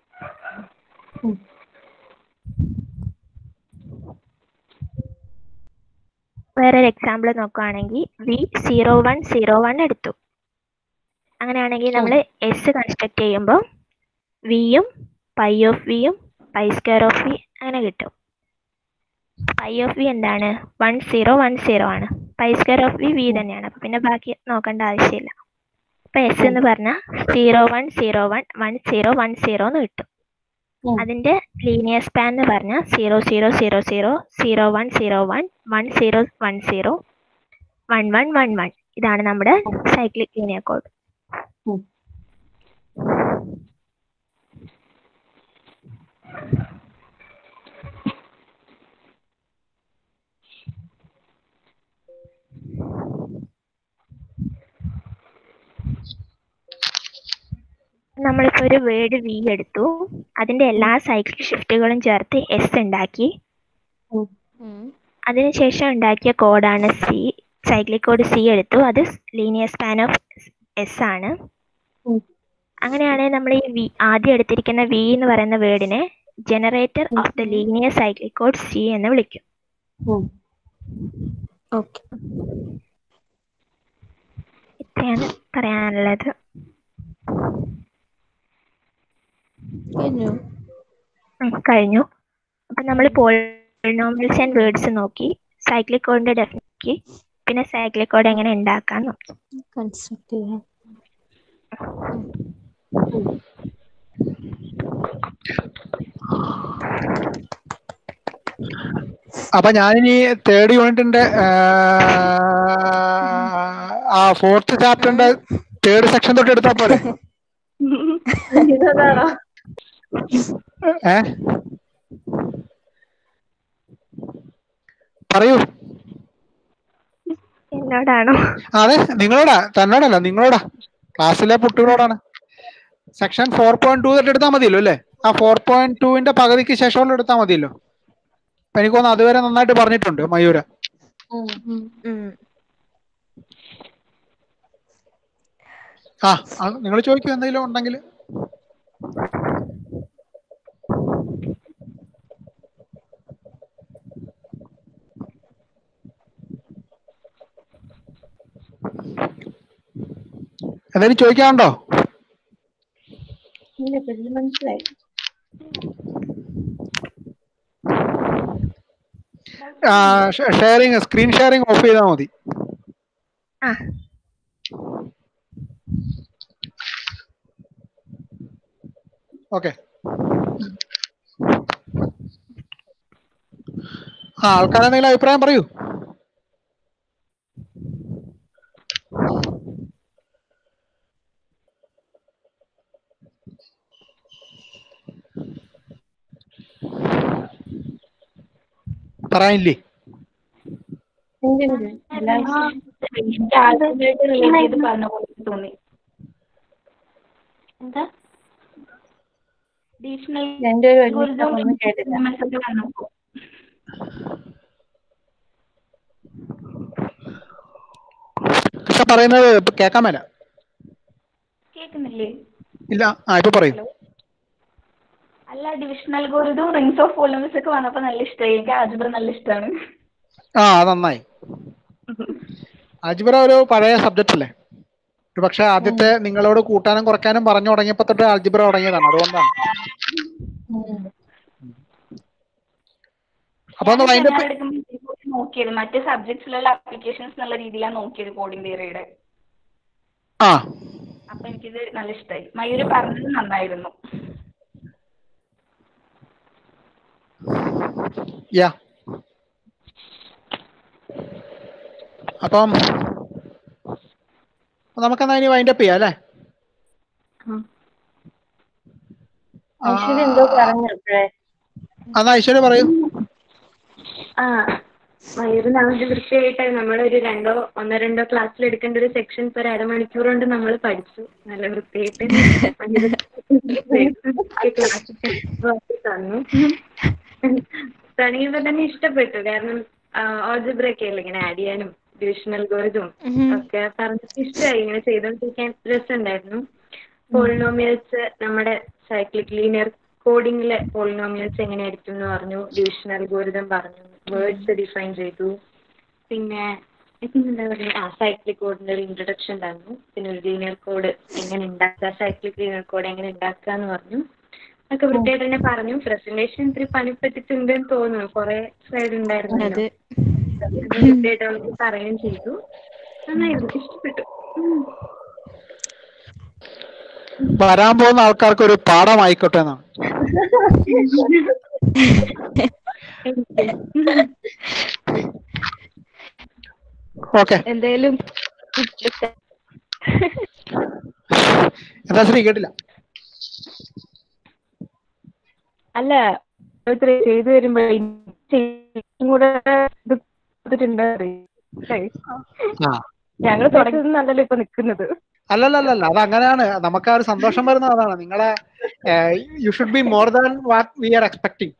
വേറൊരു എക്സാമ്പിൾ നോക്കുകയാണെങ്കിൽ v zero one zero one എടുത്തു അങ്ങനെയാണെങ്കിൽ നമ്മൾ എസ് കൺസ്ട്രക്ട് ചെയ്യുമ്പോൾ വിയും പൈ ഓഫ് വിയും പൈ സ്ക്വയർ ഓഫ് വി അങ്ങനെ കിട്ടും പൈ ഓഫ് വി എന്താണ് വൺ സീറോ വൺ സീറോ ആണ് pi square of v v തന്നെയാണ് അപ്പൊ പിന്നെ ബാക്കി നോക്കേണ്ട ആവശ്യമില്ല അപ്പൊ എസ് എന്ന് പറഞ്ഞാൽ zero one zero one one zero one zero എന്ന് കിട്ടും അതിന്റെ ലീനിയർ സ്പാൻ എന്ന് പറഞ്ഞാൽ zero zero zero zero zero one zero one one zero one zero one one one one ഇതാണ് നമ്മുടെ സൈക്ലിക് ലീനിയർ കോഡ് നമ്മളിപ്പോ ഒരു വേർഡ് വി എടുത്തു അതിന്റെ എല്ലാ സൈക്ലിക് ഷിഫ്റ്റുകളും ചേർത്ത് എസ് ഉണ്ടാക്കി അതിനുശേഷം ഉണ്ടാക്കിയ കോഡാണ് സി സൈക്ലിക് കോഡ് സി എടുത്തു അത് ലീനിയർ സ്പാൻ ഓഫ് എസ് ആണ് അങ്ങനെയാണെങ്കിൽ നമ്മൾ ഈ വി ആദ്യം എടുത്തിരിക്കുന്ന വി എന്ന് പറയുന്ന വേർഡിനെ generator of the linear cyclic code C എന്ന് വിളിക്കും ഓക്കെ ഇത്രയാണ് പറയാനുള്ളത് കഴിഞ്ഞു ഉം, കഴിഞ്ഞു അപ്പൊ നമ്മൾ പോളിനോമിയൽസ് ആൻഡ് വേർഡ്സ് നോക്കി സൈക്ലിക് കോഡിന്റെ ഡെഫിനിറ്റ് നോക്കി പിന്നെ സൈക്ലിക് കോഡ് എങ്ങനെ ഉണ്ടാക്കാൻ നോക്കി കൺസ്ട്രക്ട് ചെയ്യാം അപ്പൊ ഞാനിനി തേർഡ് യൂണിറ്റിന്റെ ആ ഫോർത്ത് ചാപ്റ്ററിന്റെ തേർഡ് സെക്ഷൻ തൊട്ട് എടുത്താ പോരെ ഏ പറയൂ എന്നോടാണോ അതെ നിങ്ങളോടാ തന്നോടല്ല നിങ്ങളോടാ ക്ലാസ്സിലെ കുട്ടികളോടാണ് സെക്ഷൻ ഫോർ പോയിന്റ് ടു തൊട്ട് എടുത്താൽ മതിയല്ലോ അല്ലേ ആ ഫോർ പോയിന്റ് ടുവിന്റെ പകുതിക്ക് ശേഷമുള്ള എടുത്താൽ മതിയല്ലോ അപ്പൊ എനിക്ക് തോന്നുന്നു അതുവരെ നന്നായിട്ട് പറഞ്ഞിട്ടുണ്ട് മയൂര ആ നിങ്ങൾ ചോദിക്കൂ എന്തെങ്കിലും ഉണ്ടെങ്കിൽ എന്തെങ്കിലും ചോദിക്കാനുണ്ടോ ഇല്ല ഇതില് മനസ്സിലായി ഷെയറിങ് സ്ക്രീൻ ഷെയറിങ് ഓഫ് ചെയ്താൽ മതി ആ ഓക്കെ ആ ആൾക്കാർ എന്തെങ്കിലും അഭിപ്രായം പറയൂ പറയാനില്ലേ ഉണ്ട്, ഉണ്ട്. എല്ലാം തോന്നി എന്താ അഡീഷണൽ രണ്ടുപേരും ഒരുമിച്ച് ഒന്നും കേട്ടില്ല മെസ്സേജ് വന്നപ്പോ പറയുന്നത് ഇപ്പൊ കേൾക്കാൻ മേല കേൾക്കുന്നില്ലേ ഇല്ല ആ ഇപ്പൊ പറയൂ അല്ല division algorithm rings of polynomials ഒക്കെ വന്നപ്പോ നല്ല ഇഷ്ടമായി എനിക്ക് ആൽജിബ്ര നല്ല ഇഷ്ടമാണ് ആ അത് നന്നായി ആൽജിബ്ര ഒരു പഴയ സബ്ജക്റ്റ് അല്ലേ ഒരു പക്ഷെ ആദ്യത്തെ നിങ്ങളോട് കൂട്ടാനും കുറയ്ക്കാനും പറഞ്ഞു തുടങ്ങിയപ്പോ തൊട്ട് ആൽജിബ്ര തുടങ്ങിയതാണ് അതുകൊണ്ടാണ് അപ്പൊ ഒന്ന് വൈൻഡ് അപ്പ് എടുക്കുമ്പോൾ നോക്കിയത് മറ്റ് സബ്ജക്ട്സിലുള്ള അപ്ലിക്കേഷൻസ് എന്നുള്ള രീതിയിലാണ് നോക്കിയത് കോഡിംഗ് തിയറിയുടെ ആ അപ്പൊ എനിക്കിത് നല്ല ഇഷ്ടമായി മയൂര് പറഞ്ഞത് നന്നായിരുന്നു യാ അപ്പം നമുക്കെന്നാ ഇനി വൈൻഡ് അപ്പ് ചെയ്യാം അല്ലേ ഐശ്വര്യ എന്തോ പറഞ്ഞു അപ്പോഴേ എന്നാ ഐശ്വര്യ പറയൂ ആ മയൂര് നമുക്ക് വൃത്തിയായിട്ട് നമ്മളൊരു രണ്ടോ ഒന്നോ രണ്ടോ ക്ലാസ്സിൽ എടുക്കേണ്ട ഒരു സെക്ഷൻസ് ഒരു അരമണിക്കൂർ കൊണ്ട് നമ്മൾ പഠിച്ചു നല്ല വൃത്തിയായിട്ട് ക്ലാസ് തന്നു തുടങ്ങിയപ്പോ തന്നെ ഇഷ്ടപ്പെട്ടു കാരണം ഓൾജിബ്രൊക്കെ അല്ലേ ഇങ്ങനെ ആഡ് ചെയ്യാനും ഡിവിഷണൽ ഗോറിതും ഒക്കെ പറഞ്ഞിട്ട് ഇഷ്ടമായി ഇങ്ങനെ ചെയ്തോണ്ടിരിക്കാൻ രസമുണ്ടായിരുന്നു പോളിനോമിയൽസ് നമ്മുടെ സൈക്ലിക് ലീനിയർ കോഡിങ്ങിലെ പോളിനോമിയൽസ് എങ്ങനെയായിരിക്കും എന്ന് പറഞ്ഞു ഡിവിഷൻ അൽഗോരിതം പറഞ്ഞു വേർഡ്സ് ഡിഫൈൻ ചെയ്തു പിന്നെ എന്താ പറയുക ആ സൈക്ലിക് കോഡിന്റെ ഒരു ഇൻട്രൊഡക്ഷൻ ഉണ്ടായിരുന്നു പിന്നെ ഒരു ലീനിയർ കോഡ് എങ്ങനെ ഉണ്ടാക്കുക സൈക്ലിക് ലീനിയർ കോഡ് എങ്ങനെ ഉണ്ടാക്കുക എന്ന് പറഞ്ഞു ഒക്കെ വൃത്തിയായിട്ട് തന്നെ പറഞ്ഞു പ്രസന്റേഷൻ ഇത്തിരി പണിപ്പെട്ടിട്ടുണ്ടെന്ന് തോന്നുന്നു കുറെ സ്ലൈഡ് ഉണ്ടായിരുന്നു അത് വൃത്തിയായിട്ട് നമുക്ക് പറയുകയും ചെയ്തു നന്നായിരുന്നു ഇഷ്ടപ്പെട്ടു ഉം. വരാൻ പോകുന്ന ആൾക്കാർക്ക് ഒരു പാഠമായിക്കോട്ടെ എന്നാണ് ഓക്കെ എന്തായാലും എന്താ ശ്രീ കേട്ടില്ല അല്ല ഓരോരുത്തര് ചെയ്തു വരുമ്പോ കൂടെ ഇത് കൊടുത്തിട്ടുണ്ട് ആ ഞങ്ങൾ തുടങ്ങിയത് നല്ലല്ലോ ഇപ്പൊ നിക്കുന്നത് അല്ലല്ലല്ല അത് അങ്ങനെയാണ് നമുക്ക് ആ ഒരു സന്തോഷം വരുന്നത് അതാണ് നിങ്ങളെ you should be more than what we are expecting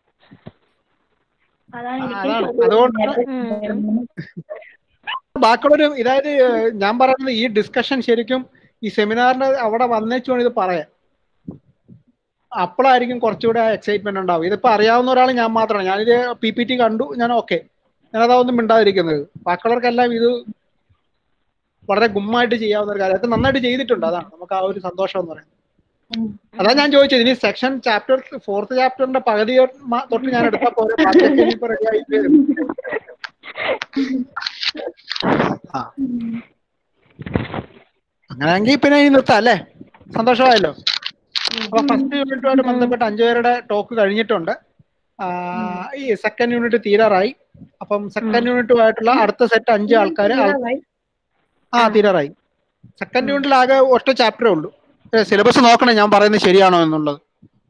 അതാണ് അതാണ് എനിക്ക് അതുകൊണ്ട് ബാക്കിയുള്ളൊരു ഇതായത് ഞാൻ പറയുന്നത് ഈ ഡിസ്കഷൻ ശരിക്കും ഈ സെമിനാറിന് അവിടെ വന്നേച്ചു വേണം ഇത് പറയാൻ അപ്പോഴായിരിക്കും കുറച്ചുകൂടെ എക്സൈറ്റ്മെന്റ് ഉണ്ടാവും ഇതിപ്പോ അറിയാവുന്ന ഒരാൾ ഞാൻ മാത്രമാണ് ഞാനിത് പി പി ടി കണ്ടു ഞാൻ ഓക്കെ ഞാനതാ ഒന്നും മിണ്ടാതിരിക്കുന്നത് ബാക്കിയുള്ളവർക്കെല്ലാം ഇത് വളരെ ഗുമ്മായിട്ട് ചെയ്യാവുന്ന ഒരു കാര്യം അത് നന്നായിട്ട് ചെയ്തിട്ടുണ്ട് അതാണ് നമുക്ക് ആ ഒരു സന്തോഷം എന്ന് പറയുന്നത് അതാ ഞാൻ ചോദിച്ചത് ഇനി സെക്ഷൻ ചാപ്റ്റർ ഫോർത്ത് ചാപ്റ്ററിന്റെ പകുതി മ- തൊട്ട് ഞാൻ എടുത്താൽ പോലെ ബാക്കിയൊക്കെ ഇനിയിപ്പോ ready ആയിട്ട് വരും. ആ അങ്ങനെയാണെങ്കിൽ പിന്നെ ഇനി നിർത്താം അല്ലേ സന്തോഷമായല്ലോ അപ്പൊ ഫസ്റ്റ് യൂണിറ്റുമായിട്ട് ബന്ധപ്പെട്ട് അഞ്ചുപേരുടെ ടോക്ക് കഴിഞ്ഞിട്ടുണ്ട് ആ, ഈ സെക്കൻഡ് യൂണിറ്റ് തീരാറായി അപ്പം സെക്കൻഡ് യൂണിറ്റുമായിട്ടുള്ള അടുത്ത സെറ്റ് അഞ്ച് ആൾക്കാർ ആ തീരാറായി സെക്കൻഡ് യൂണിറ്റിൽ ആകെ ഒറ്റ ചാപ്റ്ററേ ഉള്ളൂ സിലബസ് നോക്കണേ ഞാൻ പറയുന്നത് ശരിയാണോ എന്നുള്ളത്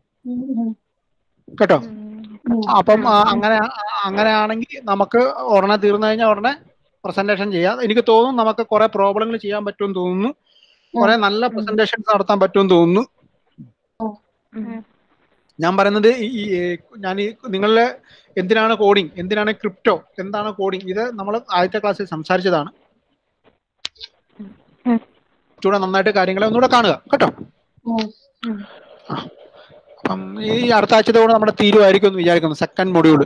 കേട്ടോ അപ്പം ആ, അങ്ങനെ ആ, അങ്ങനെയാണെങ്കിൽ നമുക്ക് ഉടനെ തീർന്നു കഴിഞ്ഞാൽ ഉടനെ പ്രസന്റേഷൻ ചെയ്യാം എനിക്ക് തോന്നുന്നു നമുക്ക് കുറെ പ്രോബ്ലങ്ങൾ ചെയ്യാൻ പറ്റുമെന്ന് തോന്നുന്നു കുറെ നല്ല പ്രസന്റേഷൻസ് നടത്താൻ പറ്റുമെന്ന് തോന്നുന്നു ഞാൻ പറയുന്നത് ഈ ഈ, ഏ, ഞാൻ ഈ നിങ്ങളിലെ എന്തിനാണ് കോഡിംഗ് എന്തിനാണ് ക്രിപ്റ്റോ എന്താണ് കോഡിംഗ് ഇത് നമ്മൾ ആദ്യത്തെ ക്ലാസ്സിൽ സംസാരിച്ചതാണ് കുറച്ചുകൂടെ നന്നായിട്ട് കാര്യങ്ങളെ ഒന്നുകൂടെ കാണുക കേട്ടോ ആ. അപ്പം ഈ അടുത്ത ആഴ്ചത്തോടെ നമ്മുടെ തീരുമായിരിക്കും എന്ന് വിചാരിക്കുന്നു സെക്കൻഡ് മൊഡ്യൂള്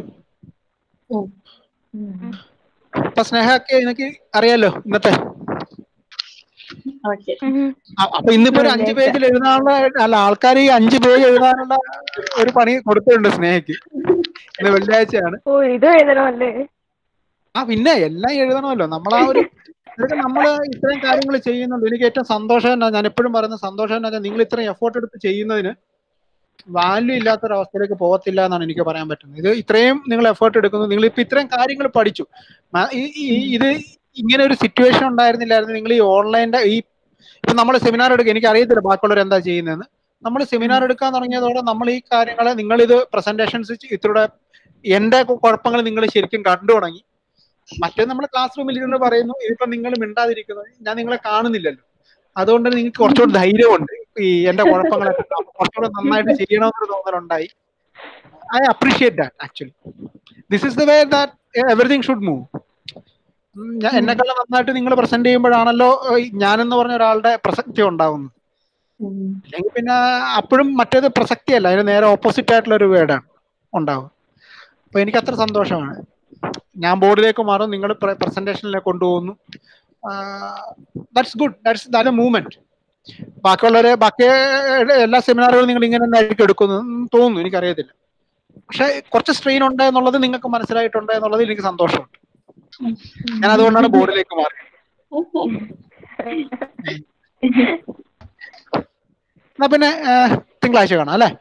അപ്പൊ സ്നേഹമൊക്കെ എനിക്ക് അറിയാലോ ഇന്നത്തെ ഓക്കെ അ- അപ്പൊ ഇന്നിപ്പോ ഒരു അഞ്ച് പേജിൽ എഴുതാനുള്ള അല്ല ആൾക്കാർ ഈ അഞ്ച് പേജ് എഴുതാനുള്ള ഒരു പണി കൊടുത്തിട്ടുണ്ട് സ്നേഹയ്ക്ക് ഇന്ന് വെള്ളിയാഴ്ചയാണ് ഓ ഇത് എഴുതണമല്ലേ ആ പിന്നെ എല്ലാം എഴുതണമല്ലോ നമ്മൾ ആ ഒരു ഇതൊക്കെ നമ്മള് ഇത്രയും കാര്യങ്ങൾ ചെയ്യുന്നുണ്ട് എനിക്ക് ഏറ്റവും സന്തോഷം എന്നാ ഞാൻ എപ്പോഴും പറയുന്ന സന്തോഷം എന്നാ വെച്ചാൽ നിങ്ങൾ ഇത്രയും എഫേർട്ട് എടുത്ത് ചെയ്യുന്നതിന് വാല്യൂ ഇല്ലാത്തൊരവസ്ഥയിലേക്ക് പോകത്തില്ല എന്നാണ് എനിക്ക് പറയാൻ പറ്റുന്നത് ഇത് ഇത്രയും നിങ്ങൾ എഫേർട്ട് എടുക്കുന്നു നിങ്ങൾ ഇപ്പൊ ഇത്രയും കാര്യങ്ങൾ പഠിച്ചു മ- ഈ- ഈ- ഇത് ഇങ്ങനെ ഒരു സിറ്റുവേഷൻ ഉണ്ടായിരുന്നില്ലായിരുന്നു നിങ്ങൾ ഈ ഓൺലൈൻ്റെ ഈ ഇപ്പൊ നമ്മൾ സെമിനാർ എടുക്കുക എനിക്ക് അറിയത്തില്ല ബാക്കിയുള്ളവർ എന്താ ചെയ്യുന്നതെന്ന് നമ്മൾ സെമിനാർ എടുക്കാൻ തുടങ്ങിയതോടെ നമ്മൾ ഈ കാര്യങ്ങളെ നിങ്ങൾ ഇത് പ്രസന്റേഷൻസ് ഇത്രയുടെ എന്റെ കുഴപ്പങ്ങൾ നിങ്ങൾ ശരിക്കും കണ്ടു തുടങ്ങി മറ്റേ നമ്മൾ ക്ലാസ് റൂമിൽ ഇരുന്ന് പറയുന്നു ഇതിപ്പോ നിങ്ങൾ മിണ്ടാതിരിക്കുന്നത് ഞാൻ നിങ്ങളെ കാണുന്നില്ലല്ലോ അതുകൊണ്ട് നിങ്ങൾക്ക് കുറച്ചുകൂടി ധൈര്യമുണ്ട് ഈ എന്റെ കുഴപ്പങ്ങളൊക്കെ കാണുമ്പോൾ കുറച്ചുകൂടെ നന്നായിട്ട് ചെയ്യണമെന്നൊരു തോന്നലുണ്ടായി I appreciate that actually this is the way that everything should move ഉം, ഞാൻ- എന്നെക്കാളും നന്നായിട്ട് നിങ്ങൾ പ്രസന്റ് ചെയ്യുമ്പോഴാണല്ലോ ഏഹ്, ഞാനെന്ന് പറഞ്ഞ ഒരാളുടെ പ്രസക്തി ഉണ്ടാവുന്നത് ഉം. അല്ലെങ്കിൽ പിന്നെ അപ്പോഴും മറ്റേത് പ്രസക്തിയല്ല അതിന് നേരെ ഓപ്പോസിറ്റ് ആയിട്ടുള്ള ഒരു വേർഡാണ് ഉണ്ടാവുക അപ്പൊ എനിക്ക് അത്ര സന്തോഷമാണ് ഞാൻ ബോർഡിലേക്ക് മാറും നിങ്ങൾ പ്രസന്റേഷനിലേക്ക് കൊണ്ടുപോകുന്നു that's good that's that movement ബാക്കിയുള്ളവരെ ബാക്കി എല്ലാ സെമിനാറുകളും നിങ്ങൾ ഇങ്ങനെ തന്നെ ആയിരിക്കും എടുക്കുന്നത് തോന്നുന്നു എനിക്കറിയത്തില്ല പക്ഷെ കുറച്ച് സ്ട്രെയിൻ ഉണ്ട് എന്നുള്ളത് നിങ്ങൾക്ക് മനസ്സിലായിട്ടുണ്ട് എന്നുള്ളത് എനിക്ക് സന്തോഷമുണ്ട് ഞാൻ അതുകൊണ്ടാണ് ബോർഡിലേക്ക് മാറിയത് എന്നാ പിന്നെ ഏഹ്, തിങ്കളാഴ്ച കാണാം അല്ലേ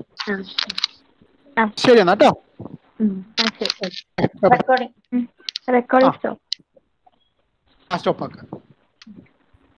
ആ. ശരി എന്നാ കേട്ടോ ആ ശരി റെക്കോർഡിംഗ് റെക്കോർഡ് സ്റ്റോപ്പ് സ്റ്റോപ്പ് ആക്കാം